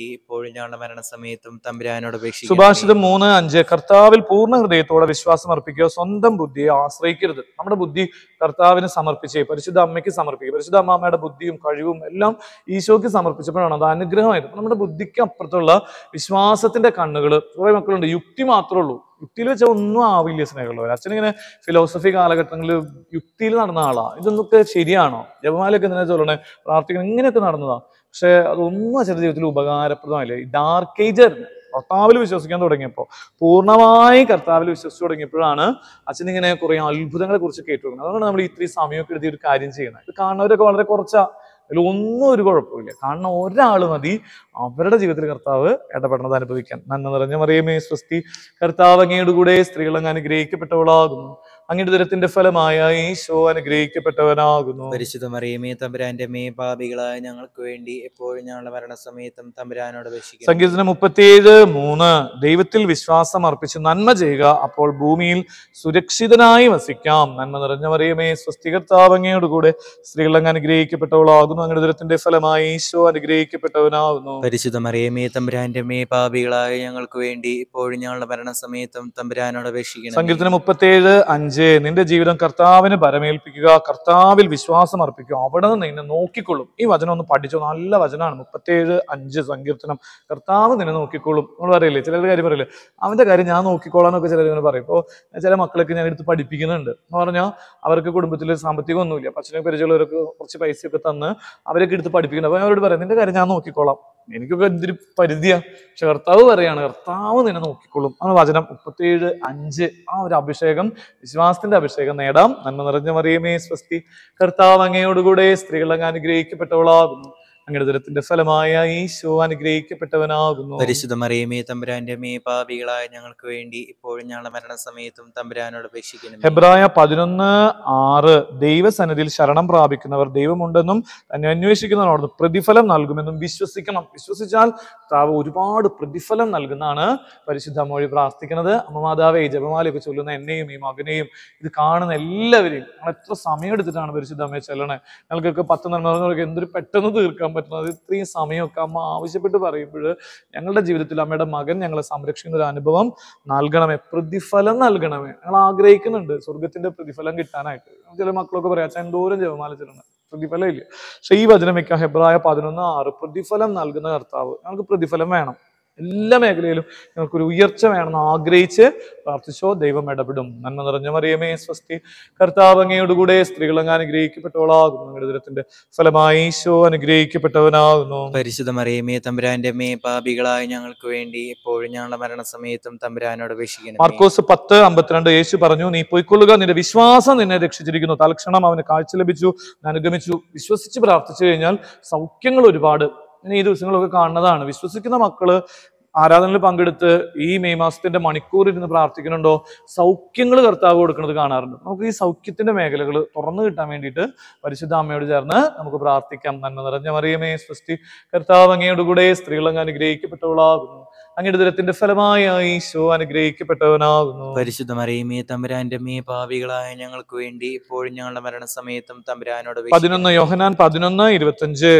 വേണ്ടി ഇപ്പോഴും ഞങ്ങളുടെ മരണസമയത്തും തമ്പുരാനോട് അപേക്ഷിക്കണമേ സുഭാഷിതം മൂന്ന് അഞ്ച് കർത്താവിൽ പൂർണ്ണ ഹൃദയത്തോടെ വിശ്വാസം അർപ്പിക്കുക സ്വന്തം ബുദ്ധിയെ ആശ്രയിക്കരുത് നമ്മുടെ ബുദ്ധി കർത്താവിന് സമർപ്പിച്ചേ പരിശുദ്ധ അമ്മയ്ക്ക് സമർപ്പിക്കുക പരിശുദ്ധ അമ്മാമ്മയുടെ ബുദ്ധിയും കഴിവും എല്ലാം ഈശോയ്ക്ക് സമർപ്പിച്ചപ്പോഴാണ് അത് അനുഗ്രഹമായത് അപ്പൊ നമ്മുടെ ബുദ്ധിക്ക് അപ്പുറത്തുള്ള വിശ്വാസത്തിന്റെ കണ്ണുകൾ കുറെ മക്കളുണ്ട് യുക്തി മാത്രമേ ഉള്ളൂ യുക്തിയിൽ വെച്ചാൽ ഒന്നും ആവില്ല സ്നേഹമുള്ളവർ അച്ഛനിങ്ങനെ ഫിലോസഫി കാലഘട്ടങ്ങളിൽ യുക്തിയിൽ നടന്ന ആളാ ഇതൊന്നൊക്കെ ശരിയാണോ ജപമാലയൊക്കെ എന്തിനാ ചൊല്ലണേ പ്രാർത്ഥിക്കണം ഇങ്ങനെയൊക്കെ നടന്നതാ പക്ഷെ അതൊന്നും അച്ഛൻ്റെ ജീവിതത്തിൽ ഉപകാരപ്രദമായില്ല ഈ ഡാർക്ക് ഏജ് ആയിരുന്നു കർത്താവിൽ വിശ്വസിക്കാൻ തുടങ്ങിയപ്പോൾ പൂർണ്ണമായി കർത്താവിൽ വിശ്വസിച്ചു തുടങ്ങിയപ്പോഴാണ് അച്ഛൻ ഇങ്ങനെ കുറെ അത്ഭുതങ്ങളെ കുറിച്ച് കേട്ടു തുടങ്ങുന്നത് അതുകൊണ്ട് നമ്മൾ ഇത്രയും സമയമൊക്കെ എഴുതി ഒരു കാര്യം ചെയ്യുന്നത് ഇത് കാണുന്നവരൊക്കെ വളരെ കുറച്ചാ അതിൽ ഒന്നും ഒരു കുഴപ്പമില്ല കാണുന്ന ഒരാൾ മതി അവരുടെ ജീവിതത്തിൽ കർത്താവ് ഇടപെടുന്നത് അനുഭവിക്കാൻ നന്മ നിറഞ്ഞ മറിയമേ സ്വസ്തി കർത്താവ് അങ്ങയുടെ കൂടെ സ്ത്രീകൾ അങ്ങ് അനുഗ്രഹിക്കപ്പെട്ടവളാകുന്നു അങ്ങയുടെ ദുരത്തിന്റെ ഫലമായ ഈശോ അനുഗ്രഹിക്കപ്പെട്ടവനാകുന്നു പരിശുദ്ധ മറിയമേ തമ്പുരാന്റെ മേ പാപികളായ ഞങ്ങൾക്ക് വേണ്ടി എപ്പോഴും ഞങ്ങളുടെ മരണസമയത്തും തമ്പുരാനോട് അപേക്ഷിക്കണം സങ്കീർത്തനം മുപ്പത്തിയേഴ് മൂന്ന് ദൈവത്തിൽ വിശ്വാസം അർപ്പിച്ച് നന്മ ചെയ്യുക അപ്പോൾ ഭൂമിയിൽ സുരക്ഷിതനായി വസിക്കാം നന്മ നിറഞ്ഞ മറിയമേ സ്വസ്തികർത്താവ് അങ്ങയുടെ കൂടെ സ്ത്രീകൾ അങ്ങ് അനുഗ്രഹിക്കപ്പെട്ടവളാകുന്നു അങ്ങയുടെ ദുരത്തിന്റെ ഫലമായി ഈശോ അനുഗ്രഹിക്കപ്പെട്ടവനാകുന്നു പരിശുദ്ധ മറിയമേ തമ്പുരാന്റെ മേ പാപികളായ ഞങ്ങൾക്ക് വേണ്ടി ഇപ്പോഴും ഞങ്ങളുടെ മരണസമയത്തും തമ്പുരാനോട് അപേക്ഷിക്കണം സങ്കീർത്തനം മുപ്പത്തേഴ് അഞ്ച് നിന്റെ ജീവിതം കർത്താവിന് പരമേൽപ്പിക്കുക കർത്താവിൽ വിശ്വാസം അർപ്പിക്കുക അവിടെ നിന്ന് നിന്നെ നോക്കിക്കൊള്ളും ഈ വചനം ഒന്ന് പഠിച്ചോ നല്ല വചനമാണ് മുപ്പത്തേഴ് അഞ്ച് സങ്കീർത്തനം കർത്താവ് നിന്നെ നോക്കിക്കൊള്ളും നമ്മൾ പറയില്ലേ ചിലരുടെ കാര്യം പറയില്ലേ അവന്റെ കാര്യം ഞാൻ നോക്കിക്കോളാന്നൊക്കെ ചിലർ ഇങ്ങനെ പറയും ഇപ്പോൾ ചില മക്കളൊക്കെ ഞാൻ എടുത്ത് പഠിപ്പിക്കുന്നുണ്ട് എന്ന് പറഞ്ഞാൽ അവർക്ക് കുടുംബത്തിൽ സാമ്പത്തികം ഒന്നുമില്ല അപ്പൊ അച്ഛനെ പരിചയമുള്ളവർക്ക് കുറച്ച് പൈസയൊക്കെ തന്ന് അവരൊക്കെ എടുത്ത് പഠിപ്പിക്കുന്നുണ്ട് അപ്പൊ അവരോട് പറയാം നിന്റെ കാര്യം ഞാൻ നോക്കിക്കോളാം എനിക്കൊക്കെ എന്തൊരു പരിധിയാ പക്ഷെ കർത്താവ് പറയാണ് കർത്താവ് നിന്നെ നോക്കിക്കൊള്ളും ആ വചനം മുപ്പത്തിയേഴ് അഞ്ച് ആ ഒരു അഭിഷേകം വിശ്വാസത്തിന്റെ അഭിഷേകം നേടാം നന്മ നിറഞ്ഞ മറിയമേ സ്വസ്തി കർത്താവ് അങ്ങയോടുകൂടെ സ്ത്രീകൾ അങ്ങ് അനുഗ്രഹിക്കപ്പെട്ടവളാകുന്നു അങ്ങയുടെ ദുരത്തിന്റെ ഫലമായ ഈശോ അനുഗ്രഹിക്കപ്പെട്ടവനാകുന്നു പരിശുദ്ധ മറിയമേ തമ്പുരാന്റെ മേ പാപികളായ ഞങ്ങൾക്ക് വേണ്ടി ഇപ്പോഴും ഞങ്ങളുടെ മരണസമയത്തും തമ്പുരാനോട് അപേക്ഷിക്കണം ഹെബ്രായ പതിനൊന്ന് ആറ് ദൈവസന്നിധിയിൽ ശരണം പ്രാപിക്കുന്നവർ ദൈവമുണ്ടെന്നും തന്നെ അന്വേഷിക്കുന്നവരോട് പ്രതിഫലം നൽകുമെന്നും വിശ്വസിക്കണം വിശ്വസിച്ചാൽ കർത്താവ് ഒരുപാട് പ്രതിഫലം നൽകുന്നതാണ് പരിശുദ്ധ മൊഴി പ്രാർത്ഥിക്കുന്നത് അമ്മ മാതാവേ ജപമാലയൊക്കെ ചൊല്ലുന്ന എന്നെയും ഈ മകനെയും ഇത് കാണുന്ന എല്ലാവരെയും ഞങ്ങൾ എത്ര സമയം എടുത്തിട്ടാണ് പരിശുദ്ധ അമ്മയെ ചെല്ലണേ ഞങ്ങൾക്കൊക്കെ പത്ത് നന്മകളൊക്കെ എന്തൊരു പെട്ടെന്ന് തീർക്കാൻ പറ്റുന്നത് ഇത്രയും സമയമൊക്കെ അമ്മ ആവശ്യപ്പെട്ട് പറയുമ്പോൾ ഞങ്ങളുടെ ജീവിതത്തിൽ അമ്മയുടെ മകൻ ഞങ്ങളെ സംരക്ഷിക്കുന്ന ഒരു അനുഭവം നൽകണമേ പ്രതിഫലം നൽകണമേ ഞങ്ങൾ ആഗ്രഹിക്കുന്നുണ്ട് സ്വർഗത്തിന്റെ പ്രതിഫലം കിട്ടാനായിട്ട് ചില മക്കളൊക്കെ പറയാം അച്ഛൻ എന്തോരം ജപമാല ചെല്ലണം പ്രതിഫലം ഇല്ല പക്ഷെ ഈ വചനം വെക്കാം ഹെബ്രായ പതിനൊന്ന് ആറ് പ്രതിഫലം നൽകുന്ന കർത്താവ് ഞങ്ങൾക്ക് പ്രതിഫലം വേണം എല്ലാ മേഖലയിലും ഞങ്ങൾക്കൊരു ഉയർച്ച വേണമെന്ന് ആഗ്രഹിച്ച് പ്രാർത്ഥിച്ചോ ദൈവം ഇടപെടും നന്മ നിറഞ്ഞ മറിയമേ സ്വസ്തി കർത്താവ് അങ്ങയോടുകൂടെ സ്ത്രീകൾ അങ്ങ് അനുഗ്രഹിക്കപ്പെട്ടവളാകുന്നു അങ്ങയുടെ ദുരത്തിന്റെ ഫലമായി ഈശോ അനുഗ്രഹിക്കപ്പെട്ടവനാകുന്നു പരിശുദ്ധ മറിയമേ തമ്പുരാന്റെ മേ പാപികളായ ഞങ്ങൾക്ക് വേണ്ടി എപ്പോഴും ഞങ്ങളുടെ മരണസമയത്തും തമ്പുരാനോട് അപേക്ഷിക്കണം മാർക്കോസ് പത്ത് അമ്പത്തിരണ്ട് യേശു പറഞ്ഞു നീ പൊയ്ക്കൊള്ളുക നിന്റെ വിശ്വാസം നിന്നെ രക്ഷിച്ചിരിക്കുന്നു തൽക്ഷണം അവന് കാഴ്ച ലഭിച്ചു അനുഗമിച്ചു വിശ്വസിച്ച് പ്രാർത്ഥിച്ചു കഴിഞ്ഞാൽ സൗഖ്യങ്ങൾ ഒരുപാട് ഇനി ഈ ദിവസങ്ങളൊക്കെ കാണുന്നതാണ് വിശ്വസിക്കുന്ന മക്കള് ആരാധനയിൽ പങ്കെടുത്ത് ഈ മെയ് മാസത്തിന്റെ മണിക്കൂർ ഇരുന്ന് പ്രാർത്ഥിക്കുന്നുണ്ടോ സൗഖ്യങ്ങൾ കർത്താവ് കൊടുക്കുന്നത് കാണാറുണ്ട് നമുക്ക് ഈ സൗഖ്യത്തിന്റെ മേഖലകൾ തുറന്നു കിട്ടാൻ വേണ്ടിയിട്ട് പരിശുദ്ധ അമ്മയോട് ചേർന്ന് നമുക്ക് പ്രാർത്ഥിക്കാം നന്മ നിറഞ്ഞ മറിയമേ സൃഷ്ടി കർത്താവ് അങ്ങയോട് കൂടെ സ്ത്രീകൾ അങ്ങ് അനുഗ്രഹിക്കപ്പെട്ടവളാകുന്നു അങ്ങയുടെ ദുരത്തിന്റെ ഫലമായ ഈശോ അനുഗ്രഹിക്കപ്പെട്ടവനാകുന്നു പരിശുദ്ധ മറിയമേ തമ്പുരാന്റെ മേ പാപികളായ ഞങ്ങൾക്ക് വേണ്ടി ഇപ്പോഴും ഞങ്ങളുടെ മരണസമയത്തും തമ്പുരാനോട് പതിനൊന്ന് യോഹനാൻ പതിനൊന്ന് ഇരുപത്തഞ്ച്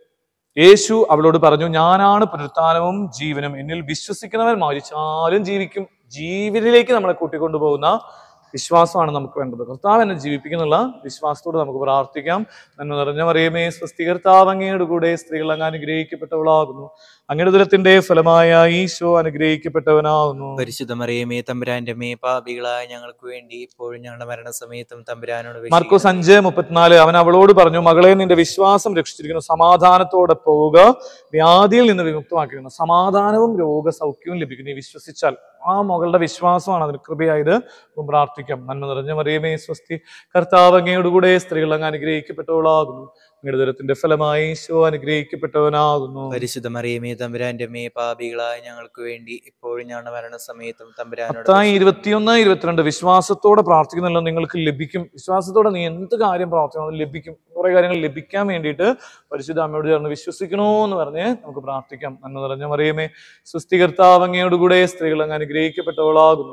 യേശു അവളോട് പറഞ്ഞു ഞാനാണ് പുനരുത്ഥാനവും ജീവനും എന്നിൽ വിശ്വസിക്കുന്നവൻ മരിച്ചാലും ജീവിക്കും ജീവനിലേക്ക് നമ്മളെ കൂട്ടിക്കൊണ്ടുപോകുന്ന വിശ്വാസമാണ് നമുക്ക് വേണ്ടത് കർത്താവ് എന്നെ ജീവിപ്പിക്കുന്നുള്ള വിശ്വാസത്തോട് നമുക്ക് പ്രാർത്ഥിക്കാം നന്മ നിറഞ്ഞ മറിയമേ സ്വസ്തി കർത്താവ് അങ്ങയുടെ കൂടെ സ്ത്രീകൾ അങ്ങ് അനുഗ്രഹിക്കപ്പെട്ടവളാകുന്നു അങ്ങയുടെ ദുരത്തിന്റെ ഫലമായ ഈശോ അനുഗ്രഹിക്കപ്പെട്ടവനാകുന്നു പരിശുദ്ധ മറിയമേ തമ്പുരാന്റെ മേ പാപികളായ ഞങ്ങൾക്ക് വേണ്ടി ഇപ്പോഴും ഞങ്ങളുടെ മരണസമയത്തും തമ്പുരാനോട് മാർക്കോസ് അഞ്ച് മുപ്പത്തിനാല് അവൻ അവളോട് പറഞ്ഞു മകളെ നിന്റെ വിശ്വാസം രക്ഷിച്ചിരിക്കുന്നു സമാധാനത്തോടെ പോവുക വ്യാധിയിൽ നിന്ന് വിമുക്തമാക്കിയിരുന്നു സമാധാനവും രോഗസൗഖ്യവും ലഭിക്കും നീ വിശ്വസിച്ചാൽ ആ മകളുടെ വിശ്വാസമാണ് അതിന് കൃപയായത് അപ്പം പ്രാർത്ഥിക്കാം നന്മ നിറഞ്ഞ മറിയമേ സ്വസ്തി കർത്താവ് അങ്ങയോടുകൂടെ സ്ത്രീകൾ അങ്ങ് അനുഗ്രഹിക്കപ്പെട്ടവളാകുന്നു അങ്ങയുടെ ദുരത്തിന്റെ ഫലമായി ഈശോ അനുഗ്രഹിക്കപ്പെട്ടവനാകുന്നു പരിശുദ്ധ മറിയമേ തമ്പുരാന്റെ മേ പാപികളായ ഞങ്ങൾക്ക് വേണ്ടി ഇപ്പോഴും ഞങ്ങളുടെ മരണസമയത്തും തമ്പുരാനോട് മത്തായി ഇരുപത്തിയൊന്ന് ഇരുപത്തിരണ്ട് വിശ്വാസത്തോടെ പ്രാർത്ഥിക്കുന്നില്ല നിങ്ങൾക്ക് ലഭിക്കും വിശ്വാസത്തോടെ നീ എന്ത് കാര്യം പ്രാർത്ഥിക്കണം അത് ലഭിക്കും കുറെ കാര്യങ്ങൾ ലഭിക്കാൻ വേണ്ടിയിട്ട് പരിശുദ്ധ അമ്മയോട് ചേർന്ന് വിശ്വസിക്കണോ എന്ന് പറഞ്ഞ് നമുക്ക് പ്രാർത്ഥിക്കാം നന്മ നിറഞ്ഞ മറിയമേ സുസ്ഥികർത്താവ് അങ്ങയോടുകൂടെ സ്ത്രീകൾ അങ്ങ് അനുഗ്രഹിക്കപ്പെട്ടവളാകുന്നു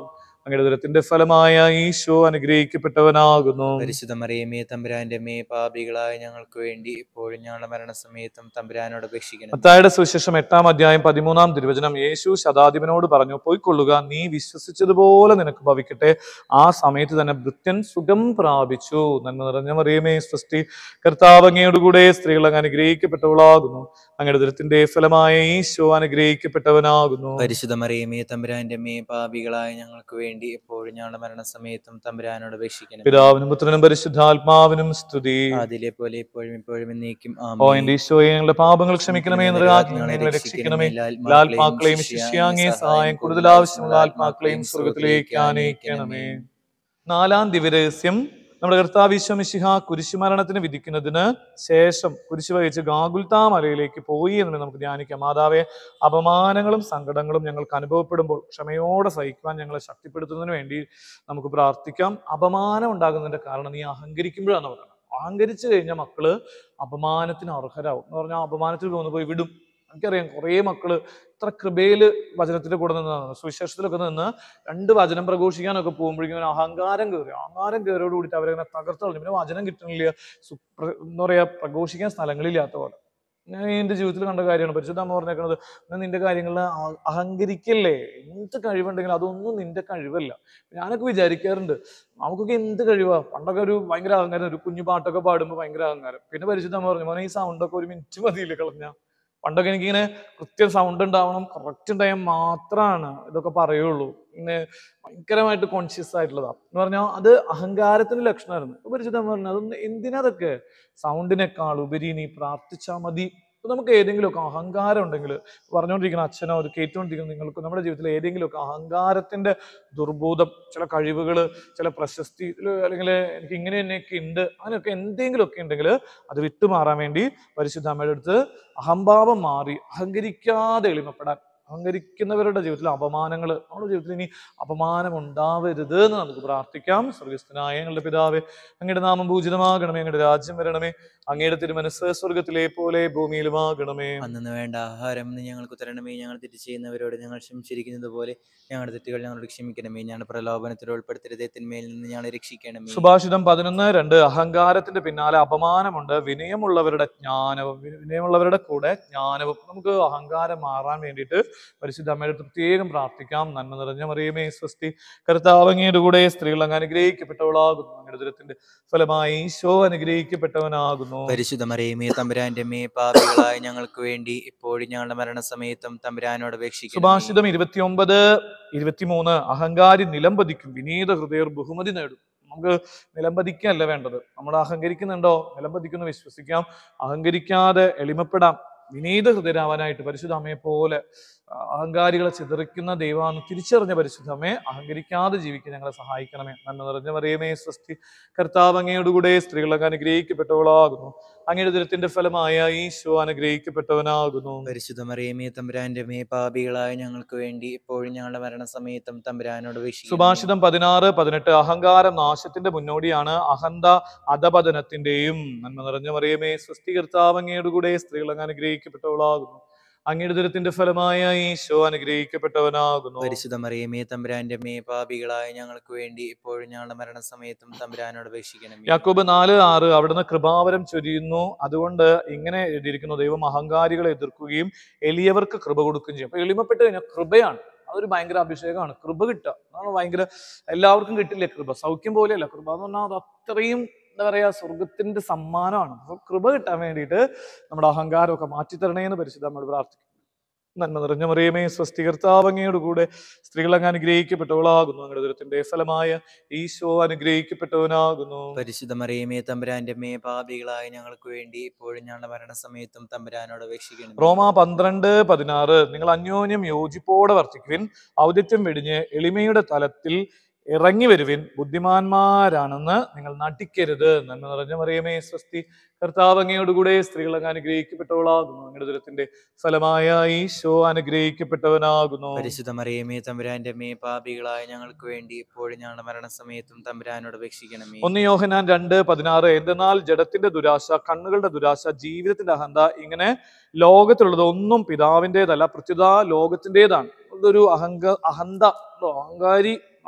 അങ്ങയുടെ ദുരത്തിന്റെ ഫലമായ ഈശോ അനുഗ്രഹിക്കപ്പെട്ടവനാകുന്നു പരിശുദ്ധ മറിയമേ തമ്പുരാന്റെ മേ പാപികളായ ഞങ്ങൾക്ക് വേണ്ടി ഇപ്പോഴും ഞങ്ങളുടെ മരണസമയത്തും തമ്പുരാനോട് അപേക്ഷിക്കണം മത്തായുടെ സുവിശേഷം എട്ടാം അധ്യായം പതിമൂന്നാം തിരുവചനം യേശു ശതാധിപനോട് പറഞ്ഞു പോയിക്കൊള്ളുക നീ വിശ്വസിച്ചതുപോലെ നിനക്ക് ഭവിക്കട്ടെ ആ സമയത്ത് തന്നെ ഭൃത്യൻ സുഖം പ്രാപിച്ചു നന്മ നിറഞ്ഞ മറിയമേ സൃഷ്ടി കർത്താവ് അങ്ങയോടുകൂടെ സ്ത്രീകൾ അങ്ങ് അനുഗ്രഹിക്കപ്പെട്ടവളാകുന്നു അങ്ങയുടെ ദുരത്തിന്റെ ഫലമായ ഈശോ അനുഗ്രഹിക്കപ്പെട്ടവനാകുന്നു പരിശുദ്ധ മറിയമേ തമ്പുരാന്റെ മേ പാപികളായ ഞങ്ങൾക്ക് വേണ്ടി ഇപ്പോഴും ഞങ്ങളുടെ മരണസമയത്തും തമ്പുരാനോട് അപേക്ഷിക്കണം പിതാവിനും പുത്രനും പരിശുദ്ധാത്മാവിനും സ്തുതി അതിലെ പോലെ ഇപ്പോഴും ഇപ്പോഴും എന്നേക്കും ഓ എന്റെ ഈശോയെ ഞങ്ങളുടെ പാപങ്ങൾ ക്ഷമിക്കണമേ എന്ന രാജ്ഞി ഞങ്ങളെ രക്ഷിക്കണമേ എല്ലാ ആത്മാക്കളെയും ശിഷ്യാങ്ങേ സഹായം കൂടുതൽ ആവശ്യമുള്ള ആത്മാക്കളെയും സ്വർഗത്തിലേക്ക് ആനയിക്കണമേ നാലാം ദിവരഹസ്യം നമ്മുടെ കർത്താവ് ഈശ്വമിശിഹ കുരിശുമരണത്തിന് വിധിക്കുന്നതിന് ശേഷം കുരിശ് വഹിച്ച് ഗാഗുൽത്താ മലയിലേക്ക് പോയി എന്ന് നമുക്ക് ധ്യാനിക്കാം മാതാവെ അപമാനങ്ങളും സങ്കടങ്ങളും ഞങ്ങൾക്ക് അനുഭവപ്പെടുമ്പോൾ ക്ഷമയോടെ സഹിക്കുവാൻ ഞങ്ങളെ ശക്തിപ്പെടുത്തുന്നതിന് വേണ്ടി നമുക്ക് പ്രാർത്ഥിക്കാം അപമാനം ഉണ്ടാകുന്നതിന്റെ കാരണം നീ അഹങ്കരിക്കുമ്പോഴാണ് പറയുന്നത് അഹങ്കരിച്ചു കഴിഞ്ഞാൽ മക്കള് അപമാനത്തിന് അർഹരാകും എന്ന് പറഞ്ഞാൽ അപമാനത്തിൽ കൊന്നു പോയി വിടും എനിക്കറിയാം കുറേ മക്കള് ഇത്ര കൃപയില് വചനത്തിന്റെ കൂടെ നിന്നാണ് സുവിശേഷത്തിലൊക്കെ നിന്ന് രണ്ട് വചനം പ്രഘോഷിക്കാനൊക്കെ പോകുമ്പോഴേക്കും ഇങ്ങനെ അഹങ്കാരം കയറി അഹങ്കാരം കയറിയോട് കൂടിയിട്ട് അവരങ്ങനെ തകർത്ത് കളഞ്ഞു പിന്നെ വചനം കിട്ടണില്ല സു- പ്ര- എന്താ പറയാ പ്രഘോഷിക്കാൻ സ്ഥലങ്ങളില്ലാത്ത പോലെ ഞാൻ എന്റെ ജീവിതത്തിൽ കണ്ട കാര്യമാണ് പരിശുദ്ധ അമ്മ പറഞ്ഞേക്കുന്നത് "എന്നാ നിന്റെ കാര്യങ്ങളിൽ അ- അഹങ്കരിക്കല്ലേ എന്ത് കഴിവുണ്ടെങ്കിലും അതൊന്നും നിന്റെ കഴിവല്ല ഞാനൊക്കെ വിചാരിക്കാറുണ്ട് നമുക്കൊക്കെ എന്ത് കഴിവാ പണ്ടൊക്കെ ഒരു ഭയങ്കര അഹങ്കാരം ഒരു കുഞ്ഞു പാട്ടൊക്കെ പാടുമ്പോൾ ഭയങ്കര അഹങ്കാരം പിന്നെ പരിശുദ്ധ അമ്മ പറഞ്ഞു മോനെ ഈ സൗണ്ട് ഒക്കെ ഒരു മിനിറ്റ് മതിയില്ലേ കളഞ്ഞ പണ്ടൊക്കെ എനിക്കിങ്ങനെ കൃത്യം സൗണ്ട് ഉണ്ടാവണം കറക്റ്റ് ടൈം മാത്രമാണ് ഇതൊക്കെ പറയുള്ളൂ പിന്നെ ഭയങ്കരമായിട്ട് കോൺഷ്യസ് ആയിട്ടുള്ളതാ എന്ന് പറഞ്ഞാൽ അത് അഹങ്കാരത്തിന്റെ ലക്ഷണമായിരുന്നു ഇപ്പൊ പരിശുദ്ധം പറഞ്ഞു അതൊന്നും എന്തിനാ അതൊക്കെ സൗണ്ടിനേക്കാൾ ഉപരി നീ പ്രാർത്ഥിച്ചാൽ മതി ഇപ്പൊ നമുക്ക് ഏതെങ്കിലുമൊക്കെ അഹങ്കാരം ഉണ്ടെങ്കിൽ പറഞ്ഞുകൊണ്ടിരിക്കുന്ന അച്ഛനോ അത് കേട്ടുകൊണ്ടിരിക്കുന്ന നിങ്ങൾക്ക് നമ്മുടെ ജീവിതത്തിൽ ഏതെങ്കിലുമൊക്കെ അഹങ്കാരത്തിന്റെ ദുർബോധം ചില കഴിവുകൾ ചില പ്രശസ്തി ഇതില് അല്ലെങ്കിൽ എനിക്ക് ഇങ്ങനെ തന്നെയൊക്കെ ഉണ്ട് അങ്ങനെയൊക്കെ എന്തെങ്കിലുമൊക്കെ ഉണ്ടെങ്കിൽ അത് വിട്ടുമാറാൻ വേണ്ടി പരിശുദ്ധ അമ്മയുടെ അടുത്ത് അഹംഭാവം മാറി അഹങ്കരിക്കാതെ എളിമപ്പെടാൻ അഹങ്കരിക്കുന്നവരുടെ ജീവിതത്തിൽ അപമാനങ്ങൾ നമ്മുടെ ജീവിതത്തിൽ ഇനി അപമാനം ഉണ്ടാവരുത് എന്ന് നമുക്ക് പ്രാർത്ഥിക്കാം സ്വർഗസ്ഥനായ ഞങ്ങളുടെ പിതാവേ അങ്ങയുടെ നാമം പൂജിതമാകണമേ അങ്ങയുടെ രാജ്യം വരണമേ അങ്ങയുടെ തിരുമനസ് സ്വർഗത്തിലെ പോലെ ഭൂമിയിലുമാകണമേ അന്നു വേണ്ട ആഹാരം ഇന്ന് ഞങ്ങൾക്ക് തരണമേ ഞങ്ങൾ തെറ്റ് ചെയ്യുന്നവരോട് ഞങ്ങൾ ക്ഷമിച്ചിരിക്കുന്നത് പോലെ ഞങ്ങളുടെ തെറ്റുകൾ ഞങ്ങളോട് ക്ഷമിക്കണമേ ഞങ്ങളുടെ പ്രലോഭനത്തിൽ ഉൾപ്പെടുത്തരുതേ തിന്മയിൽ നിന്ന് ഞങ്ങളെ രക്ഷിക്കണമേ സുഭാഷിതം പതിനൊന്ന് രണ്ട് അഹങ്കാരത്തിന്റെ പിന്നാലെ അപമാനമുണ്ട് വിനയമുള്ളവരുടെ ജ്ഞാനവും വി- വിനയമുള്ളവരുടെ കൂടെ ജ്ഞാനവും നമുക്ക് അഹങ്കാരം മാറാൻ വേണ്ടിയിട്ട് പരിശുദ്ധ അമ്മയുടെ അടുത്ത് പ്രത്യേകം പ്രാർത്ഥിക്കാം നന്മ നിറഞ്ഞ മറിയമേ സ്വസ്തി കർത്താവങ്ങയുടെ കൂടെ സ്ത്രീകൾ അങ്ങ് അനുഗ്രഹിക്കപ്പെട്ടവളാകുന്നു അങ്ങയുടെ ദുരത്തിന്റെ ഫലമായി ഈശോ അനുഗ്രഹിക്കപ്പെട്ടവനാകുന്നു പരിശുദ്ധ മറിയമേ തമ്പുരാന്റെ മേ പാപികളായ ഞങ്ങൾക്ക് വേണ്ടി ഇപ്പോഴും ഞങ്ങളുടെ മരണസമയത്തും തമ്പുരാനോട് അപേക്ഷിക്കണം സുഭാഷിതം ഇരുപത്തിയൊമ്പത് ഇരുപത്തിമൂന്ന് അഹങ്കാരി നിലംപതിക്കും വിനീത ഹൃദയർ ബഹുമതി നേടും നമുക്ക് നിലംപതിക്കല്ല വേണ്ടത് നമ്മൾ അഹങ്കരിക്കുന്നുണ്ടോ നിലംപതിക്കുന്നു വിശ്വസിക്കാം അഹങ്കരിക്കാതെ എളിമപ്പെടാം വിനീത ഹൃദയരാവാനായിട്ട് പരിശുദ്ധ അമ്മയെ പോലെ ആ, അഹങ്കാരികളെ ചിതറിക്കുന്ന ദൈവമാണ് തിരിച്ചറിഞ്ഞ പരിശുദ്ധ അമ്മയെ അഹങ്കരിക്കാതെ ജീവിക്കാൻ ഞങ്ങളെ സഹായിക്കണമേ നന്മ നിറഞ്ഞ മറിയമേ സ്വസ്തി കർത്താവ് അങ്ങയോടുകൂടെ സ്ത്രീകളൊക്കെ അനുഗ്രഹിക്കപ്പെട്ടവളാകുന്നു അങ്ങയുടെ ദുരത്തിന്റെ ഫലമായ ഈശോ അനുഗ്രഹിക്കപ്പെട്ടവനാകുന്നു പരിശുദ്ധ മറിയമേ തമ്പുരാന്റെ മേ പാപികളായ ഞങ്ങൾക്ക് വേണ്ടി ഇപ്പോഴും ഞങ്ങളുടെ മരണസമയത്തും തമ്പുരാനോട് അപേക്ഷിക്കണം സുഭാഷിതം പതിനാറ് പതിനെട്ട് അഹങ്കാരം നാശത്തിന്റെ മുന്നോടിയാണ് അഹന്ത അധപതനത്തിന്റെയും നന്മ നിറഞ്ഞ മറിയമേ സ്വസ്തികർത്താവ് അങ്ങയുടെ കൂടെ സ്ത്രീകൾ അങ്ങ് അനുഗ്രഹിക്കപ്പെട്ടവളാകുന്നു അങ്ങയുടെ ദുരത്തിന്റെ ഫലമായ ഈശോ അനുഗ്രഹിക്കപ്പെട്ടവനാകുന്നു പരിശുദ്ധ മറിയമേ തമ്പുരാന്റെ മേ പാപികളായ ഞങ്ങൾക്ക് വേണ്ടി ഇപ്പോഴും ഞങ്ങളുടെ മരണസമയത്തും തമ്പുരാനോട് അപേക്ഷിക്കണം യാക്കോബ് നാല് ആറ് അവിടുന്ന് കൃപാവരം ചൊരിയുന്നു അതുകൊണ്ട് ഇങ്ങനെ എഴുതിയിരിക്കുന്നു ദൈവം അഹങ്കാരികളെ എതിർക്കുകയും എളിയവർക്ക് കൃപ കൊടുക്കുകയും ചെയ്യും അപ്പൊ എളിമപ്പെട്ട് കഴിഞ്ഞാൽ കൃപയാണ് അതൊരു ഭയങ്കര അഭിഷേകമാണ് കൃപ കിട്ടുക അതാണ് ഭയങ്കര എല്ലാവർക്കും കിട്ടില്ലേ കൃപ സൗഖ്യം പോലെയല്ല കൃപ എന്ന് പറഞ്ഞാൽ അത് അത്രയും എന്താ പറയാ സ്വർഗത്തിന്റെ സമ്മാനമാണ് അപ്പൊ കൃപ കിട്ടാൻ വേണ്ടിയിട്ട് നമ്മുടെ അഹങ്കാരമൊക്കെ മാറ്റിത്തരണേ എന്ന് പരിശുദ്ധ നമ്മൾ പ്രാർത്ഥിക്കും നന്മ നിറഞ്ഞ മറിയമേ സ്വസ്തികർത്താവങ്ങയോട് കൂടെ സ്ത്രീകൾ അങ്ങ് അനുഗ്രഹിക്കപ്പെട്ടവളാകുന്നു അങ്ങയുടെ ദുരത്തിന്റെ ഫലമായ ഈശോ അനുഗ്രഹിക്കപ്പെട്ടവനാകുന്നു പരിശുദ്ധ മറിയമേ തമ്പുരാന്റെ മേ പാപികളായ ഞങ്ങൾക്ക് വേണ്ടി ഇപ്പോഴും ഞങ്ങളുടെ മരണസമയത്തും തമ്പുരാനോട് അപേക്ഷിക്കണം റോമ പന്ത്രണ്ട് പതിനാറ് നിങ്ങൾ അന്യോന്യം യോജിപ്പോടെ വർത്തിക്കുവിൻ ഔദിത്യം വെടിഞ്ഞ് എളിമയുടെ തലത്തിൽ ഇറങ്ങി വരുവിൻ ബുദ്ധിമാന്മാരാണെന്ന് നിങ്ങൾ നടിക്കരുത് നന്മ നിറഞ്ഞ മറിയമേ സ്വസ്തി കർത്താവ് അങ്ങയോടുകൂടെ സ്ത്രീകൾ അങ്ങ് അനുഗ്രഹിക്കപ്പെട്ടവളാകുന്നു അങ്ങയുടെ ദുരത്തിന്റെ ഫലമായ ഈശോ അനുഗ്രഹിക്കപ്പെട്ടവനാകുന്നു പരിശുദ്ധ മറിയമേ തമ്പുരാന്റെ മേ പാപികളായ ഞങ്ങൾക്ക് വേണ്ടി ഇപ്പോഴും ഞങ്ങളുടെ മരണസമയത്തും തമ്പുരാനോട് അപേക്ഷിക്കണമേ ഒന്ന് യോഹനാൻ രണ്ട് പതിനാറ് എന്തെന്നാൽ ജഡത്തിന്റെ ദുരാശ കണ്ണുകളുടെ ദുരാശ ജീവിതത്തിന്റെ അഹന്ത ഇങ്ങനെ ലോകത്തിലുള്ളത് ഒന്നും പിതാവിൻ്റെതല്ല പ്രത്യുത ലോകത്തിൻ്റെതാണ് ഇതൊരു അഹങ്ക അഹന്ത ഉണ്ടോ? അഹങ്കാരി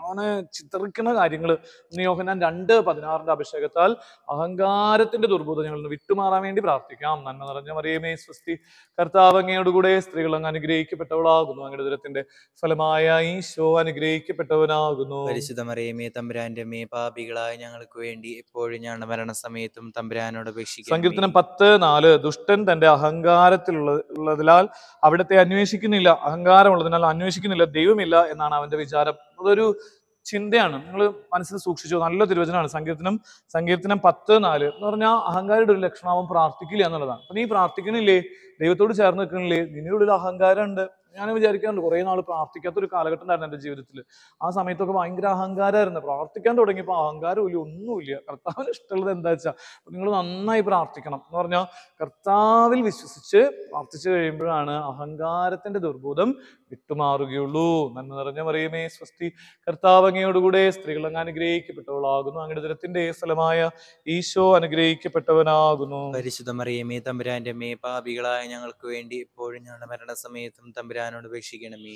അവനെ ചിത്രിക്കുന്ന കാര്യങ്ങൾ യോഹന്നാൻ രണ്ട് പതിനാറിന്റെ അഭിഷേകത്താൽ അഹങ്കാരത്തിന്റെ ദുർബോധം ഞങ്ങൾ നിന്ന് വിട്ടുമാറാൻ വേണ്ടി പ്രാർത്ഥിക്കാം നന്മ നിറഞ്ഞ മറിയമേ സ്വസ്തി കർത്താവ് അങ്ങയോടുകൂടെ സ്ത്രീകൾ അങ്ങ് അനുഗ്രഹിക്കപ്പെട്ടവളാകുന്നു അങ്ങയുടെ ദുരത്തിന്റെ ഫലമായ ഈശോ അനുഗ്രഹിക്കപ്പെട്ടവനാകുന്നു പരിശുദ്ധ മറിയമേ തമ്പുരാന്റെ മേ പാപികളായ ഞങ്ങൾക്ക് വേണ്ടി എപ്പോഴും ഞങ്ങളുടെ മരണസമയത്തും തമ്പുരാനോട് അപേക്ഷിക്കണം സങ്കീർത്തനം പത്ത് നാല് ദുഷ്ടൻ തന്റെ അഹങ്കാരത്തിലുള്ള ഉള്ളതിനാൽ അവിടത്തെ അന്വേഷിക്കുന്നില്ല അഹങ്കാരമുള്ളതിനാൽ അന്വേഷിക്കുന്നില്ല ദൈവമില്ല എന്നാണ് അവന്റെ വിചാരം അതൊരു ചിന്തയാണ് നിങ്ങൾ മനസ്സിൽ സൂക്ഷിച്ചു നല്ല തിരുവചനമാണ് സങ്കീർത്തനം സങ്കീർത്തനം പത്ത് നാല് എന്ന് പറഞ്ഞാൽ അഹങ്കാരിയുടെ ഒരു ലക്ഷണം അവൻ പ്രാർത്ഥിക്കില്ല എന്നുള്ളതാണ് അപ്പൊ നീ പ്രാർത്ഥിക്കണില്ലേ ദൈവത്തോട് ചേർന്ന് നിൽക്കണില്ലേ നിന്റെ ഉള്ളിൽ അഹങ്കാരം ഉണ്ട് ഞാൻ വിചാരിക്കാറുണ്ട് കുറേ നാൾ പ്രാർത്ഥിക്കാത്ത ഒരു കാലഘട്ടം ഉണ്ടായിരുന്നു എൻ്റെ ജീവിതത്തിൽ ആ സമയത്തൊക്കെ ഭയങ്കര അഹങ്കാരമായിരുന്നു പ്രാർത്ഥിക്കാൻ തുടങ്ങിയപ്പോൾ അഹങ്കാരമില്ല ഒന്നുമില്ല കർത്താവിന് ഇഷ്ടമുള്ളത് എന്താ വെച്ചാൽ നിങ്ങൾ നന്നായി പ്രാർത്ഥിക്കണം എന്ന് പറഞ്ഞാൽ കർത്താവിൽ വിശ്വസിച്ച് പ്രാർത്ഥിച്ചു കഴിയുമ്പോഴാണ് അഹങ്കാരത്തിന്റെ ദുർബോധം വിട്ടുമാറുകയുള്ളൂ നന്മ നിറഞ്ഞ മറിയമേ സ്വസ്തി കർത്താവ് അങ്ങയോടുകൂടെ സ്ത്രീകൾ അങ്ങ് അനുഗ്രഹിക്കപ്പെട്ടവളാകുന്നു അങ്ങയുടെ ദുരത്തിന്റെ സ്ഥലമായ ഈശോ അനുഗ്രഹിക്കപ്പെട്ടവനാകുന്നു പരിശുദ്ധ മറിയമേ തമ്പുരാന്റെ മേ പാപികളായ ഞങ്ങൾക്ക് വേണ്ടി എപ്പോഴും ഞങ്ങളുടെ മരണസമയത്തും തമ്പുരാനോട് അപേക്ഷിക്കണമേ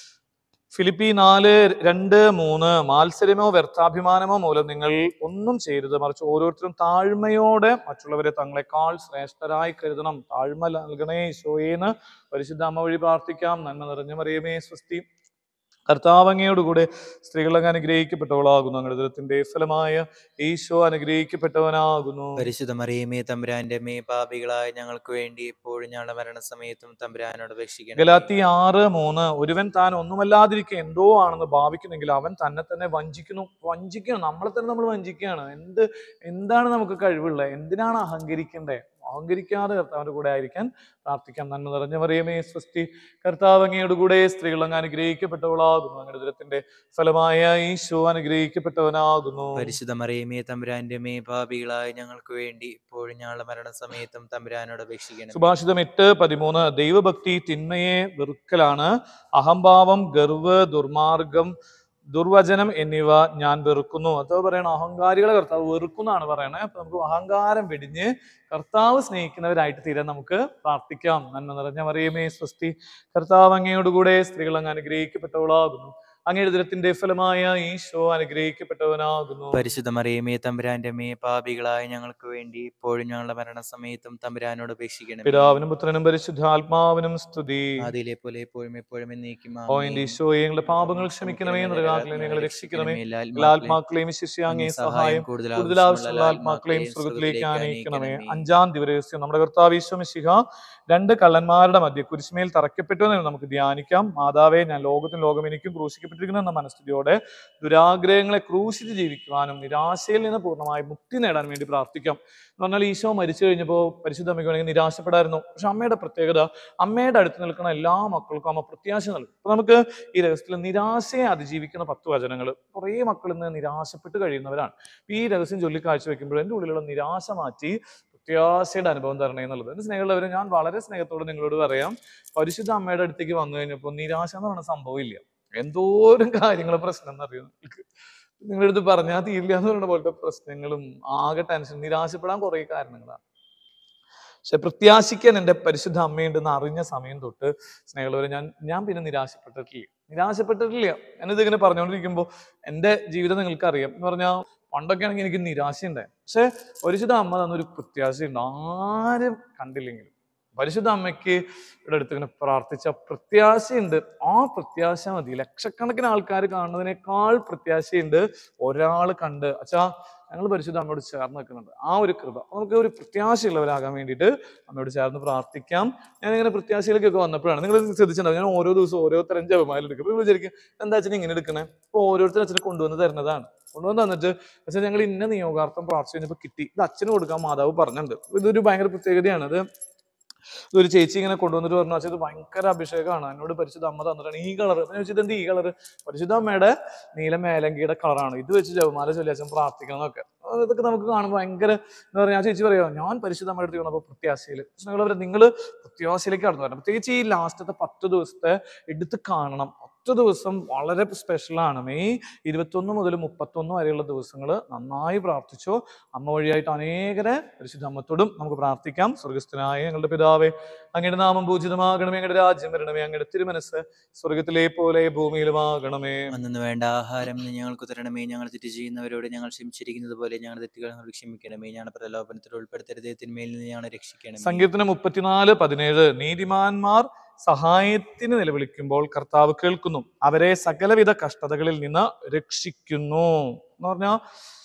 ഫിലിപ്പി നാല് രണ്ട് മൂന്ന് മാത്സര്യമോ വ്യർത്ഥാഭിമാനമോ മൂലം നിങ്ങൾ ഒന്നും ചെയ്യരുത് മറിച്ച് ഓരോരുത്തരും താഴ്മയോടെ മറ്റുള്ളവരെ തങ്ങളെക്കാൾ ശ്രേഷ്ഠരായി കരുതണം താഴ്മ നൽകണേ ഈശോയേന്ന് പരിശുദ്ധ അമ്മ വഴി പ്രാർത്ഥിക്കാം നന്മ നിറഞ്ഞ മറിയമേ സ്വസ്തി കർത്താവങ്ങയോടുകൂടെ സ്ത്രീകളങ്ങ് അനുഗ്രഹിക്കപ്പെട്ടവളാകുന്നു അങ്ങയുടെ ദുരത്തിന്റെ ഫലമായ ഈശോ അനുഗ്രഹിക്കപ്പെട്ടവനാകുന്നു പരിശുദ്ധ മറിയമേ തമ്പുരാന്റെ മേ പാപികളായ ഞങ്ങൾക്ക് വേണ്ടി എപ്പോഴും ഞങ്ങളുടെ മരണസമയത്തും തമ്പുരാനോട് അപേക്ഷിക്കണം ഗലാത്തി ആറ് മൂന്ന് ഒരുവൻ താൻ ഒന്നുമല്ലാതിരിക്കെ എന്തോ ആണെന്ന് ഭാവിക്കുന്നെങ്കിൽ അവൻ തന്നെ തന്നെ വഞ്ചിക്കുന്നു വഞ്ചിക്കണം നമ്മളെ തന്നെ നമ്മൾ വഞ്ചിക്കുകയാണ് എന്ത് എന്താണ് നമുക്ക് കഴിവുള്ളത് എന്തിനാണ് അഹങ്കരിക്കേണ്ടത് അഹങ്കരിക്കാതെ കർത്താവിന്റെ കൂടെ ആയിരിക്കാൻ പ്രാർത്ഥിക്കാം നന്മ നിറഞ്ഞ മറിയമേ സ്വസ്തി കർത്താവ് അങ്ങയുടെ കൂടെ സ്ത്രീകൾ അങ്ങ് അനുഗ്രഹിക്കപ്പെട്ടവളാകുന്നു അങ്ങയുടെ ദുരത്തിന്റെ ഫലമായ ഈശോ അനുഗ്രഹിക്കപ്പെട്ടവനാകുന്നു പരിശുദ്ധ മറിയമേ തമ്പുരാന്റെ മേ പാപികളായ ഞങ്ങൾക്ക് വേണ്ടി എപ്പോഴും ഞങ്ങളുടെ മരണസമയത്തും തമ്പുരാനോട് അപേക്ഷിക്കണം സുഭാഷിതം എട്ട് പതിമൂന്ന് ദൈവഭക്തി തിന്മയെ വെറുക്കലാണ് അഹംഭാവം ഗർവ് ദുർമാർഗം ദുർവചനം എന്നിവ ഞാൻ വെറുക്കുന്നു അത് പറയണ അഹങ്കാരികളെ കർത്താവ് വെറുക്കുന്നാണ് പറയണത് അപ്പൊ നമുക്ക് അഹങ്കാരം വെടിഞ്ഞ് കർത്താവ് സ്നേഹിക്കുന്നവരായിട്ട് തീരാൻ നമുക്ക് പ്രാർത്ഥിക്കാം നന്മ നിറഞ്ഞ മറിയമേ സ്വസ്തി കർത്താവ് അങ്ങയോടുകൂടെ സ്ത്രീകൾ അങ്ങ് അനുഗ്രഹിക്കപ്പെട്ടവളാകുന്നു അങ്ങയുടെ ദുരത്തിന്റെ ഫലമായ ഈശോ അനുഗ്രഹിക്കപ്പെട്ടവനാകുന്നു പരിശുദ്ധ മറിയമേ തമ്പുരാന്റെ മേ പാപികളായ ഞങ്ങൾക്ക് വേണ്ടി ഇപ്പോഴും ഞങ്ങളുടെ മരണസമയത്തും തമ്പുരാനോട് അപേക്ഷിക്കണം പിതാവിനും പുത്രനും പരിശുദ്ധാത്മാവിനും സ്തുതി ആദിയിലെ പോലെ എപ്പോഴും എപ്പോഴും എന്നേക്കും ഓ എന്റെ ഈശോയെ ഞങ്ങളുടെ പാപങ്ങൾ ക്ഷമിക്കണമേ നരകാഗ്ലെ ഞങ്ങളെ രക്ഷിക്കണമേ എല്ലാ ആത്മാക്കളെയും ശിഷ്യാങ്ങേ സഹായം കൂടുതൽ ആവശ്യമുള്ള ആത്മാക്കളെയും സ്വർഗത്തിലേക്ക് ആനയിക്കണമേ അഞ്ചാം ദിവസം നമ്മുടെ കർത്താവ് ഈശോ മിശിഹ രണ്ട് കള്ളന്മാരുടെ മധ്യ കുരിശുമേൽ തറയ്ക്കപ്പെട്ടു എന്ന് നമുക്ക് ധ്യാനിക്കാം മാതാവേ ഞാൻ ലോകത്തിന് ലോകം എനിക്കും ക്രൂശിക്കപ്പെട്ടിരിക്കുന്നു എന്ന മനസ്ഥിതിയോടെ ദുരാഗ്രഹങ്ങളെ ക്രൂശിച്ച് ജീവിക്കുവാനും നിരാശയിൽ നിന്ന് പൂർണ്ണമായി മുക്തി നേടാൻ വേണ്ടി പ്രാർത്ഥിക്കാം എന്ന് പറഞ്ഞാൽ ഈശോ മരിച്ചു കഴിഞ്ഞപ്പോൾ പരിശുദ്ധ അമ്മയ്ക്ക് വേണമെങ്കിൽ നിരാശപ്പെടായിരുന്നു പക്ഷെ അമ്മയുടെ പ്രത്യേകത അമ്മയുടെ അടുത്ത് നിൽക്കുന്ന എല്ലാ മക്കൾക്കും അമ്മ പ്രത്യാശ നൽകും അപ്പൊ നമുക്ക് ഈ രഹസ്യത്തിൽ നിരാശയെ അതിജീവിക്കുന്ന പത്ത് വചനങ്ങൾ കുറേ മക്കൾ ഇന്ന് നിരാശപ്പെട്ട് കഴിയുന്നവരാണ് അപ്പൊ ഈ രഹസ്യം ചൊല്ലി കാഴ്ചവെക്കുമ്പോൾ എൻ്റെ ഉള്ളിലുള്ള നിരാശ മാറ്റി പ്രത്യാശയുടെ അനുഭവം തരണേ എന്നുള്ളത് എൻ്റെ സ്നേഹമുള്ളവരെ ഞാൻ വളരെ സ്നേഹത്തോടെ നിങ്ങളോട് പറയാം പരിശുദ്ധ അമ്മയുടെ അടുത്തേക്ക് വന്നു കഴിഞ്ഞപ്പോൾ നിരാശ എന്ന് പറയുന്ന സംഭവം ഇല്ല എന്തോരം കാര്യങ്ങൾ പ്രശ്നം എന്നറിയോ നിങ്ങൾക്ക് നിങ്ങളുടെ അടുത്ത് പറഞ്ഞാൽ തീരില്ല എന്ന് പറയുന്ന പോലത്തെ പ്രശ്നങ്ങളും ആകെ ടെൻഷൻ നിരാശപ്പെടാൻ കുറേ കാരണങ്ങളാണ് പക്ഷെ പ്രത്യാശിക്കാൻ എൻ്റെ പരിശുദ്ധ അമ്മയുണ്ടെന്ന് അറിഞ്ഞ സമയം തൊട്ട് സ്നേഹമുള്ളവരെ ഞാൻ ഞാൻ പിന്നെ നിരാശപ്പെട്ടിട്ടില്ല നിരാശപ്പെട്ടിട്ടില്ല ഞാനിത് ഇങ്ങനെ പറഞ്ഞുകൊണ്ടിരിക്കുമ്പോൾ എൻ്റെ ജീവിതം നിങ്ങൾക്ക് അറിയാം എന്ന് പറഞ്ഞാൽ പണ്ടൊക്കെ ആണെങ്കിൽ എനിക്ക് നിരാശയുണ്ടായി പക്ഷെ പരിശുദ്ധ അമ്മ തന്നൊരു പ്രത്യാശയുണ്ട് ആരും കണ്ടില്ലെങ്കിലും പരിശുദ്ധ അമ്മയ്ക്ക് ഇവിടെ അടുത്ത് ഇങ്ങനെ പ്രാർത്ഥിച്ച പ്രത്യാശയുണ്ട് ആ പ്രത്യാശ മതി ലക്ഷക്കണക്കിന് ആൾക്കാർ കാണുന്നതിനേക്കാൾ പ്രത്യാശയുണ്ട് ഒരാൾ കണ്ട് അച്ഛാ ഞങ്ങൾ പരിശുദ്ധ അമ്മയോട് ചേർന്ന് നിൽക്കുന്നുണ്ട് ആ ഒരു കൃപ അപ്പൊ നമുക്ക് ഒരു പ്രത്യാശയുള്ളവരാകാൻ വേണ്ടിയിട്ട് അമ്മയോട് ചേർന്ന് പ്രാർത്ഥിക്കാം ഞാൻ ഇങ്ങനെ പ്രത്യാശയിലേക്കൊക്കെ വന്നപ്പോഴാണ് നിങ്ങൾ ശ്രദ്ധിച്ചിട്ടുണ്ടാവും ഞാൻ ഓരോ ദിവസവും ഓരോരുത്തരും ജപമാല എടുക്കും നിങ്ങൾ വിചാരിക്കും എന്താ അച്ഛൻ ഇങ്ങനെ എടുക്കണേ അപ്പോൾ ഓരോരുത്തരും അച്ഛനെ കൊണ്ടുവന്ന് തരുന്നതാണ് കൊണ്ടുവന്ന് തന്നിട്ട് അച്ഛൻ ഞങ്ങൾ ഇന്ന നിയോഗാർത്ഥം പ്രാർത്ഥിച്ചു കഴിഞ്ഞപ്പോൾ കിട്ടി ഇത് അച്ഛന് കൊടുക്കാൻ മാതാവ് പറഞ്ഞിട്ടുണ്ട് ഇതൊരു ഭയങ്കര പ്രത്യേകതയാണ് അത് ഒരു ചേച്ചി ഇങ്ങനെ കൊണ്ടുവന്നിട്ട് പറഞ്ഞു അച്ഛൻ ഇത് ഭയങ്കര അഭിഷേകമാണ് എന്നോട് പരിശുദ്ധ അമ്മ തന്നിട്ടാണ് ഈ കളർ ഞാൻ ചോദിച്ചത് എന്ത് ഈ കളർ പരിശുദ്ധ അമ്മയുടെ നീല മേലങ്കിയുടെ കളറാണ് ഇത് വെച്ച് ജപമാല ചൊല്ലി അച്ഛൻ പ്രാർത്ഥിക്കണം എന്നൊക്കെ അത് ഇതൊക്കെ നമുക്ക് കാണുമ്പോൾ ഭയങ്കര എന്താ പറയുക ആ ചേച്ചി പറയാ ഞാൻ പരിശുദ്ധ അമ്മയുടെ അടുത്ത് വന്നപ്പോൾ പ്രത്യാശയിൽ നിങ്ങൾ നിങ്ങൾ പ്രത്യാശയിലേക്ക് കടന്നു വരണം പ്രത്യേകിച്ച് ഈ ലാസ്റ്റത്തെ പത്ത് ദിവസത്തെ എടുത്ത് കാണണം ഒറ്റ ദിവസം വളരെ സ്പെഷ്യലാണ് മെയ് ഇരുപത്തൊന്ന് മുതൽ മുപ്പത്തൊന്ന് വരെയുള്ള ദിവസങ്ങൾ നന്നായി പ്രാർത്ഥിച്ചു അമ്മ വഴിയായിട്ട് അനേകരെ പരിശുദ്ധ അമ്മത്തോടും നമുക്ക് പ്രാർത്ഥിക്കാം സ്വർഗസ്ഥനായ ഞങ്ങളുടെ പിതാവേ അങ്ങയുടെ നാമം പൂജിതമാകണമേ അങ്ങയുടെ രാജ്യം വരണമേ അങ്ങയുടെ തിരുമനസ് സ്വർഗത്തിലെ പോലെ ഭൂമിയിലുമാകണമേ അന്നു വേണ്ട ആഹാരം ഇന്ന് ഞങ്ങൾക്ക് തരണമേ ഞങ്ങൾ തെറ്റ് ചെയ്യുന്നവരോട് ഞങ്ങൾ ക്ഷമിച്ചിരിക്കുന്നത് പോലെ ഞങ്ങളുടെ തെറ്റുകൾ ഞങ്ങൾ ക്ഷമിക്കണമേ ഞങ്ങളുടെ പ്രലോഭനത്തിൽ ഉൾപ്പെടുത്തരുതേ തിന്മയിൽ നിന്ന് ഞങ്ങളെ രക്ഷിക്കണമേ സങ്കീർത്തനം മുപ്പത്തിനാല് പതിനേഴ് നീതിമാന്മാർ സഹായത്തിന് നിലവിളിക്കുമ്പോൾ കർത്താവ് കേൾക്കുന്നു അവരെ സകലവിധ കഷ്ടതകളിൽ നിന്ന് രക്ഷിക്കുന്നു എന്ന് പറഞ്ഞാൽ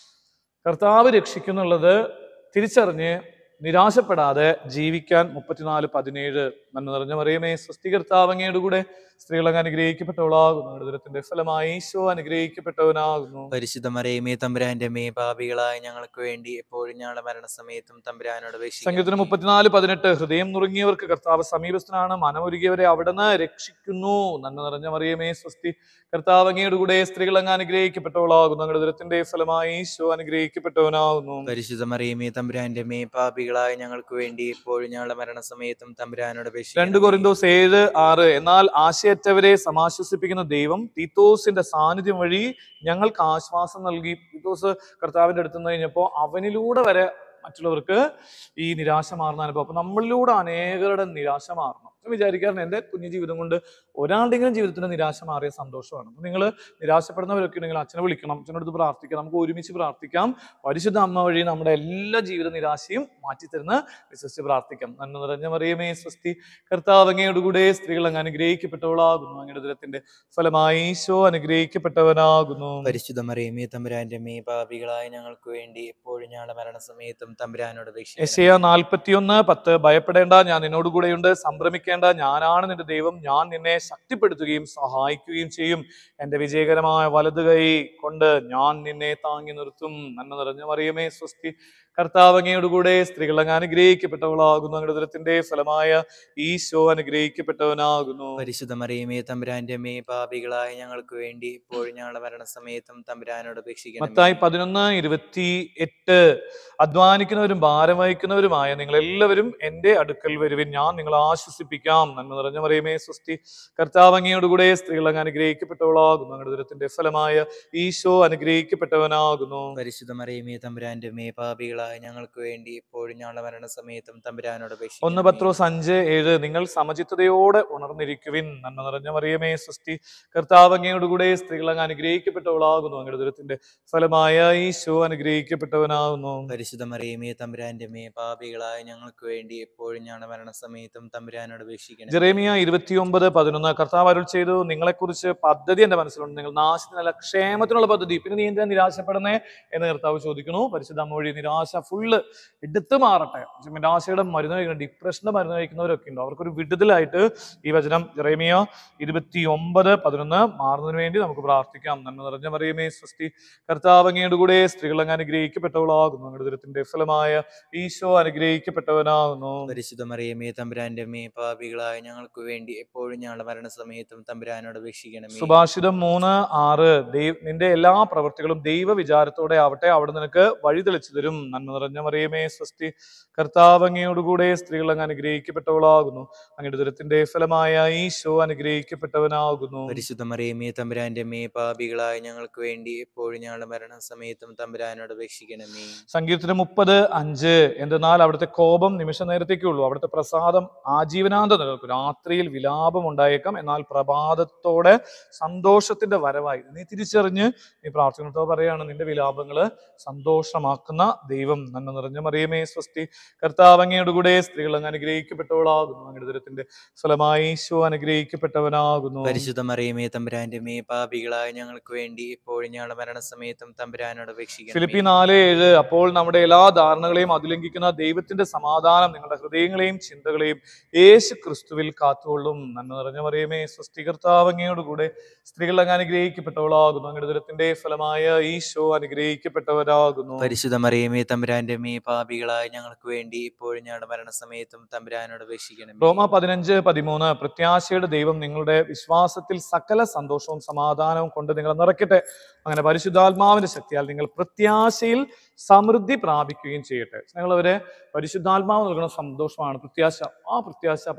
കർത്താവ് രക്ഷിക്കുന്നുള്ളത് തിരിച്ചറിഞ്ഞ് നിരാശപ്പെടാതെ ജീവിക്കാൻ മുപ്പത്തിനാല് പതിനേഴ് നന്മ നിറഞ്ഞ മറിയമേ സ്വസ്തി കർത്താവ് അങ്ങയുടെ കൂടെ സ്ത്രീകളങ്ങ് അനുഗ്രഹിക്കപ്പെട്ടവളാകുന്നു ദുരത്തിന്റെ ഫലമായി ഈശോ അനുഗ്രഹിക്കപ്പെട്ടവനാകുന്നു പരിശുദ്ധ മറിയമേ തമ്പുരാന്റെ മേ പാപികളായ ഞങ്ങൾക്ക് വേണ്ടി എപ്പോഴും ഞങ്ങളുടെ മരണസമയത്തും തമ്പുരാനോട് സംഗീതത്തിന് അപേക്ഷിക്കണമേ. മുപ്പത്തിനാല് പതിനെട്ട് ഹൃദയം നുറുങ്ങിയവർക്ക് കർത്താവ് സമീപസ്ഥനാണ് മനമൊരുകിയവരെ അവിടുന്ന് രക്ഷിക്കുന്നു നന്മ നിറഞ്ഞ മറിയമേ സ്വസ്തി കർത്താവ് അങ്ങയുടെ കൂടെ സ്ത്രീകൾ അങ്ങ് അനുഗ്രഹിക്കപ്പെട്ടവളാകുന്നു അങ്ങയുടെ ദുരത്തിന്റെ ഫലമായി ഈശോ അനുഗ്രഹിക്കപ്പെട്ടവനാകുന്നു പരിശുദ്ധ മറിയമേ തമ്പുരാന്റെ മേ പാപികളായ ഞങ്ങൾക്ക് വേണ്ടി എപ്പോഴും ഞങ്ങളുടെ മരണസമയത്തും തമ്പുരാനോട് രണ്ട് അപേക്ഷിക്കണമേ. കൊറിന്തോസ് ഏഴ് ആറ് എന്നാൽ ആശയറ്റവരെ സമാശ്വസിപ്പിക്കുന്ന ദൈവം തീത്തോസിന്റെ സാന്നിധ്യം വഴി ഞങ്ങൾക്ക് ആശ്വാസം നൽകി തീത്തോസ് കർത്താവിന്റെ അടുത്ത് നിന്ന് കഴിഞ്ഞപ്പോൾ അവനിലൂടെ വരെ മറ്റുള്ളവർക്ക് ഈ നിരാശ മാറുന്ന അനുഭവം അപ്പൊ നമ്മളിലൂടെ അനേകരുടെ നിരാശ മാറണം ഞാൻ വിചാരിക്കാറുണ്ട് എൻ്റെ കുഞ്ഞു ജീവിതം കൊണ്ട് ഒരാളുടെയെങ്കിലും ജീവിതത്തിന്റെ നിരാശ മാറിയ സന്തോഷമാണ് അപ്പൊ നിങ്ങൾ നിരാശപ്പെടുന്നവരൊക്കെ ഉണ്ടെങ്കിൽ അച്ഛനെ വിളിക്കണം അച്ഛനടുത്ത് പ്രാർത്ഥിക്കാം നമുക്ക് ഒരുമിച്ച് പ്രാർത്ഥിക്കാം പരിശുദ്ധ അമ്മ വഴി നമ്മുടെ എല്ലാ ജീവിത നിരാശയും മാറ്റിത്തരുന്ന വിശ്വസിച്ച് പ്രാർത്ഥിക്കാം നന്മ നിറഞ്ഞ മറിയമേ സ്വസ്തി കർത്താവ് അങ്ങയോടുകൂടെ സ്ത്രീകൾ അങ്ങ് അനുഗ്രഹിക്കപ്പെട്ടവളാകുന്നു അങ്ങയുടെ ദുരത്തിന്റെ ഫലമായി ഈശോ അനുഗ്രഹിക്കപ്പെട്ടവനാകുന്നു പരിശുദ്ധ മറിയമേ തമ്പുരാന്റെ മേ പാപികളായ ഞങ്ങൾക്ക് വേണ്ടി എപ്പോഴും ഞങ്ങളുടെ മരണസമയത്തും തമ്പുരാനോട് അപേക്ഷിക്കണമേ. യശയ നാൽപ്പത്തിയൊന്ന് പത്ത് ഭയപ്പെടേണ്ട ഞാൻ നിന്നോട് കൂടെയുണ്ട് സംഭ്രമിക്കേണ്ട ഞാനാണ് നിന്റെ ദൈവം ഞാൻ നിന്നെ ശക്തിപ്പെടുത്തുകയും സഹായിക്കുകയും ചെയ്യും എന്റെ വിജയകരമായ വലത് കൈ കൊണ്ട് ഞാൻ നിന്നെ താങ്ങി നിർത്തും നന്മ നിറഞ്ഞ മറിയമേ സ്വസ്തി കർത്താവ് അങ്ങയോടുകൂടെ സ്ത്രീകൾ അങ്ങ് അനുഗ്രഹിക്കപ്പെട്ടവളാകുന്നു അങ്ങയുടെ ദുരത്തിന്റെ ഫലമായ ഈശോ അനുഗ്രഹിക്കപ്പെട്ടവനാകുന്നു പരിശുദ്ധ മറിയമേ തമ്പുരാന്റെ മേ പാപികളായ ഞങ്ങൾക്ക് വേണ്ടി എപ്പോഴും ഞങ്ങളുടെ മരണസമയത്തും തമ്പുരാനോട് അപേക്ഷിക്കണം മത്തായി പതിനൊന്ന് ഇരുപത്തി എട്ട് അധ്വാനിക്കുന്നവരും ഭാരം വഹിക്കുന്നവരുമായ നിങ്ങൾ എല്ലാവരും എന്റെ അടുക്കൽ വരുവിൻ ഞാൻ നിങ്ങളെ ആശ്വസിപ്പിക്കാം നന്മ നിറഞ്ഞ മറിയമേ സ്വസ്തി കർത്താവ് അങ്ങയോടുകൂടെ സ്ത്രീകൾ അങ്ങ് അനുഗ്രഹിക്കപ്പെട്ടവളാകുന്നു അങ്ങയുടെ ദുരത്തിന്റെ ഫലമായ ഈശോ അനുഗ്രഹിക്കപ്പെട്ടവനാകുന്നു പരിശുദ്ധ മറിയമേ തമ്പുരാന്റെ മേ പാപികളായ ഞങ്ങൾക്ക് വേണ്ടി എപ്പോഴും ഞങ്ങളുടെ മരണസമയത്തും തമ്പുരാനോട് അപേക്ഷിക്കണം ഒന്ന് പത്രോസ് അഞ്ച് ഏഴ് നിങ്ങൾ സമചിത്തതയോടെ ഉണർന്നിരിക്കുവിൻ നന്മ നിറഞ്ഞ മറിയമേ സ്വസ്തി കർത്താവ് അങ്ങയോടുകൂടെ സ്ത്രീകൾ അങ്ങ് അനുഗ്രഹിക്കപ്പെട്ടവളാകുന്നു അങ്ങയുടെ ദുരത്തിന്റെ ഫലമായ ഈശോ അനുഗ്രഹിക്കപ്പെട്ടവനാകുന്നു പരിശുദ്ധ മറിയമേ തമ്പുരാന്റെ മേ പാപികളായ ഞങ്ങൾക്ക് വേണ്ടി എപ്പോഴും ഞങ്ങളുടെ മരണസമയത്തും തമ്പുരാനോട് അപേക്ഷിക്കണം ജെറേമിയ ഇരുപത്തിയൊമ്പത് പതിനൊന്ന് കർത്താവ് അരുൾ ചെയ്തു നിങ്ങളെക്കുറിച്ച് പദ്ധതി എന്റെ മനസ്സിലുണ്ട് നിങ്ങൾ നാശത്തിനല്ല ക്ഷേമത്തിനുള്ള പദ്ധതി പിന്നെ നീ എന്താ നിരാശപ്പെടുന്നേ എന്ന് കർത്താവ് ചോദിക്കുന്നു പരിശുദ്ധ അമ്മ വഴി നിരാശ ഫുള്ള് എടുത്തു മാറട്ടെ നിരാശയുടെ മരുന്ന് കഴിക്കുന്ന ഡിപ്രഷന്റെ മരുന്ന് കഴിക്കുന്നവരൊക്കെ ഉണ്ട് അവർക്കൊരു വിടുതലായിട്ട് ഈ വചനം ജെറേമിയ ഇരുപത്തി ഒമ്പത് പതിനൊന്ന് മാറുന്നതിന് വേണ്ടി നമുക്ക് പ്രാർത്ഥിക്കാം നന്മ നിറഞ്ഞ മറിയമേ സ്വസ്തി കർത്താവ് അങ്ങയുടെ കൂടെ സ്ത്രീകൾ അങ്ങ് അനുഗ്രഹിക്കപ്പെട്ടവളാകുന്നു അങ്ങയുടെ ദുരത്തിന്റെ ഫലമായ ഈശോ അനുഗ്രഹിക്കപ്പെട്ടവനാകുന്നു പരിശുദ്ധ മറിയമേ തമ്പുരാന്റെ മേ പാപികളായ ഞങ്ങൾക്ക് വേണ്ടി എപ്പോഴും ഞങ്ങളുടെ മരണസമയത്തും തമ്പുരാനോട് അപേക്ഷിക്കണമേ സുഭാഷിതം മൂന്ന് ആറ് ദൈവ നിന്റെ എല്ലാ പ്രവൃത്തികളും ദൈവ വിചാരത്തോടെ ആവട്ടെ അവിടെ നിനക്ക് വഴി തെളിച്ചു തരും നന്മ നിറഞ്ഞ മറിയമേ സ്വസ്തി കർത്താവ് അങ്ങയോടുകൂടെ സ്ത്രീകൾ അങ്ങ് അനുഗ്രഹിക്കപ്പെട്ടവളാകുന്നു അങ്ങയുടെ ദുരത്തിന്റെ ഫലമായ ഈശോ അനുഗ്രഹിക്കപ്പെട്ടവനാകുന്നു പരിശുദ്ധ മറിയമേ തമ്പുരാന്റെ മേ പാപികളായ ഞങ്ങൾക്ക് വേണ്ടി എപ്പോഴും ഞങ്ങളുടെ മരണസമയത്തും തമ്പുരാനോട് അപേക്ഷിക്കണമേ സങ്കീർത്തനം മുപ്പത് അഞ്ച് എന്തെന്നാൽ അവിടുത്തെ കോപം നിമിഷ നേരത്തേക്കേ ഉള്ളൂ അവിടുത്തെ പ്രസാദം ആജീവനാന്തം നിലനിൽക്കും രാത്രിയിൽ വിലാപം ഉണ്ടായേക്കാം എന്നാൽ പ്രഭാതത്തോടെ സന്തോഷത്തിന്റെ വരവായി നീ തിരിച്ചറിഞ്ഞ് നീ പ്രാർത്ഥനത്തോടെ പറയാണ് നിന്റെ വിലാപങ്ങള് സന്തോഷമാക്കുന്ന ദൈവം നന്മ നിറഞ്ഞ മറിയമേ സ്വസ്തി കർത്താവ് അങ്ങയോടുകൂടെ സ്ത്രീകൾ അങ്ങ് അനുഗ്രഹിക്കപ്പെട്ടവളാകുന്നു അങ്ങയുടെ ദുരത്തിന്റെ ഫലമായി ഈശോ അനുഗ്രഹിക്കപ്പെട്ടവനാകുന്നു പരിശുദ്ധ മറിയമേ തമ്പുരാന്റെ മേ പാപികളായ ഞങ്ങൾക്ക് വേണ്ടി എപ്പോഴും ഞങ്ങളുടെ മരണസമയത്തും തമ്പുരാനോട് ഫിലിപ്പി അപേക്ഷിക്കണമേ നാല് ഏഴ് അപ്പോൾ നമ്മുടെ എല്ലാ ധാരണകളെയും അതിലംഘിക്കുന്ന ദൈവത്തിന്റെ സമാധാനം നിങ്ങളുടെ ഹൃദയങ്ങളെയും ചിന്തകളെയും യേശു ക്രിസ്തുവിൽ കാത്തുകൊള്ളും നന്മ നിറഞ്ഞ മറിയമേ സ്വസ്തികർത്താവ് അങ്ങയോടുകൂടെ സ്ത്രീകൾ അങ്ങ് അനുഗ്രഹിക്കപ്പെട്ടവളാകുന്നു അങ്ങയുടെ ദുരത്തിന്റെ ഫലമായ ഈശോ അനുഗ്രഹിക്കപ്പെട്ടവരാകുന്നു പരിശുദ്ധ മറിയമേ തമ്പുരാന്റെ മേ പാപികളായ ഞങ്ങൾക്ക് വേണ്ടി ഇപ്പോഴും ഞങ്ങളുടെ മരണസമയത്തും തമ്പുരാനോട് അപേക്ഷിക്കണമേ റോമ പതിനഞ്ച് പതിമൂന്ന് പ്രത്യാശയുടെ ദൈവം നിങ്ങളുടെ വിശ്വാസത്തിൽ സകല സന്തോഷവും സമാധാനവും കൊണ്ട് നിങ്ങളെ നിറയ്ക്കട്ടെ അങ്ങനെ പരിശുദ്ധാത്മാവിന്റെ ശക്തിയാൽ നിങ്ങൾ പ്രത്യാശയിൽ സമൃദ്ധി പ്രാപിക്കുകയും ചെയ്യട്ടെ ഞങ്ങളവരെ പരിശുദ്ധാത്മാവ് നൽകുന്ന സന്തോഷമാണ് പ്രത്യാശ ആ പ്രത്യാശ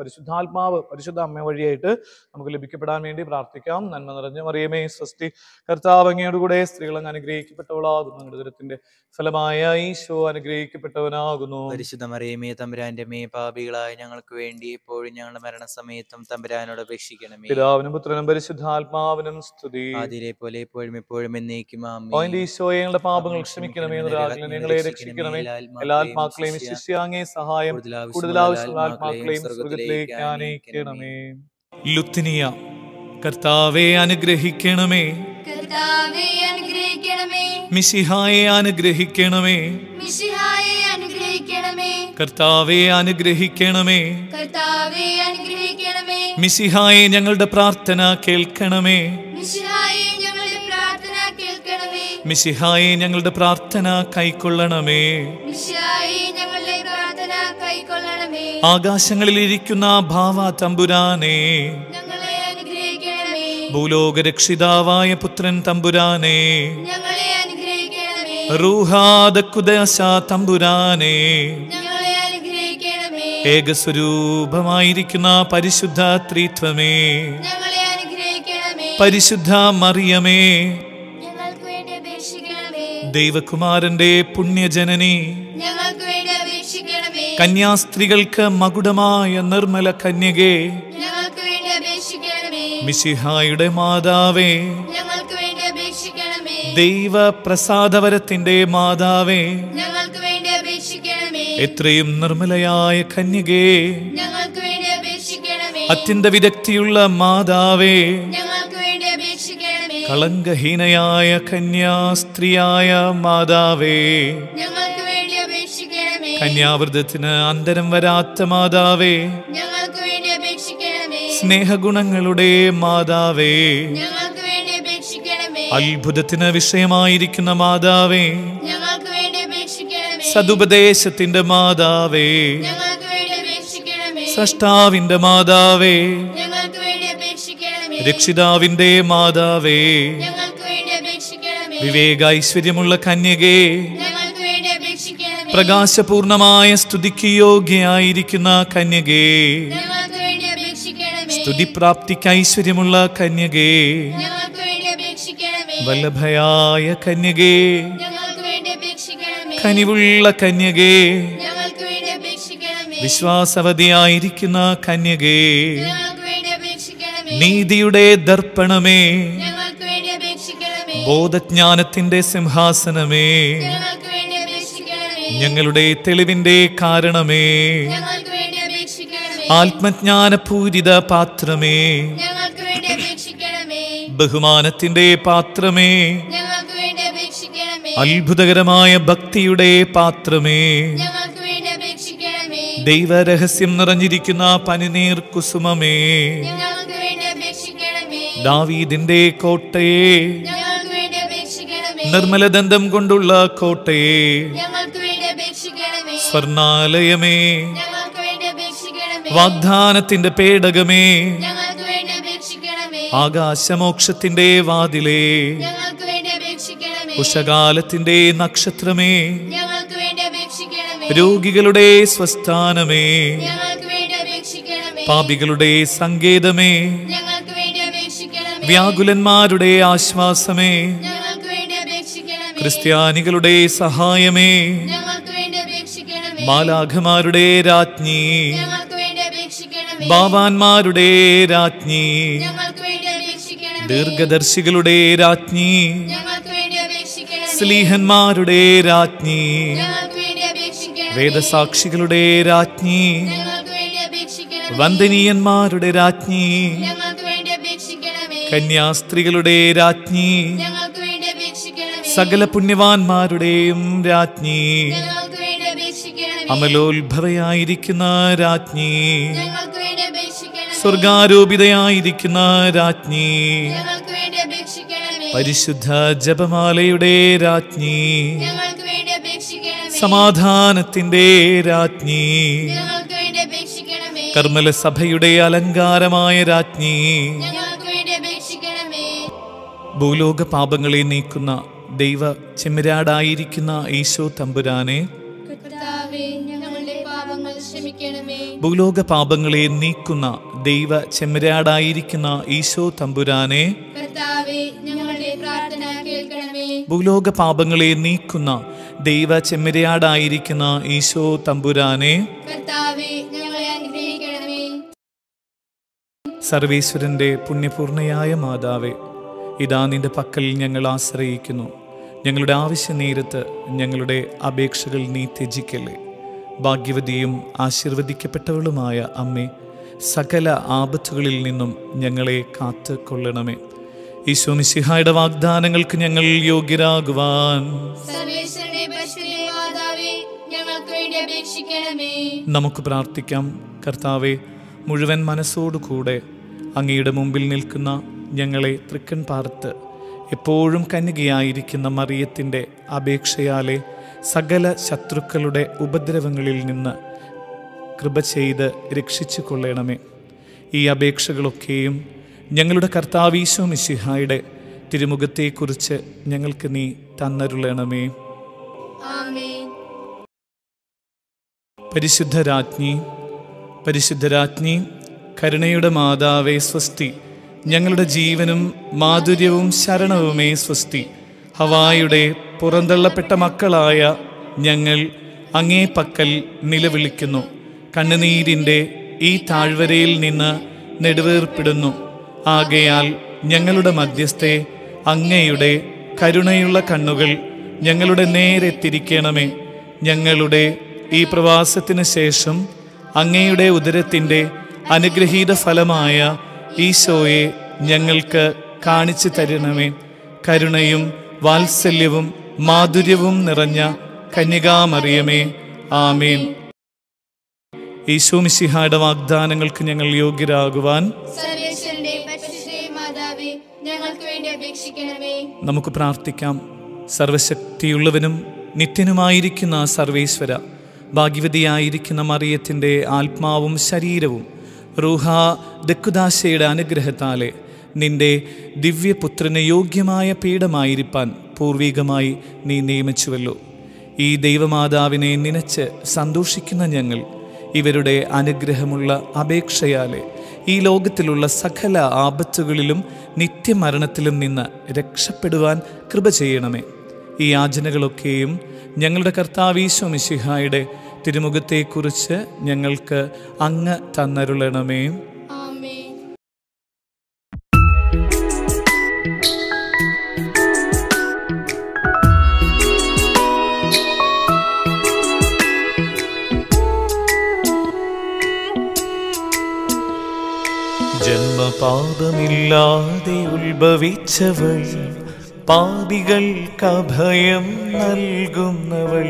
പരിശുദ്ധാത്മാവ് പരിശുദ്ധ അമ്മ വഴിയായിട്ട് നമുക്ക് ലഭിക്കപ്പെടാൻ വേണ്ടി പ്രാർത്ഥിക്കാം നന്മ നിറഞ്ഞ മറിയമേ സ്വസ്തി കർത്താവ് അങ്ങയോടുകൂടെ സ്ത്രീകൾ അങ്ങ് അനുഗ്രഹിക്കപ്പെട്ടവളാകുന്നു അങ്ങയുടെ ദുരത്തിന്റെ ഫലമായ ഈശോ അനുഗ്രഹിക്കപ്പെട്ടവനാകുന്നു പരിശുദ്ധ മറിയമേ തമ്പുരാന്റെ മേ പാപികളായ ഞങ്ങൾക്ക് വേണ്ടി എപ്പോഴും ഞങ്ങളുടെ മരണസമയത്തും തമ്പുരാനോട് അപേക്ഷിക്കണമേ പിതാവിനും പുത്രനും പരിശുദ്ധാത്മാവിനും സ്തുതി ആദിലെ പോലെ എപ്പോഴും എപ്പോഴും എന്നേക്കും ഓ എന്റെ ഈശോയെ ഞങ്ങളുടെ പാപങ്ങൾ ക്ഷമിക്കണമേ എന്ന് രാജ്ഞി ഞങ്ങളെ രക്ഷിക്കണമേ എല്ലാ ആത്മാക്കളെയും ശിഷ്യാങ്ങേ സഹായം കൂടുതൽ ആവശ്യമുള്ള ആത്മാക്കളെയും സ്വർഗത്തിലേക്ക് ആനയിക്കണമേ ലുത്തിനിയ കർത്താവെ അനുഗ്രഹിക്കണമേ കർത്താവെ അനുഗ്രഹിക്കണമേ മിശിഹായെ അനുഗ്രഹിക്കണമേ മിശിഹായെ അനുഗ്രഹിക്കണമേ കർത്താവെ അനുഗ്രഹിക്കണമേ കർത്താവെ അനുഗ്രഹിക്കണമേ മിശിഹായെ ഞങ്ങളുടെ പ്രാർത്ഥന കേൾക്കണമേ മിശിഹായെ ഞങ്ങളുടെ പ്രാർത്ഥന കേൾക്കണമേ മിശിഹായെ ഞങ്ങളുടെ പ്രാർത്ഥന കൈക്കൊള്ളണമേ മിശിഹായെ ഞങ്ങളുടെ പ്രാർത്ഥന കൈക്കൊള്ളണമേ ആകാശങ്ങളിൽ ഇരിക്കുന്ന ഭാവ തമ്പുരാനെ ഞങ്ങളെ അനുഗ്രഹിക്കണമേ ഭൂലോക രക്ഷിതാവായ പുത്രൻ തമ്പുരാനെ ഞങ്ങളെ അനുഗ്രഹിക്കണമേ റൂഹാദക്കുദശ തമ്പുരാനെ ഞങ്ങളെ അനുഗ്രഹിക്കണമേ ഏകസ്വരൂപമായിരിക്കുന്ന പരിശുദ്ധ ത്രിത്വമേ ഞങ്ങളെ അനുഗ്രഹിക്കണമേ പരിശുദ്ധ മറിയമേ ഞങ്ങൾക്ക് വേണ്ടി അപേക്ഷിക്കണമേ ദൈവകുമാരന്റെ പുണ്യജനനി ഞങ്ങൾക്ക് വേണ്ടി അപേക്ഷിക്കണമേ കന്യാസ്ത്രീകൾക്ക് മകുടമായ നിർമ്മല കന്യകേ ഞങ്ങൾക്ക് വേണ്ടി അപേക്ഷിക്കണമേ മിശിഹായുടെ മാതാവേ ഞങ്ങൾക്ക് വേണ്ടി അപേക്ഷിക്കണമേ ദൈവ പ്രസാദവരത്തിന്റെ മാതാവേ ഞങ്ങൾക്ക് വേണ്ടി അപേക്ഷിക്കണമേ എത്രയും നിർമ്മലയായ കന്യകേ ഞങ്ങൾക്ക് വേണ്ടി അപേക്ഷിക്കണമേ അത്യന്ത വിദഗ്ധിയുള്ള മാതാവേ ഞങ്ങൾക്ക് വേണ്ടി അപേക്ഷിക്കണമേ കളങ്കഹീനയായ കന്യാസ്ത്രീയായ മാതാവേ ഞങ്ങൾക്ക് വേണ്ടി അപേക്ഷിക്കണമേ കന്യാവൃതത്തിന് അന്തരം വരാത്ത മാതാവേ ഞങ്ങൾക്ക് വേണ്ടി അപേക്ഷിക്കണമേ സ്നേഹഗുണങ്ങളുടെ മാതാവേ ഞങ്ങൾക്ക് വേണ്ടി അപേക്ഷിക്കണമേ അത്ഭുതത്തിന് വിഷയമായിരിക്കുന്ന മാതാവേ ഞങ്ങൾക്ക് വേണ്ടി അപേക്ഷിക്കണമേ സതുപദേശത്തിന്റെ മാതാവേ ഞങ്ങൾക്ക് വേണ്ടി അപേക്ഷിക്കണമേ സൃഷ്ടാവിന്റെ മാതാവേ ഞങ്ങൾക്ക് വേണ്ടി അപേക്ഷിക്കണമേ രക്ഷിതാവിന്റെ മാതാവേ ഞങ്ങൾക്ക് വേണ്ടി അപേക്ഷിക്കണമേ വിവേക ഐശ്വര്യമുള്ള കന്യകേ ഞങ്ങൾക്ക് വേണ്ടി അപേക്ഷിക്കണമേ പ്രകാശപൂർണമായ സ്തുതിക്ക് യോഗ്യയായിരിക്കുന്ന കന്യകേ ഞങ്ങൾക്ക് വേണ്ടി അപേക്ഷിക്കണമേ സ്തുതിപ്രാപ്തിക്ക് ഐശ്വര്യമുള്ള കന്യകേ ഞങ്ങൾക്ക് വേണ്ടി അപേക്ഷിക്കണമേ വല്ലഭയായ കന്യകേ ഞങ്ങൾക്ക് വേണ്ടി അപേക്ഷിക്കണമേ കനിവുള്ള കന്യകേ ഞങ്ങൾക്ക് വേണ്ടി അപേക്ഷിക്കണമേ വിശ്വാസവതിയായിരിക്കുന്ന കന്യകേ ഞങ്ങൾക്ക് വേണ്ടി അപേക്ഷിക്കണമേ നീതിയുടെ ദർപ്പണമേ ഞങ്ങൾക്ക് വേണ്ടി അപേക്ഷിക്കണമേ ബോധജ്ഞാനത്തിന്റെ സിംഹാസനമേ ഞങ്ങൾക്ക് വേണ്ടി അപേക്ഷിക്കണമേ ഞങ്ങളുടെ തെളിവിന്റെ കാരണമേ ഞങ്ങൾക്ക് വേണ്ടി അപേക്ഷിക്കണമേ ആത്മജ്ഞാനപൂരിത പാത്രമേ ഞങ്ങൾക്ക് വേണ്ടി അപേക്ഷിക്കണമേ ബഹുമാനത്തിന്റെ പാത്രമേ ഞങ്ങൾക്ക് വേണ്ടി അപേക്ഷിക്കണമേ അത്ഭുതകരമായ ഭക്തിയുടെ പാത്രമേ ഞങ്ങൾക്ക് വേണ്ടി അപേക്ഷിക്കണമേ ദൈവരഹസ്യം നിറഞ്ഞിരിക്കുന്ന പനിനീർ കുസുമമേ ഞങ്ങൾക്ക് വേണ്ടി അപേക്ഷിക്കണമേ ദാവീദിന്റെ കോട്ടയെ ഞങ്ങൾക്ക് വേണ്ടി അപേക്ഷിക്കണമേ നിർമ്മലദന്തം കൊണ്ടുള്ള കോട്ടയെ ഞങ്ങൾക്ക് വേണ്ടി അപേക്ഷിക്കണമേ സ്വർണാലയമേ ഞങ്ങൾക്ക് വേണ്ടി അപേക്ഷിക്കണമേ വാഗ്ദാനത്തിന്റെ പേടകമേ ഞങ്ങൾക്ക് വേണ്ടി അപേക്ഷിക്കണമേ ആകാശമോക്ഷത്തിന്റെ വാതിലേ ഞങ്ങൾക്ക് വേണ്ടി അപേക്ഷിക്കണമേ ഉഷകാലത്തിന്റെ നക്ഷത്രമേ ഞങ്ങൾക്ക് വേണ്ടി അപേക്ഷിക്കണമേ രോഗികളുടെ സ്വസ്ഥാനമേ ഞങ്ങൾക്ക് വേണ്ടി അപേക്ഷിക്കണമേ പാപികളുടെ സങ്കേതമേ ഞങ്ങൾക്ക് വേണ്ടി അപേക്ഷിക്കണമേ വ്യാകുലന്മാരുടെ ആശ്വാസമേ ഞങ്ങൾക്ക് വേണ്ടി അപേക്ഷിക്കണമേ ക്രിസ്ത്യാനികളുടെ സഹായമേ ഞങ്ങൾക്ക് വേണ്ടി അപേക്ഷിക്കണമേ മാലാഖമാരുടെ രാജ്ഞി ഞങ്ങൾക്ക് വേണ്ടി അപേക്ഷിക്കണമേ ബാബാന്മാരുടെ രാജ്ഞി ഞങ്ങൾക്ക് വേണ്ടി അപേക്ഷിക്കണമേ ദീർഘദർശികളുടെ രാജ്ഞി ഞങ്ങൾക്ക് വേണ്ടി അപേക്ഷിക്കണമേ സ്ലീഹന്മാരുടെ രാജ്ഞി ഞങ്ങൾക്ക് വേണ്ടി അപേക്ഷിക്കണമേ വേദസാക്ഷികളുടെ രാജ്ഞി ഞങ്ങൾക്ക് വേണ്ടി അപേക്ഷിക്കണമേ വന്ദനീയന്മാരുടെ രാജ്ഞി ഞങ്ങൾക്ക് വേണ്ടി അപേക്ഷിക്കണമേ കന്യാസ്ത്രീകളുടെ രാജ്ഞി ഞങ്ങൾക്ക് വേണ്ടി അപേക്ഷിക്കണമേ സകല പുണ്യവാന്മാരുടെയും രാജ്ഞി ഞങ്ങൾക്ക് വേണ്ടി അപേക്ഷിക്കണമേ അമലോത്ഭവയായിരിക്കുന്ന രാജ്ഞി ഞങ്ങൾക്ക് വേണ്ടി അപേക്ഷിക്കണമേ സ്വർഗാരോപിതയായിരിക്കുന്ന രാജ്ഞി ഞങ്ങൾക്ക് വേണ്ടി അപേക്ഷിക്കണമേ പരിശുദ്ധ ജപമാലയുടെ രാജ്ഞി ഞങ്ങൾക്ക് വേണ്ടി അപേക്ഷിക്കണമേ സമാധാനത്തിന്റെ രാജ്ഞി ഞങ്ങൾക്ക് വേണ്ടി അപേക്ഷിക്കണമേ കർമ്മല സഭയുടെ അലങ്കാരമായ രാജ്ഞി ഞങ്ങൾക്ക് വേണ്ടി അപേക്ഷിക്കണമേ ഭൂലോക പാപങ്ങളെ നീക്കുന്ന ദൈവ ചെമ്മരാടായിരിക്കുന്ന ഈശോ തമ്പുരാനെ കർത്താവേ ഞങ്ങളുടെ പാപങ്ങൾ ക്ഷമിക്കണമേ ക്ഷമിക്കണമേ ഭൂലോക പാപങ്ങളെ നീക്കുന്ന ദൈവ ചെമ്മരാടായിരിക്കുന്ന ഈശോ തമ്പുരാനെ കർത്താവെ ഞങ്ങളുടെ പ്രാർത്ഥന കേൾക്കണമേ ഭൂലോക പാപങ്ങളെ നീക്കുന്ന ദൈവ ചെമ്മരിയാടായിരിക്കുന്ന ഈശോ തമ്പുരാനെ കർത്താവെ ഞങ്ങളെ അനുഗ്രഹിക്കണമേ സർവേശ്വരന്റെ പുണ്യപൂർണയായ മാതാവേ ഇതാ നിന്റെ പക്കൽ ഞങ്ങൾ ആശ്രയിക്കുന്നു ഞങ്ങളുടെ ആവശ്യ നേരത്ത് ഞങ്ങളുടെ അപേക്ഷകൾ നീ ത്യജിക്കല്ലേ ഭാഗ്യവതിയും ആശീർവദിക്കപ്പെട്ടവളുമായ അമ്മേ സകല ആപത്തുകളിൽ നിന്നും ഞങ്ങളെ കാത്ത് കൊള്ളണമേ ഈശോ മിശിഹായുടെ വാഗ്ദാനങ്ങൾക്ക് ഞങ്ങൾ യോഗ്യരാകുവാൻ സർവേശ്വരന്റെ പരിശുദ്ധ മാതാവേ ഞങ്ങൾക്ക് വേണ്ടി അപേക്ഷിക്കണമേ നമുക്ക് പ്രാർത്ഥിക്കാം കർത്താവെ മുഴുവൻ മനസ്സോടുകൂടെ അങ്ങയുടെ മുമ്പിൽ നിൽക്കുന്ന ഞങ്ങളെ തൃക്കൺ പാർത്ത് എപ്പോഴും കന്യകയായിരിക്കുന്ന മറിയത്തിൻ്റെ അപേക്ഷയാലെ സകല ശത്രുക്കളുടെ ഉപദ്രവങ്ങളിൽ നിന്ന് കൃപ ചെയ്ത് രക്ഷിച്ചു കൊള്ളണമേ ഈ അപേക്ഷകളൊക്കെയും ഞങ്ങളുടെ കർത്താവീശോ മിശിഹായുടെ തിരുമുഖത്തെക്കുറിച്ച് ഞങ്ങൾക്ക് നീ തന്നരുളണമേ ആമേൻ പരിശുദ്ധരാജ്ഞി പരിശുദ്ധരാജ്ഞി കരുണയുടെ മാതാവേ സ്വസ്തി ഞങ്ങളുടെ ജീവനും മാധുര്യവും ശരണവുമേ സ്വസ്തി ഹവായുടെ പുറന്തള്ളപ്പെട്ട മക്കളായ ഞങ്ങൾ അങ്ങേ പക്കൽ നിലവിളിക്കുന്നു കണ്ണുനീരിൻ്റെ ഈ താഴ്വരയിൽ നിന്ന് നെടുവേർപ്പിടുന്നു ആകയാൽ ഞങ്ങളുടെ മധ്യസ്ഥെ അങ്ങയുടെ കരുണയുള്ള കണ്ണുകൾ ഞങ്ങളുടെ നേരെ തിരിക്കണമേ ഞങ്ങളുടെ ഈ പ്രവാസത്തിന് ശേഷം അങ്ങയുടെ ഉദരത്തിൻ്റെ അനുഗ്രഹീത ഫലമായ ഈശോയെ ഞങ്ങൾക്ക് കാണിച്ചു തരണമേ കരുണയും വാത്സല്യവും മാധുര്യവും നിറഞ്ഞ കന്യകാമറിയമേ ആമേൻ ഈശോ മിശിഹായുടെ വാഗ്ദാനങ്ങൾക്ക് ഞങ്ങൾ യോഗ്യരാകുവാൻ സർവേശ്വരന്റെ പരിശുദ്ധ മാതാവേ ഞങ്ങൾക്ക് വേണ്ടി അപേക്ഷിക്കണമേ നമുക്ക് പ്രാർത്ഥിക്കാം സർവശക്തിയുള്ളവനും നിത്യനുമായിരിക്കുന്ന സർവേശ്വര ഭാഗ്യവതിയായിരിക്കുന്ന മറിയത്തിൻ്റെ ആത്മാവും ശരീരവും റൂഹ ദക്കുദാശയുടെ അനുഗ്രഹത്താലെ നിന്റെ ദിവ്യപുത്രന് യോഗ്യമായ പീഠമായിരിക്കാൻ പൂർവികമായി നീ നിയമിച്ചുവല്ലോ ഈ ദൈവമാതാവിനെ നനച്ച് സന്തോഷിക്കുന്ന ഞങ്ങൾ ഇവരുടെ അനുഗ്രഹമുള്ള അപേക്ഷയാലെ ഈ ലോകത്തിലുള്ള സകല ആപത്തുകളിലും നിത്യമരണത്തിലും നിന്ന് രക്ഷപ്പെടുവാൻ കൃപ ചെയ്യണമേ ഈ യാചനകളൊക്കെയും ഞങ്ങളുടെ കർത്താവീശോ മിശിഹായുടെ തിരുമുഖത്തെക്കുറിച്ച് ഞങ്ങൾക്ക് അങ്ങ് തന്നരുളണമേ ആമേൻ ജന്മപാപമില്ലാതെ ഉത്ഭവിച്ചവൾ പാപികൾക്ക് അഭയം നൽകുന്നവൾ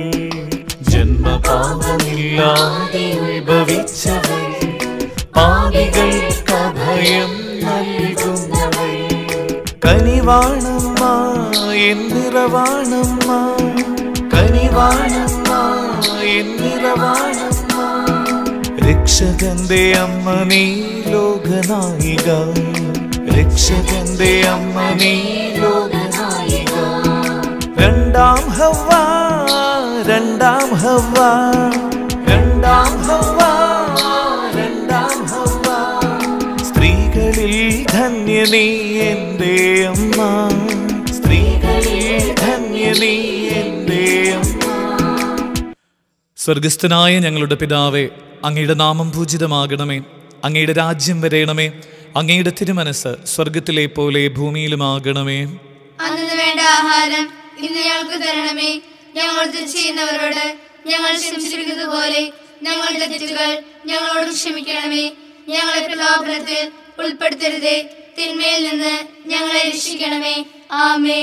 ജന്മപാപമില്ലാതെ ഉത്ഭവിച്ചവൾ പാപികൾക്ക് അഭയം നൽകുന്നവൾ കനിവാണമ്മ എന്നിറവാണമ്മ കനിവാണമ്മ എന്നിറവാണമ്മ രക്ഷകന്റെ അമ്മ നീ ലോകനായിക രക്ഷകന്റെ അമ്മ നീ ലോകനായിക രണ്ടാം ഹവ രണ്ടാം ഹവ രണ്ടാം ഹവ രണ്ടാം ഹവ സ്ത്രീകളിൽ ധന്യ നീ എൻ്റെ അമ്മ സ്ത്രീകളിൽ ധന്യ നീ എൻ്റെ അമ്മ സ്വർഗസ്ഥനായ ഞങ്ങളുടെ പിതാവേ അങ്ങയുടെ നാമം പൂജിതമാകണമേ അങ്ങയുടെ രാജ്യം വരയണമേ അങ്ങയുടെ തിരുമനസ് സ്വർഗത്തിലെ പോലെ ഭൂമിയിലുമാകണമേ അന്നു വേണ്ട ആഹാരം ഇന്ന് ഞങ്ങൾക്ക് തരണമേ ഞങ്ങൾ തെറ്റ് ചെയ്യുന്നവരോട് ഞങ്ങൾ ക്ഷമിച്ചിരിക്കുന്നത് പോലെ ഞങ്ങളുടെ തെറ്റുകൾ ഞങ്ങളോട് ക്ഷമിക്കണമേ ഞങ്ങളെ പ്രലോഭനത്തിൽ ഉൾപ്പെടുത്തരുതേ തിന്മയിൽ നിന്ന് ഞങ്ങളെ രക്ഷിക്കണമേ ആമേ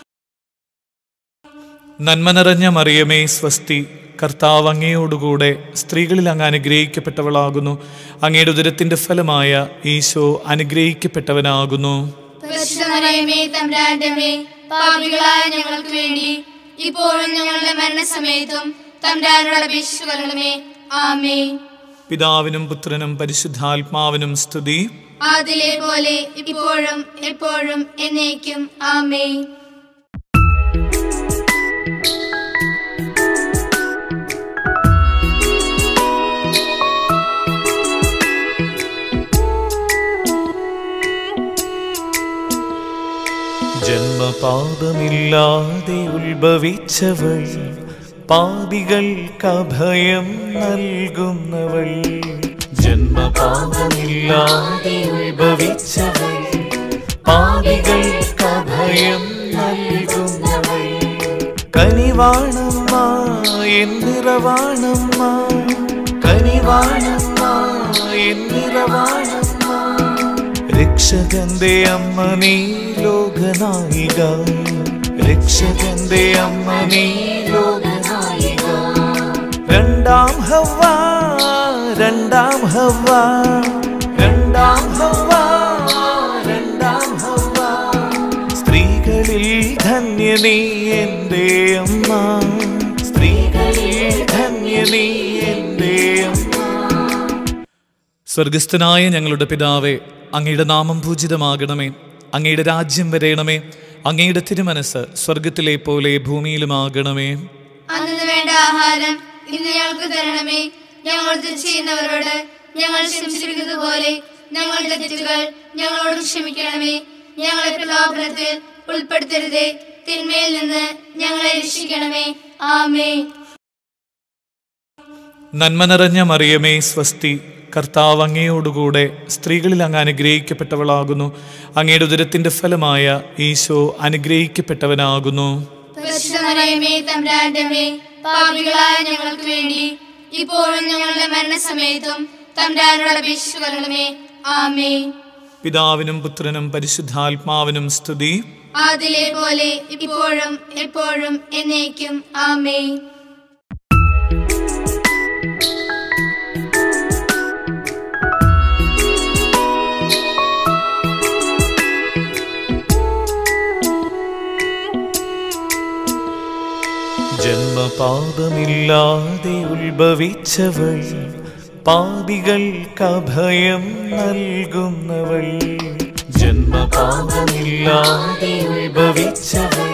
നന്മ നിറഞ്ഞ മറിയമേ സ്വസ്തി കർത്താവ് അങ്ങയോടുകൂടെ സ്ത്രീകളിൽ അങ്ങ് അനുഗ്രഹിക്കപ്പെട്ടവളാകുന്നു അങ്ങയുടെ ഉദരത്തിന്റെ ഫലമായ ഈശോ അനുഗ്രഹിക്കപ്പെട്ടവനാകുന്നു പരിശുദ്ധമറിയമേ തമ്പുരാന്റെ അമ്മേ, പാപികളായ ഞങ്ങൾക്ക് വേണ്ടി ഇപ്പോഴും ഞങ്ങളുടെ മരണസമയത്തും തമ്പുരാനോട് അപേക്ഷിച്ചു കൊള്ളണമേ ആമേ പിതാവിനും പുത്രനും പരിശുദ്ധാത്മാവിനും സ്തുതി അതിലെ പോലെ ഇപ്പോഴും എപ്പോഴും എന്നേക്കും ആമേ ജന്മപാപമില്ലാതെ ഉത്ഭവിച്ചവൾ പാപികൾക്കഭയം നൽകുന്നവൾ ജന്മപാപമില്ലാതെ ഉത്ഭവിച്ചവൾ പാപികൾക്കഭയം നൽകുന്നവൾ കനിവാണമ്മ എന്നിറവാണമ്മ കനിവാണമ്മ എന്നിറവാണമ്മ രക്ഷകന്റെ അമ്മ നീ ലോകനായിക രക്ഷകന്റെ അമ്മ നീ ലോകനായിക രണ്ടാം ഹവ്വ രണ്ടാം ഹവ്വ രണ്ടാം ഹവ്വ രണ്ടാം ഹവ്വ സ്ത്രീകളിൽ ധന്യ നീ എൻ്റെ അമ്മ സ്ത്രീകളിൽ ധന്യ നീ എൻ്റെ അമ്മ സ്വർഗസ്ഥനായ ഞങ്ങളുടെ പിതാവേ അങ്ങയുടെ നാമം പൂജിതമാകണമേ അങ്ങയുടെ രാജ്യം വരയണമേ അങ്ങയുടെ തിരുമനസ് സ്വർഗത്തിലെ പോലെ ഭൂമിയിലുമാകണമേ അന്നു വേണ്ട ആഹാരം ഇന്ന് ഞങ്ങൾക്ക് തരണമേ ഞങ്ങൾ തെറ്റ് ചെയ്യുന്നവരോട് ഞങ്ങൾ ക്ഷമിച്ചിരിക്കുന്നത് പോലെ ഞങ്ങളുടെ തെറ്റുകൾ ഞങ്ങളോടും ക്ഷമിക്കണമേ ഞങ്ങളെ പ്രലോഭനത്തിൽ ഉൾപ്പെടുത്തരുതേ തിന്മയിൽ നിന്ന് ഞങ്ങളെ രക്ഷിക്കണമേ ആമേ നന്മ നിറഞ്ഞ മറിയമേ സ്വസ്തി കർത്താവ് അങ്ങയോടുകൂടെ സ്ത്രീകളിൽ അങ്ങ് അനുഗ്രഹിക്കപ്പെട്ടവളാകുന്നു അങ്ങയുടെ ഉദരത്തിന്റെ ഫലമായ ഈശോ അനുഗ്രഹിക്കപ്പെട്ടവനാകുന്നു പരിശുദ്ധമറിയമേ തമ്പുരാന്റെ അമ്മേ, പാപികളായ ഞങ്ങൾക്ക് വേണ്ടി ഇപ്പോഴും ഞങ്ങളുടെ മരണസമയത്തും തമ്പുരാനോട് അപേക്ഷിച്ചുകൊള്ളണമേ ആമേ പിതാവിനും പുത്രനും പരിശുദ്ധാത്മാവിനും സ്തുതി അതിലെ പോലെ ഇപ്പോഴും എപ്പോഴും എന്നേക്കും ആമേ ജന്മപാപമില്ലാതെ ഉത്ഭവിച്ചവൾ പാപികൾക്കഭയം നൽകുന്നവൾ ജന്മപാപമില്ലാതെ ഉത്ഭവിച്ചവൾ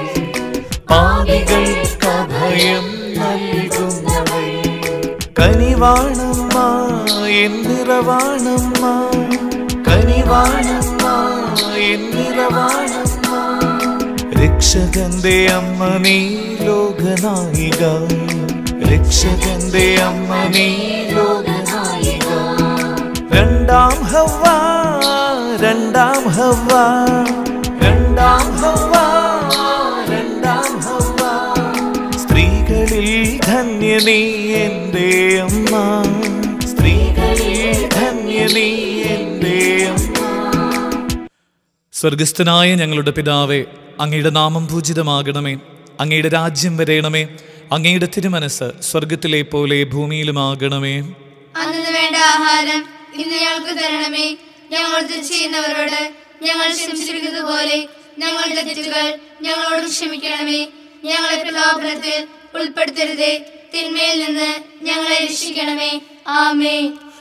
പാപികൾക്കഭയം നൽകുന്നവൾ കനിവാണമ്മ എന്നിറവാണമ്മ കനിവാണമ്മ എന്നിറവാണമ്മ രക്ഷകന്റെ അമ്മ നീ ലോകനായിക രക്ഷകന്റെ അമ്മ നീ ലോകനായിക രണ്ടാം ഹവ്വ രണ്ടാം ഹവ്വ രണ്ടാം ഹവ്വ രണ്ടാം ഹവ്വ സ്ത്രീകളിൽ ധന്യ നീ എൻ്റെ അമ്മ സ്ത്രീകളിൽ ധന്യ നീ എൻ്റെ അമ്മ സ്വർഗസ്ഥനായ ഞങ്ങളുടെ പിതാവേ അങ്ങയുടെ നാമം പൂജിതമാകണമേ അങ്ങയുടെ രാജ്യം വരയണമേ അങ്ങയുടെ തിരുമനസ് സ്വർഗത്തിലെ പോലെ ഭൂമിയിലുമാകണമേ അന്നു വേണ്ട ആഹാരം ഇന്ന് ഞങ്ങൾക്ക് തരണമേ ഞങ്ങൾ തെറ്റ് ചെയ്യുന്നവരോട് ഞങ്ങൾ ക്ഷമിച്ചിരിക്കുന്നത് പോലെ ഞങ്ങളുടെ തെറ്റുകൾ ഞങ്ങളോടും ക്ഷമിക്കണമേ ഞങ്ങളെ പ്രലോഭനത്തിൽ ഉൾപ്പെടുത്തരുതേ തിന്മയിൽ നിന്ന് ഞങ്ങളെ രക്ഷിക്കണമേ ആമേ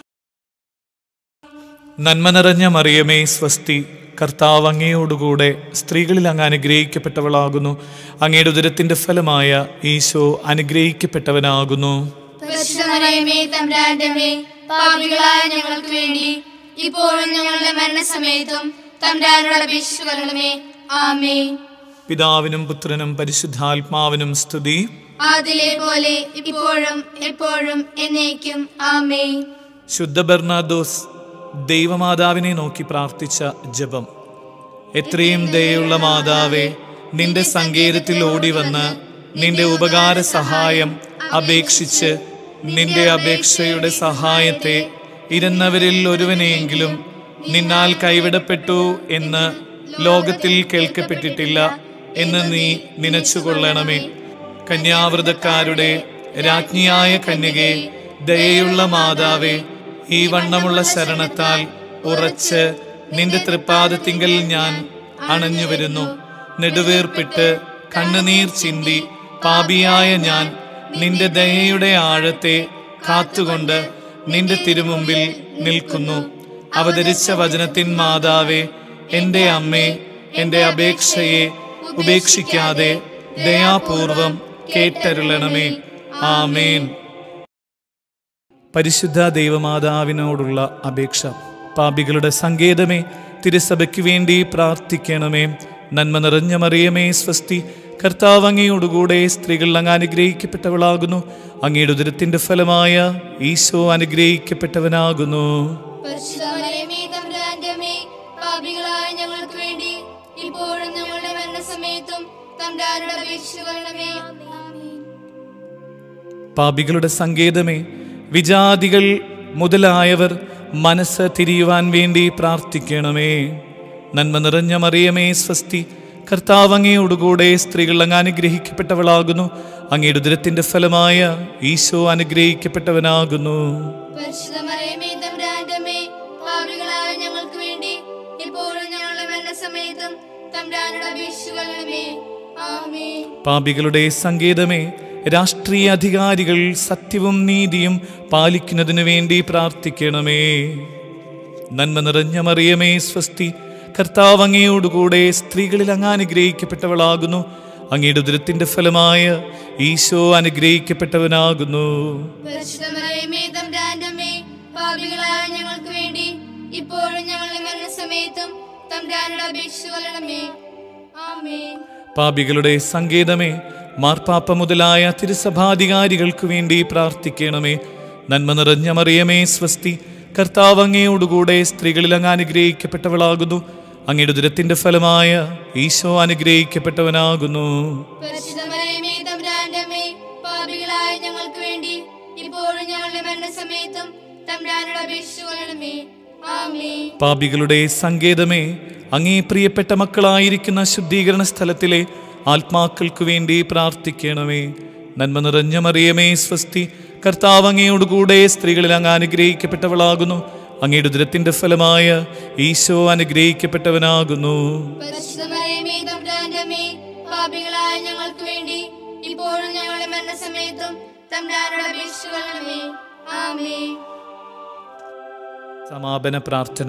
നന്മ നിറഞ്ഞ മറിയമേ സ്വസ്തി കർത്താവ് അങ്ങയോടുകൂടെ സ്ത്രീകളിൽ അങ്ങ് അനുഗ്രഹിക്കപ്പെട്ടവളാകുന്നു അങ്ങയുടെ ഉദരത്തിന്റെ ഫലമായ ഈശോ അനുഗ്രഹിക്കപ്പെട്ടവനാകുന്നു പരിശുദ്ധമറിയമേ തമ്പുരാന്റെ അമ്മേ, പാപികളായ ഞങ്ങൾക്ക് വേണ്ടി ഇപ്പോഴും ഞങ്ങളുടെ മരണസമയത്തും തമ്പുരാനോട് അപേക്ഷിച്ചുകൊള്ളണമേ ആമേ പിതാവിനും പുത്രനും പരിശുദ്ധാത്മാവിനും സ്തുതി അതിലെ പോലെ ഇപ്പോഴും എപ്പോഴും എന്നേക്കും ആമേ ശുദ്ധ ബെർണാദോസ് ദൈവമാതാവിനെ നോക്കി പ്രാർത്ഥിച്ച ജപം എത്രയും ദയുള്ള മാതാവേ നിന്റെ സങ്കേതത്തിൽ ഓടി വന്ന് നിന്റെ ഉപകാര സഹായം അപേക്ഷിച്ച് നിന്റെ അപേക്ഷയുടെ സഹായത്തെ ഇരുന്നവരിൽ ഒരുവനെയെങ്കിലും നിന്നാൽ കൈവിടപ്പെട്ടു എന്ന് ലോകത്തിൽ കേൾക്കപ്പെട്ടിട്ടില്ല എന്ന് നീ നനച്ചുകൊള്ളണമേ കന്യാവ്രതക്കാരുടെ രാജ്ഞിയായ കന്യകെ ദയയുള്ള മാതാവേ ഈ വണ്ണമുള്ള ശരണത്താൽ ഉറച്ച് നിന്റെ തൃപ്പാദത്തിങ്കൽ ഞാൻ അണഞ്ഞു വരുന്നു നെടുവേർപ്പിട്ട് കണ്ണുനീർ ചിന്തി പാപിയായ ഞാൻ നിന്റെ ദയയുടെ ആഴത്തെ കാത്തുകൊണ്ട് നിന്റെ തിരുമുമ്പിൽ നിൽക്കുന്നു അവതരിച്ച വചനത്തിൻ മാതാവേ എൻ്റെ അമ്മേ എൻ്റെ അപേക്ഷയെ ഉപേക്ഷിക്കാതെ ദയാപൂർവം കേട്ടരുളണമേ ആമേൻ പരിശുദ്ധ ദൈവമാതാവിനോടുള്ള അപേക്ഷ പാപികളുടെ സങ്കേതമേ തിരുസഭയ്ക്ക് വേണ്ടി പ്രാർത്ഥിക്കണമേ നന്മ നിറഞ്ഞ മറിയമേ സ്വസ്തി കർത്താവ് അങ്ങയോടുകൂടെ സ്ത്രീകൾ അങ്ങ് അനുഗ്രഹിക്കപ്പെട്ടവളാകുന്നു അങ്ങയുടെ ഉദരത്തിന്റെ ഫലമായ ഈശോ അനുഗ്രഹിക്കപ്പെട്ടവനാകുന്നു പരിശുദ്ധമറിയമേ തമ്പുരാന്റെ അമ്മേ, പാപികളായ ഞങ്ങൾക്ക് വേണ്ടി ഇപ്പോഴും ഞങ്ങളുടെ മരണസമയത്തും തമ്പുരാനോട് അപേക്ഷിക്കണമേ ആമേൻ പാപികളുടെ സങ്കേതമേ വിജാതികൾ മുതലായവർ മനസ്സ് തിരിയുവാൻ വേണ്ടി പ്രാർത്ഥിക്കണമേ നന്മ നിറഞ്ഞ മറിയമേ സ്വസ്തി കർത്താവ് അങ്ങയോടുകൂടെ സ്ത്രീകൾ അങ്ങ് അനുഗ്രഹിക്കപ്പെട്ടവളാകുന്നു അങ്ങയുടെ ഉദരത്തിന്റെ ഫലമായ ഈശോ അനുഗ്രഹിക്കപ്പെട്ടവനാകുന്നു പരിശുദ്ധമറിയമേ തമ്പുരാന്റെ അമ്മേ, പാപികളായ ഞങ്ങൾക്ക് വേണ്ടി ഇപ്പോഴും ഞങ്ങളുടെ മരണസമയത്തും തമ്പുരാനോട് അപേക്ഷിക്കണമേ ആമേൻ പാപികളുടെ സങ്കേതമേ രാഷ്ട്രീയ അധികാരികൾ സത്യവും നീതിയും പാലിക്കുന്നതിനു വേണ്ടി പ്രാർത്ഥിക്കണമേ നന്മ നിറഞ്ഞ മറിയമേ സ്വസ്തി കർത്താവ് അങ്ങയോടുകൂടെ സ്ത്രീകളിൽ അങ്ങ് അനുഗ്രഹിക്കപ്പെട്ടവളാകുന്നു അങ്ങയുടെ ഉദരത്തിന്റെ ഫലമായ ഈശോ അനുഗ്രഹിക്കപ്പെട്ടവനാകുന്നു പരിശുദ്ധമറിയമേ തമ്പുരാന്റെ അമ്മേ, പാപികളായ ഞങ്ങൾക്ക് വേണ്ടി ഇപ്പോഴും ഞങ്ങളുടെ മരണസമയത്തും തമ്പുരാനോട് അപേക്ഷിക്കണമേ ആമേൻ പാപികളുടെ സങ്കേതമേ മാർപ്പാപ്പ മുതലായ തിരുസഭാധികാരികൾക്ക് വേണ്ടി പ്രാർത്ഥിക്കണമേ നന്മ നിറഞ്ഞ മറിയമേ സ്വസ്തി കർത്താവ് അങ്ങയോടുകൂടെ സ്ത്രീകളിൽ അങ്ങ് അനുഗ്രഹിക്കപ്പെട്ടവളാകുന്നു അങ്ങയുടെ ഉദരത്തിന്റെ ഫലമായ ഈശോ അനുഗ്രഹിക്കപ്പെട്ടവനാകുന്നു പരിശുദ്ധമറിയമേ തമ്പുരാന്റെ അമ്മേ, പാപികളായ ഞങ്ങൾക്ക് വേണ്ടി ഇപ്പോഴും ഞങ്ങളുടെ മരണസമയത്തും തമ്പുരാനോട് അപേക്ഷിക്കണമേ ആമേൻ പാപികളുടെ സങ്കേതമേ അങ്ങേ പ്രിയപ്പെട്ട മക്കളായിരിക്കുന്ന ശുദ്ധീകരണ സ്ഥലത്തിലെ ആത്മാക്കൾക്കു വേണ്ടി പ്രാർത്ഥിക്കണമേ നന്മ നിറഞ്ഞ മറിയമേ സ്വസ്തി കർത്താവ് അങ്ങയോടുകൂടെ സ്ത്രീകളിൽ അങ്ങ് അനുഗ്രഹിക്കപ്പെട്ടവളാകുന്നു അങ്ങയുടെ ഉദരത്തിന്റെ ഫലമായ ഈശോ അനുഗ്രഹിക്കപ്പെട്ടവനാകുന്നു പരിശുദ്ധമറിയമേ തമ്പുരാന്റെ അമ്മേ, പാപികളായ ഞങ്ങൾക്ക് വേണ്ടി ഇപ്പോഴും ഞങ്ങളുടെ മരണസമയത്തും തമ്പുരാനോട് അപേക്ഷിക്കണമേ ആമേൻ സമാപന പ്രാർത്ഥന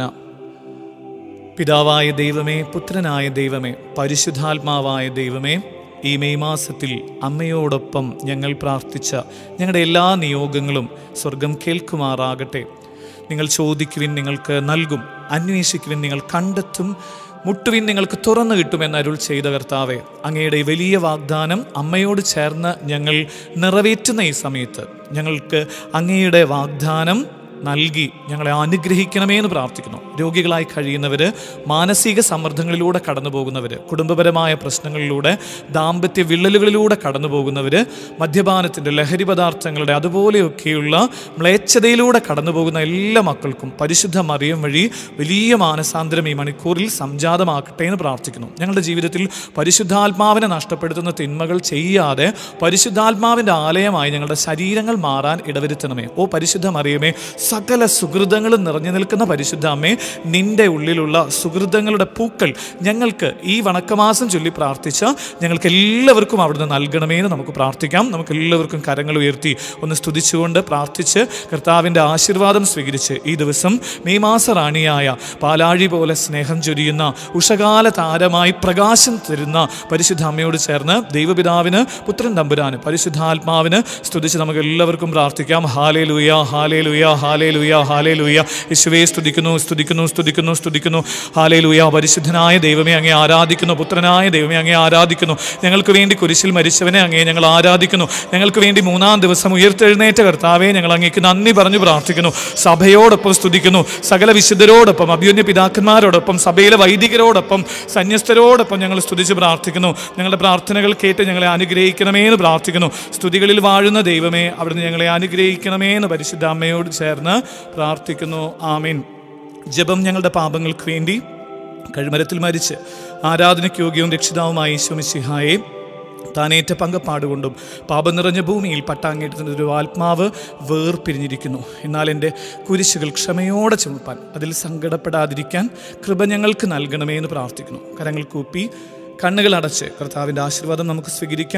പിതാവായ ദൈവമേ പുത്രനായ ദൈവമേ പരിശുദ്ധാത്മാവായ ദൈവമേ ഈ മെയ് മാസത്തിൽ അമ്മയോടൊപ്പം ഞങ്ങൾ പ്രാർത്ഥിച്ച ഞങ്ങളുടെ എല്ലാ നിയോഗങ്ങളും സ്വർഗം കേൾക്കുമാറാകട്ടെ നിങ്ങൾ ചോദിക്കുവിൻ നിങ്ങൾക്ക് നൽകും അന്വേഷിക്കുവിൻ നിങ്ങൾ കണ്ടെത്തും മുട്ടുവിൻ നിങ്ങൾക്ക് തുറന്നു കിട്ടുമെന്ന് അരുൾ ചെയ്ത കർത്താവെ അങ്ങയുടെ ഈ വലിയ വാഗ്ദാനം അമ്മയോട് ചേർന്ന് ഞങ്ങൾ നിറവേറ്റുന്ന ഈ സമയത്ത് ഞങ്ങൾക്ക് അങ്ങയുടെ വാഗ്ദാനം നൽകി ഞങ്ങളെ അനുഗ്രഹിക്കണമേ എന്ന് പ്രാർത്ഥിക്കുന്നു രോഗികളായി കഴിയുന്നവർ മാനസിക സമ്മർദ്ദങ്ങളിലൂടെ കടന്നു പോകുന്നവർ കുടുംബപരമായ പ്രശ്നങ്ങളിലൂടെ ദാമ്പത്യ വിള്ളലുകളിലൂടെ കടന്നു പോകുന്നവർ മദ്യപാനത്തിൻ്റെ ലഹരി പദാർത്ഥങ്ങളുടെ അതുപോലെയൊക്കെയുള്ള മ്ലേച്ഛതയിലൂടെ കടന്നു പോകുന്ന എല്ലാ മക്കൾക്കും പരിശുദ്ധ മറിയം വഴി വലിയ മാനസാന്തരം ഈ മണിക്കൂറിൽ സംജാതമാക്കട്ടെ എന്ന് പ്രാർത്ഥിക്കുന്നു ഞങ്ങളുടെ ജീവിതത്തിൽ പരിശുദ്ധാത്മാവിനെ നഷ്ടപ്പെടുത്തുന്ന തിന്മകൾ ചെയ്യാതെ പരിശുദ്ധാത്മാവിൻ്റെ ആലയമായി ഞങ്ങളുടെ ശരീരങ്ങൾ മാറാൻ ഇടവരുത്തണമേ ഓ പരിശുദ്ധ മറിയമേ സകല സുഹൃതങ്ങളും നിറഞ്ഞു നിൽക്കുന്ന പരിശുദ്ധ അമ്മേ നിന്റെ ഉള്ളിലുള്ള സുഹൃതങ്ങളുടെ പൂക്കൾ ഞങ്ങൾക്ക് ഈ വണക്കമാസം ചൊല്ലി പ്രാർത്ഥിച്ച ഞങ്ങൾക്ക് എല്ലാവർക്കും അവിടുന്ന് നൽകണമേ എന്ന് നമുക്ക് പ്രാർത്ഥിക്കാം നമുക്ക് എല്ലാവർക്കും കരങ്ങൾ ഉയർത്തി ഒന്ന് സ്തുതിച്ചുകൊണ്ട് പ്രാർത്ഥിച്ച് കർത്താവിൻ്റെ ആശീർവാദം സ്വീകരിച്ച് ഈ ദിവസം മെയ് മാസ റാണിയായ പാലാഴി പോലെ സ്നേഹം ചൊരിയുന്ന ഉഷകാല താരമായി പ്രകാശം തരുന്ന പരിശുദ്ധ അമ്മയോട് ചേർന്ന് ദൈവപിതാവിന് പുത്രൻ തമ്പുരാന് പരിശുദ്ധാത്മാവിന് സ്തുതിച്ച് നമുക്ക് എല്ലാവർക്കും പ്രാർത്ഥിക്കാം ഹാലേ ലുയ ഹാലേ ലുയ ഹാലേ ലുയ ഹാലേ ലുയ യേശുവേ സ്തുതിക്കുന്നു സ്തുതിക്കുന്നു സ്തുതിക്കുന്നു സ്തുതിക്കുന്നു ഹാലേ ലുയ പരിശുദ്ധനായ ദൈവമേ അങ്ങേ ആരാധിക്കുന്നു പുത്രനായ ദൈവമേ അങ്ങേ ആരാധിക്കുന്നു ഞങ്ങൾക്ക് വേണ്ടി കുരിശിൽ മരിച്ചവനെ അങ്ങേ ഞങ്ങൾ ആരാധിക്കുന്നു ഞങ്ങൾക്ക് വേണ്ടി മൂന്നാം ദിവസം ഉയർത്തെഴുന്നേറ്റ കർത്താവെ ഞങ്ങൾ അങ്ങേക്ക് നന്ദി പറഞ്ഞു പ്രാർത്ഥിക്കുന്നു സഭയോടൊപ്പം സ്തുതിക്കുന്നു സകല വിശുദ്ധരോടൊപ്പം അഭ്യുന്യ പിതാക്കന്മാരോടൊപ്പം സഭയിലെ വൈദികരോടൊപ്പം സന്യസ്തരോടൊപ്പം ഞങ്ങൾ സ്തുതിച്ച് പ്രാർത്ഥിക്കുന്നു ഞങ്ങളുടെ പ്രാർത്ഥനകൾ കേട്ട് ഞങ്ങളെ അനുഗ്രഹിക്കണമേ എന്ന് പ്രാർത്ഥിക്കുന്നു സ്തുതികളിൽ വാഴുന്ന ദൈവമേ അവിടുന്ന് ഞങ്ങളെ അനുഗ്രഹിക്കണമേ എന്ന് പരിശുദ്ധ അമ്മയോട് ചേർന്ന് പ്രാർത്ഥിക്കുന്നു ആമീൻ ജപം ഞങ്ങളുടെ പാപങ്ങൾക്ക് വേണ്ടി കഴുമരത്തിൽ മരിച്ച് ആരാധനയ്ക്ക് യോഗ്യവും രക്ഷിതാവുമായ ഈശോമിശിഹായെ താനേറ്റ പങ്കപ്പാടുകൊണ്ടും പാപം നിറഞ്ഞ ഭൂമിയിൽ പട്ടാങ്ങേറ്റത്തിൻ്റെ ഒരു ആത്മാവ് വേർപിരിഞ്ഞിരിക്കുന്നു എന്നാൽ എൻ്റെ കുരിശുകൾ ക്ഷമയോടെ ചുമപ്പാൻ അതിൽ സങ്കടപ്പെടാതിരിക്കാൻ കൃപ ഞങ്ങൾക്ക് നൽകണമേ എന്ന് പ്രാർത്ഥിക്കുന്നു കരങ്ങൾ കൂപ്പി കണ്ണുകൾ അടച്ച് കർത്താവിൻ്റെ ആശീർവാദം നമുക്ക് സ്വീകരിക്കാം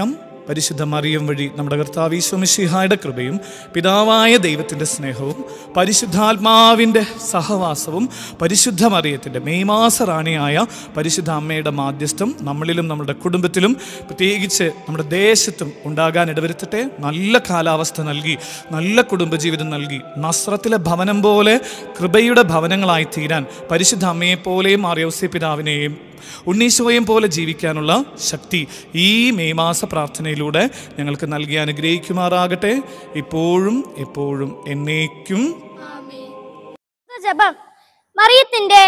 പരിശുദ്ധ മറിയം വഴി നമ്മുടെ കർത്താവ് ഈശ്വമിഷിഹായുടെ കൃപയും പിതാവായ ദൈവത്തിൻ്റെ സ്നേഹവും പരിശുദ്ധാത്മാവിൻ്റെ സഹവാസവും പരിശുദ്ധ മറിയത്തിൻ്റെ മെയ്മാസ റാണിയായ പരിശുദ്ധ അമ്മയുടെ മാധ്യസ്ഥം നമ്മളിലും നമ്മുടെ കുടുംബത്തിലും പ്രത്യേകിച്ച് നമ്മുടെ ദേശത്തും ഉണ്ടാകാൻ ഇടവരുത്തട്ടെ നല്ല കാലാവസ്ഥ നൽകി നല്ല കുടുംബജീവിതം നൽകി നസ്രത്തിലെ ഭവനം പോലെ കൃപയുടെ ഭവനങ്ങളായി തീരാൻ പരിശുദ്ധ അമ്മയെപ്പോലെയും മാറിയോസി പിതാവിനെയും ഉണ്ണീശോയും പോലെ ജീവിക്കാനുള്ള ശക്തി ഈ മെയ് മാസ പ്രാർത്ഥനയിലൂടെ ഞങ്ങൾക്ക് നൽകി അനുഗ്രഹിക്കുമാറാകട്ടെ ഇപ്പോഴും എപ്പോഴും എന്നേക്കും ജപം മറിയത്തിന്റെ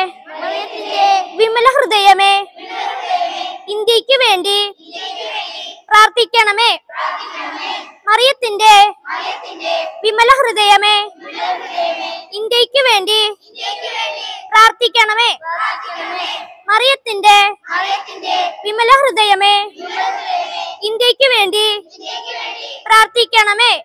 വിമല ഹൃദയമേ ഇന്ത്യക്ക് വേണ്ടി പ്രാർത്ഥിക്കണമേ മറിയത്തിന്റെ വിമല ഹൃദയമേ ഇന്ത്യക്ക് വേണ്ടി പ്രാർത്ഥിക്കണമേ മറിയത്തിന്റെ വിമല ഹൃദയമേ ഇന്ത്യക്ക് വേണ്ടി പ്രാർത്ഥിക്കണമേ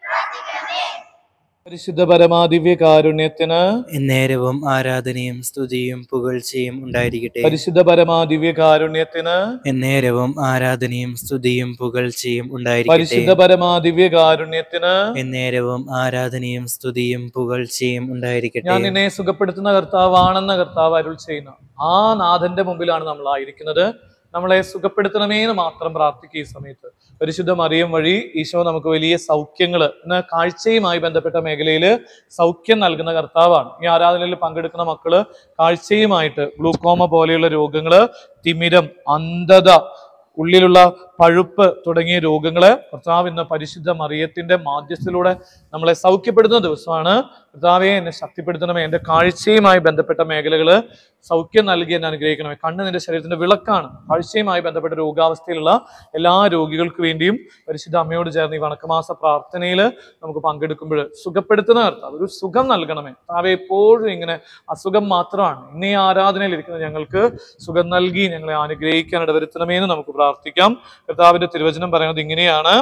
പരിശുദ്ധ പരമാദിവ്യ കാരുണ്യത്തിന് എന്നേരവും ആരാധനയും സ്തുതിയും പുകഴ്ചയും ഉണ്ടായിരിക്കട്ടെ പരിശുദ്ധ പരമാദിവ്യ കാരുണ്യത്തിന് എന്നേരവും ആരാധനയും സ്തുതിയും പുകഴ്ചയും ഉണ്ടായിരിക്കട്ടെ പരിശുദ്ധ പരമാദിവ്യ കാരുണ്യത്തിന് എന്നേരവും ആരാധനയും സ്തുതിയും പുകഴ്ചയും ഉണ്ടായിരിക്കട്ടെ ഞാൻ നിന്നെ സുഖപ്പെടുത്തുന്ന കർത്താവാണെന്ന കർത്താവ് അരുൾ ചെയ്യുന്ന ആ നാഥന്റെ മുമ്പിലാണ് നമ്മൾ ആയിരിക്കുന്നത് നമ്മളെ സുഖപ്പെടുത്തണമേ എന്ന് മാത്രം പ്രാർത്ഥിക്കുക ഈ സമയത്ത് പരിശുദ്ധ മറിയം വഴി ഈശോ നമുക്ക് വലിയ സൗഖ്യങ്ങൾ എന്ന കാഴ്ചയുമായി ബന്ധപ്പെട്ട മേഖലയിൽ സൗഖ്യം നൽകുന്ന കർത്താവാണ് ഈ ആരാധനയിൽ പങ്കെടുക്കുന്ന മക്കള് കാഴ്ചയുമായിട്ട് ഗ്ലൂക്കോമ പോലെയുള്ള രോഗങ്ങള് തിമിരം അന്ധത ഉള്ളിലുള്ള പഴുപ്പ് തുടങ്ങിയ രോഗങ്ങളെ കർത്താവ് ഇന്ന് പരിശുദ്ധ മറിയത്തിന്റെ മാധ്യസ്ഥയിലൂടെ നമ്മളെ സൗഖ്യപ്പെടുത്തുന്ന ദിവസമാണ് കർത്താവെ എന്നെ ശക്തിപ്പെടുത്തണമേ എൻ്റെ കാഴ്ചയുമായി ബന്ധപ്പെട്ട മേഖലകള് സൗഖ്യം നൽകി എന്നെ അനുഗ്രഹിക്കണമേ കണ്ണ് നിന്റെ ശരീരത്തിന്റെ വിളക്കാണ് കാഴ്ചയുമായി ബന്ധപ്പെട്ട രോഗാവസ്ഥയിലുള്ള എല്ലാ രോഗികൾക്ക് വേണ്ടിയും പരിശുദ്ധ അമ്മയോട് ചേർന്ന് ഈ വണക്കമാസ പ്രാർത്ഥനയിൽ നമുക്ക് പങ്കെടുക്കുമ്പോൾ സുഖപ്പെടുത്തുന്ന കർത്താവ് ഒരു സുഖം നൽകണമേ കർത്താവെ എപ്പോഴും ഇങ്ങനെ അസുഖം മാത്രമാണ് ഇന്ന് ഈ ആരാധനയിൽ ഇരിക്കുന്ന ഞങ്ങൾക്ക് സുഖം നൽകി ഞങ്ങളെ അനുഗ്രഹിക്കാൻ ഇടവരുത്തണമേ എന്ന് നമുക്ക് പ്രാർത്ഥിക്കാം കർത്താവിന്റെ തിരുവചനം പറയുന്നത് ഇങ്ങനെയാണ്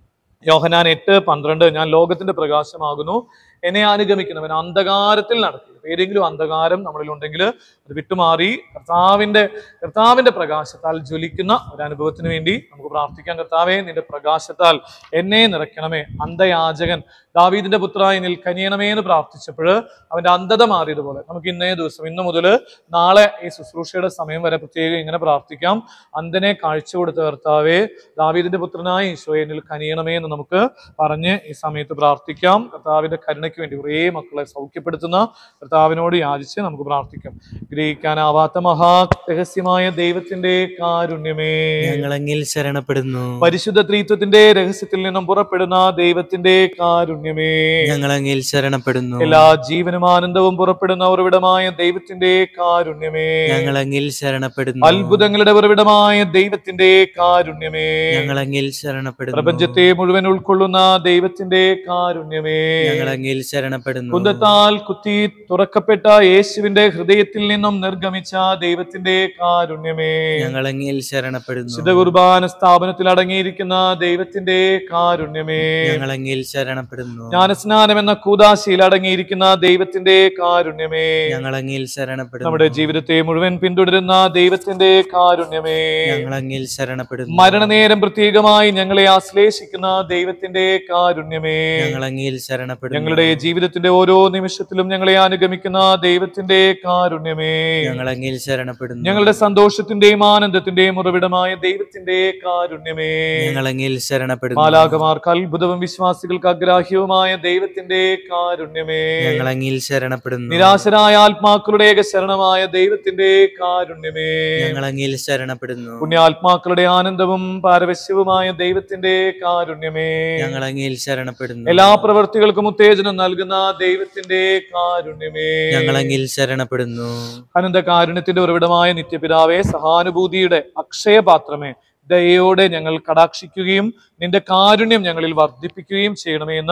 യോഹനാൻ എട്ട് പന്ത്രണ്ട് ഞാൻ ലോകത്തിന്റെ പ്രകാശമാകുന്നു എന്നെ അനുഗമിക്കുന്നവൻ അന്ധകാരത്തിൽ നടക്കില്ല ഏതെങ്കിലും അന്ധകാരം നമ്മളിൽ ഉണ്ടെങ്കിൽ അത് വിട്ടുമാറി കർത്താവിന്റെ കർത്താവിന്റെ പ്രകാശത്താൽ ജ്വലിക്കുന്ന ഒരു അനുഭവത്തിന് വേണ്ടി നമുക്ക് പ്രാർത്ഥിക്കാം കർത്താവെ നിന്റെ പ്രകാശത്താൽ എന്നെ നിറയ്ക്കണമേ അന്ധയാചകൻ ദാവീദിന്റെ പുത്രായി നിൽ കനിയണമേ എന്ന് പ്രാർത്ഥിച്ചപ്പോൾ അവന്റെ അന്ധത മാറിയതുപോലെ നമുക്ക് ഇന്നേ ദിവസം ഇന്ന് മുതൽ നാളെ ഈ ശുശ്രൂഷയുടെ സമയം വരെ പ്രത്യേകം ഇങ്ങനെ പ്രാർത്ഥിക്കാം അന്ധനെ കാഴ്ച കൊടുത്ത കർത്താവെ ദാവീദിന്റെ പുത്രനായ ഈശോയെ എന്നിൽ കനിയണമേ എന്ന് നമുക്ക് പറഞ്ഞ് ഈ സമയത്ത് പ്രാർത്ഥിക്കാം കർത്താവിന്റെ കരുണയ്ക്ക് വേണ്ടി കുറേ മക്കളെ സൗഖ്യപ്പെടുത്തുന്ന കർത്താവിനോട് യാചിച്ച് നമുക്ക് പ്രാർത്ഥിക്കാം ഗ്രഹിക്കാനാവാത്ത മഹാ രഹസ്യമായ ദൈവത്തിന്റെ കാരുണ്യമേ ഞങ്ങളങ്ങിൽ ശരണപ്പെടുന്നു പരിശുദ്ധ ത്രീത്വത്തിന്റെ രഹസ്യത്തിൽ നിന്നും പുറപ്പെടുന്ന ദൈവത്തിന്റെ കാരുണ്യമേ ഞങ്ങളങ്ങിൽ ശരണപ്പെടുന്നു എല്ലാ ജീവനും ആനന്ദവും പുറപ്പെടുന്ന ഉറവിടമായ ദൈവത്തിന്റെ കാരുണ്യമേ ഞങ്ങളങ്ങിൽ ശരണപ്പെടുന്നു അത്ഭുതങ്ങളുടെ ഉറവിടമായ ദൈവത്തിന്റെ കാരുണ്യമേ ഞങ്ങളങ്ങിൽ ശരണപ്പെടുന്നു പ്രപഞ്ചത്തെ മുഴുവൻ ഉൾക്കൊള്ളുന്ന ദൈവത്തിന്റെ കാരുണ്യമേ ഞങ്ങളങ്ങിൽ ശരണപ്പെടുന്നു കുന്തത്താൽ കുത്തി തുറക്കപ്പെട്ട യേശുവിന്റെ ഹൃദയത്തിൽ നിന്നും നിർഗമിച്ച ദൈവത്തിന്റെ കാരുണ്യമേ ഞങ്ങളങ്ങിൽ ശരണപ്പെടുന്നു ശുദ്ധ കുർബാന സ്ഥാപനത്തിൽ അടങ്ങിയിരിക്കുന്ന ദൈവത്തിന്റെ കാരുണ്യമേ ഞങ്ങളങ്ങിൽ ശരണപ്പെടുന്നു ജ്ഞാനസ്നാനം എന്ന കൂതാശയിൽ അടങ്ങിയിരിക്കുന്ന ദൈവത്തിന്റെ കാരുണ്യമേ ഞങ്ങളങ്ങിൽ ശരണപ്പെടുന്നു നമ്മുടെ ജീവിതത്തെ മുഴുവൻ പിന്തുടരുന്ന ദൈവത്തിന്റെ കാരുണ്യമേ ഞങ്ങളങ്ങിൽ ശരണപ്പെടുന്നു മരണനേരം പ്രത്യേകമായി ഞങ്ങളെ ആശ്ലേഷിക്കുന്ന ദൈവത്തിന്റെ കാരുണ്യമേ ഞങ്ങളങ്ങിൽ ശരണപ്പെടുന്നു ഞങ്ങളുടെ ജീവിതത്തിന്റെ ഓരോ നിമിഷത്തിലും ഞങ്ങളെ അനുഗമിക്കുന്ന ദൈവത്തിന്റെ കാരുണ്യമേ ഞങ്ങളങ്ങിൽ ശരണപ്പെടുന്നു ഞങ്ങളുടെ സന്തോഷത്തിന്റെയും ആനന്ദത്തിന്റെയും ഉറവിടമായ ദൈവത്തിന്റെ കാരുണ്യമേ ഞങ്ങളങ്ങിൽ ശരണപ്പെടുന്നു മാലാകമാർക്ക് അത്ഭുതവും വിശ്വാസികൾക്ക് അഗ്രാഹ്യവുമായ ദൈവത്തിന്റെ കാരുണ്യമേ ഞങ്ങളങ്ങിൽ ശരണപ്പെടുന്നു നിരാശരായ ആത്മാക്കളുടെ ഏക ശരണമായ ദൈവത്തിന്റെ കാരുണ്യമേ ഞങ്ങളങ്ങിൽ ശരണപ്പെടുന്നു പുണ്യാത്മാക്കളുടെ ആനന്ദവും പാരവശ്യവുമായ ദൈവത്തിന്റെ കാരുണ്യമേ ഞങ്ങളങ്ങിൽ ശരണപ്പെടുന്നു എല്ലാ പ്രവൃത്തികൾക്കും ഉത്തേജനം നൽകുന്ന ദൈവത്തിന്റെ കാരുണ്യമേ ഞങ്ങളങ്ങിൽ ശരണപ്പെടുന്നു അനന്ത കാരുണ്യത്തിന്റെ ഉറവിടമായ നിത്യപിതാവേ സഹാനുഭൂതിയുടെ അക്ഷയപാത്രമേ ദയോടെ ഞങ്ങൾ കടാക്ഷിക്കുകയും നിന്റെ കാരുണ്യം ഞങ്ങളിൽ വർദ്ധിപ്പിക്കുകയും ചെയ്യണമേ എന്ന്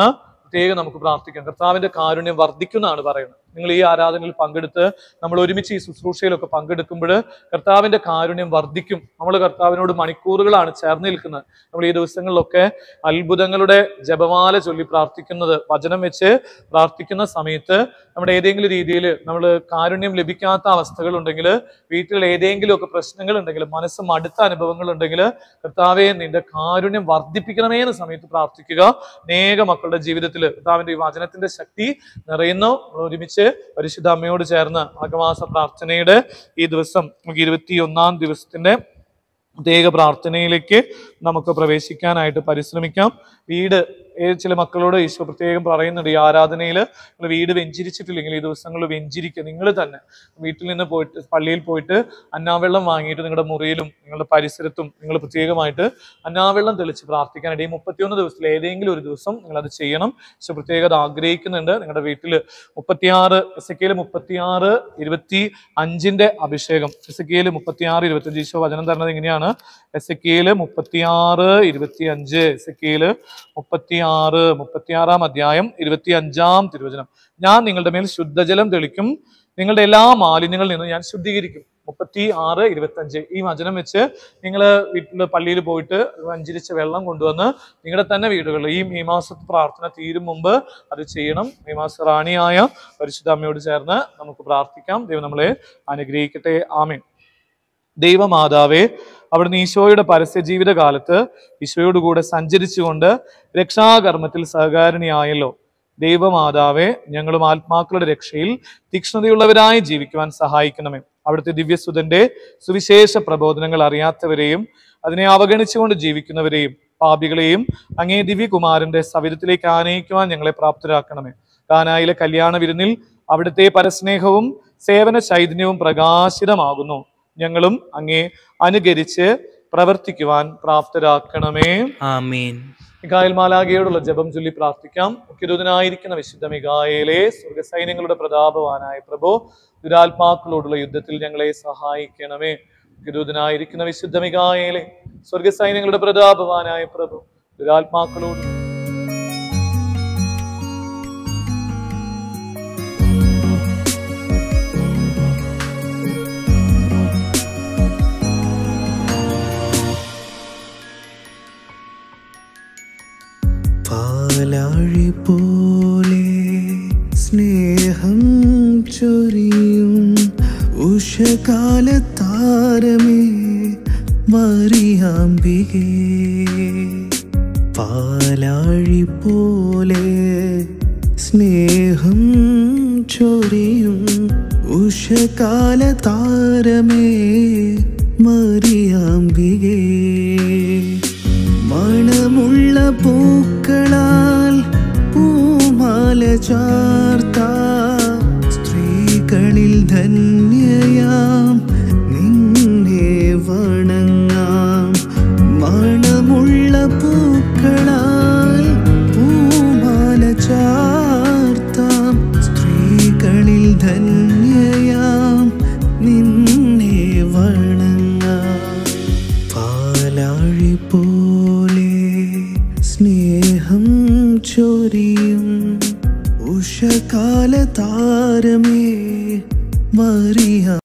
പ്രത്യേകം നമുക്ക് പ്രാർത്ഥിക്കാം കർത്താവിന്റെ കാരുണ്യം വർദ്ധിക്കുന്നതാണ് പറയുന്നത് നിങ്ങൾ ഈ ആരാധനയിൽ പങ്കെടുത്ത് നമ്മൾ ഒരുമിച്ച് ഈ ശുശ്രൂഷയിലൊക്കെ പങ്കെടുക്കുമ്പോൾ കർത്താവിന്റെ കാരുണ്യം വർദ്ധിക്കും നമ്മൾ കർത്താവിനോട് മണിക്കൂറുകളാണ് ചേർന്ന് നിൽക്കുന്നത് നമ്മൾ ഈ ദിവസങ്ങളിലൊക്കെ അത്ഭുതങ്ങളുടെ ജപമാല ചൊല്ലി പ്രാർത്ഥിക്കുന്നത് വചനം വെച്ച് പ്രാർത്ഥിക്കുന്ന സമയത്ത് നമ്മുടെ ഏതെങ്കിലും രീതിയിൽ നമ്മൾ കാരുണ്യം ലഭിക്കാത്ത അവസ്ഥകളുണ്ടെങ്കിൽ വീട്ടിൽ ഏതെങ്കിലുമൊക്കെ പ്രശ്നങ്ങൾ ഉണ്ടെങ്കിൽ മനസ്സ് മടുത്ത അനുഭവങ്ങൾ ഉണ്ടെങ്കിൽ കർത്താവെ നിന്റെ കാരുണ്യം വർദ്ധിപ്പിക്കണമേ എന്ന സമയത്ത് പ്രാർത്ഥിക്കുക അനേക മക്കളുടെ ജീവിതത്തിൽ കർത്താവിന്റെ ഈ വചനത്തിന്റെ ശക്തി നിറയുന്നു നമ്മൾ ഒരുമിച്ച് പരിശുദ്ധ അമ്മയോട് ചേർന്ന് മാഘമാസ പ്രാർത്ഥനയുടെ ഈ ദിവസം നമുക്ക് ഇരുപത്തി ഒന്നാം ദിവസത്തിന്റെ പ്രത്യേക പ്രാർത്ഥനയിലേക്ക് നമുക്ക് പ്രവേശിക്കാനായിട്ട് പരിശ്രമിക്കാം വീട് ഏ- ചില മക്കളോട് ഈശോ പ്രത്യേകം പറയുന്നുണ്ട് ഈ ആരാധനയിൽ നിങ്ങൾ വീട് വെഞ്ചിരിച്ചിട്ടില്ലെങ്കിൽ ഈ ദിവസങ്ങളിൽ വെഞ്ചിരിക്കുക നിങ്ങൾ തന്നെ വീട്ടിൽ നിന്ന് പോയിട്ട് പള്ളിയിൽ പോയിട്ട് അന്നാവെള്ളം വാങ്ങിയിട്ട് നിങ്ങളുടെ മുറിയിലും നിങ്ങളുടെ പരിസരത്തും നിങ്ങൾ പ്രത്യേകമായിട്ട് അന്നാവെള്ളം തെളിച്ച് പ്രാർത്ഥിക്കാനായിട്ട് ഈ മുപ്പത്തിയൊന്ന് ദിവസത്തിൽ ഏതെങ്കിലും ഒരു ദിവസം നിങ്ങൾ അത് ചെയ്യണം ഈശോ പ്രത്യേകത ആഗ്രഹിക്കുന്നുണ്ട് നിങ്ങളുടെ വീട്ടിൽ മുപ്പത്തിയാറ് എസ് എ കെയിൽ മുപ്പത്തിയാറ് ഇരുപത്തി അഞ്ചിന്റെ അഭിഷേകം എസ് എ കെയിൽ മുപ്പത്തിയാറ് ഇരുപത്തി അഞ്ച് ഈശോ വചനം തരുന്നത് ഇങ്ങനെയാണ് എസ് എ കെയിൽ മുപ്പത്തിയാറ് ഇരുപത്തി അഞ്ച് എസ് എ കെയിൽ മുപ്പത്തിയാറ് മുപ്പത്തിയാറാം അധ്യായം ഇരുപത്തി അഞ്ചാം തിരുവചനം ഞാൻ നിങ്ങളുടെ മേൽ ശുദ്ധജലം തെളിക്കും നിങ്ങളുടെ എല്ലാ മാലിന്യങ്ങളിൽ നിന്നും ഞാൻ ശുദ്ധീകരിക്കും മുപ്പത്തി ആറ് ഇരുപത്തി അഞ്ച് ഈ വചനം വെച്ച് നിങ്ങൾ വീട്ടിൽ പള്ളിയിൽ പോയിട്ട് അഞ്ചിരിച്ച വെള്ളം കൊണ്ടുവന്ന് നിങ്ങളുടെ തന്നെ വീടുകളിൽ ഈ ഈ മാസത്തെ പ്രാർത്ഥന തീരും മുമ്പ് അത് ചെയ്യണം ഈ മാസ റാണിയായ പരിശുദ്ധ അമ്മയോട് ചേർന്ന് നമുക്ക് പ്രാർത്ഥിക്കാം ദൈവം നമ്മളെ അനുഗ്രഹിക്കട്ടെ ആമേൻ ദൈവമാതാവേ അവിടുന്ന് ഈശോയുടെ പരസ്യ ജീവിത കാലത്ത് ഈശോയോട് കൂടെ സഞ്ചരിച്ചുകൊണ്ട് രക്ഷാകർമ്മത്തിൽ സഹകാരിണിയായല്ലോ ദൈവമാതാവേ ഞങ്ങളും ആത്മാക്കളുടെ രക്ഷയിൽ തീക്ഷ്ണതയുള്ളവരായി ജീവിക്കുവാൻ സഹായിക്കണമേ അവിടുത്തെ ദിവ്യസുതന്റെ സുവിശേഷ പ്രബോധനങ്ങൾ അറിയാത്തവരെയും അതിനെ അവഗണിച്ചുകൊണ്ട് ജീവിക്കുന്നവരെയും പാപികളെയും അങ്ങേ ദിവ്യകുമാരന്റെ സവിധത്തിലേക്ക് ആനയിക്കുവാൻ ഞങ്ങളെ പ്രാപ്തരാക്കണമേ കാനായിലെ കല്യാണ വിരുന്നിൽ അവിടുത്തെ പരസ്നേഹവും സേവന ചൈതന്യവും പ്രകാശിതമാകുന്നു ഞങ്ങളും അങ്ങേ അനുകരിച്ച് പ്രവർത്തിക്കുവാൻ പ്രാപ്തരാക്കണമേ ആമേൻ മികായൽ മാലാഖയോടുള്ള ജപം ചൊല്ലി പ്രാർത്ഥിക്കാം മുഖ്യദൂതനായിരിക്കുന്ന വിശുദ്ധ മികായലെ സ്വർഗസൈന്യങ്ങളുടെ പ്രതാപവാനായ പ്രഭു ദുരാത്മാക്കളോടുള്ള യുദ്ധത്തിൽ ഞങ്ങളെ സഹായിക്കണമേ മുഖ്യദൂതനായിരിക്കുന്ന വിശുദ്ധ മികായലെ സ്വർഗസൈന്യങ്ങളുടെ പ്രതാപവാനായ പ്രഭു ദുരാത്മാക്കളോട് പാലാഴി പോലെ സ്നേഹം ചൊരിയും ഉഷകാലത്താരമേ മറിയാമ്പികേ പാലാഴി പോലെ സ്നേഹം ചൊരിയും ഉഷകാലതാരമേ മറിയാമ്പികേ മണമുള്ള പൂക്കളാൽ പൂമാല ചാർത്ത സ്ത്രീകളിൽ ധന്യയാം നിന്നെ വണങ്ങാം മണമുള്ള പൂക്കളാൽ പൂമാല ചാർത്താം സ്ത്രീകളിൽ ധന്യയാം നിന്നെ വണങ്ങാം പാലാഴി പോലെ സ്നേഹം ചൊരിയും ഉഷകാല താരമേ മറിയ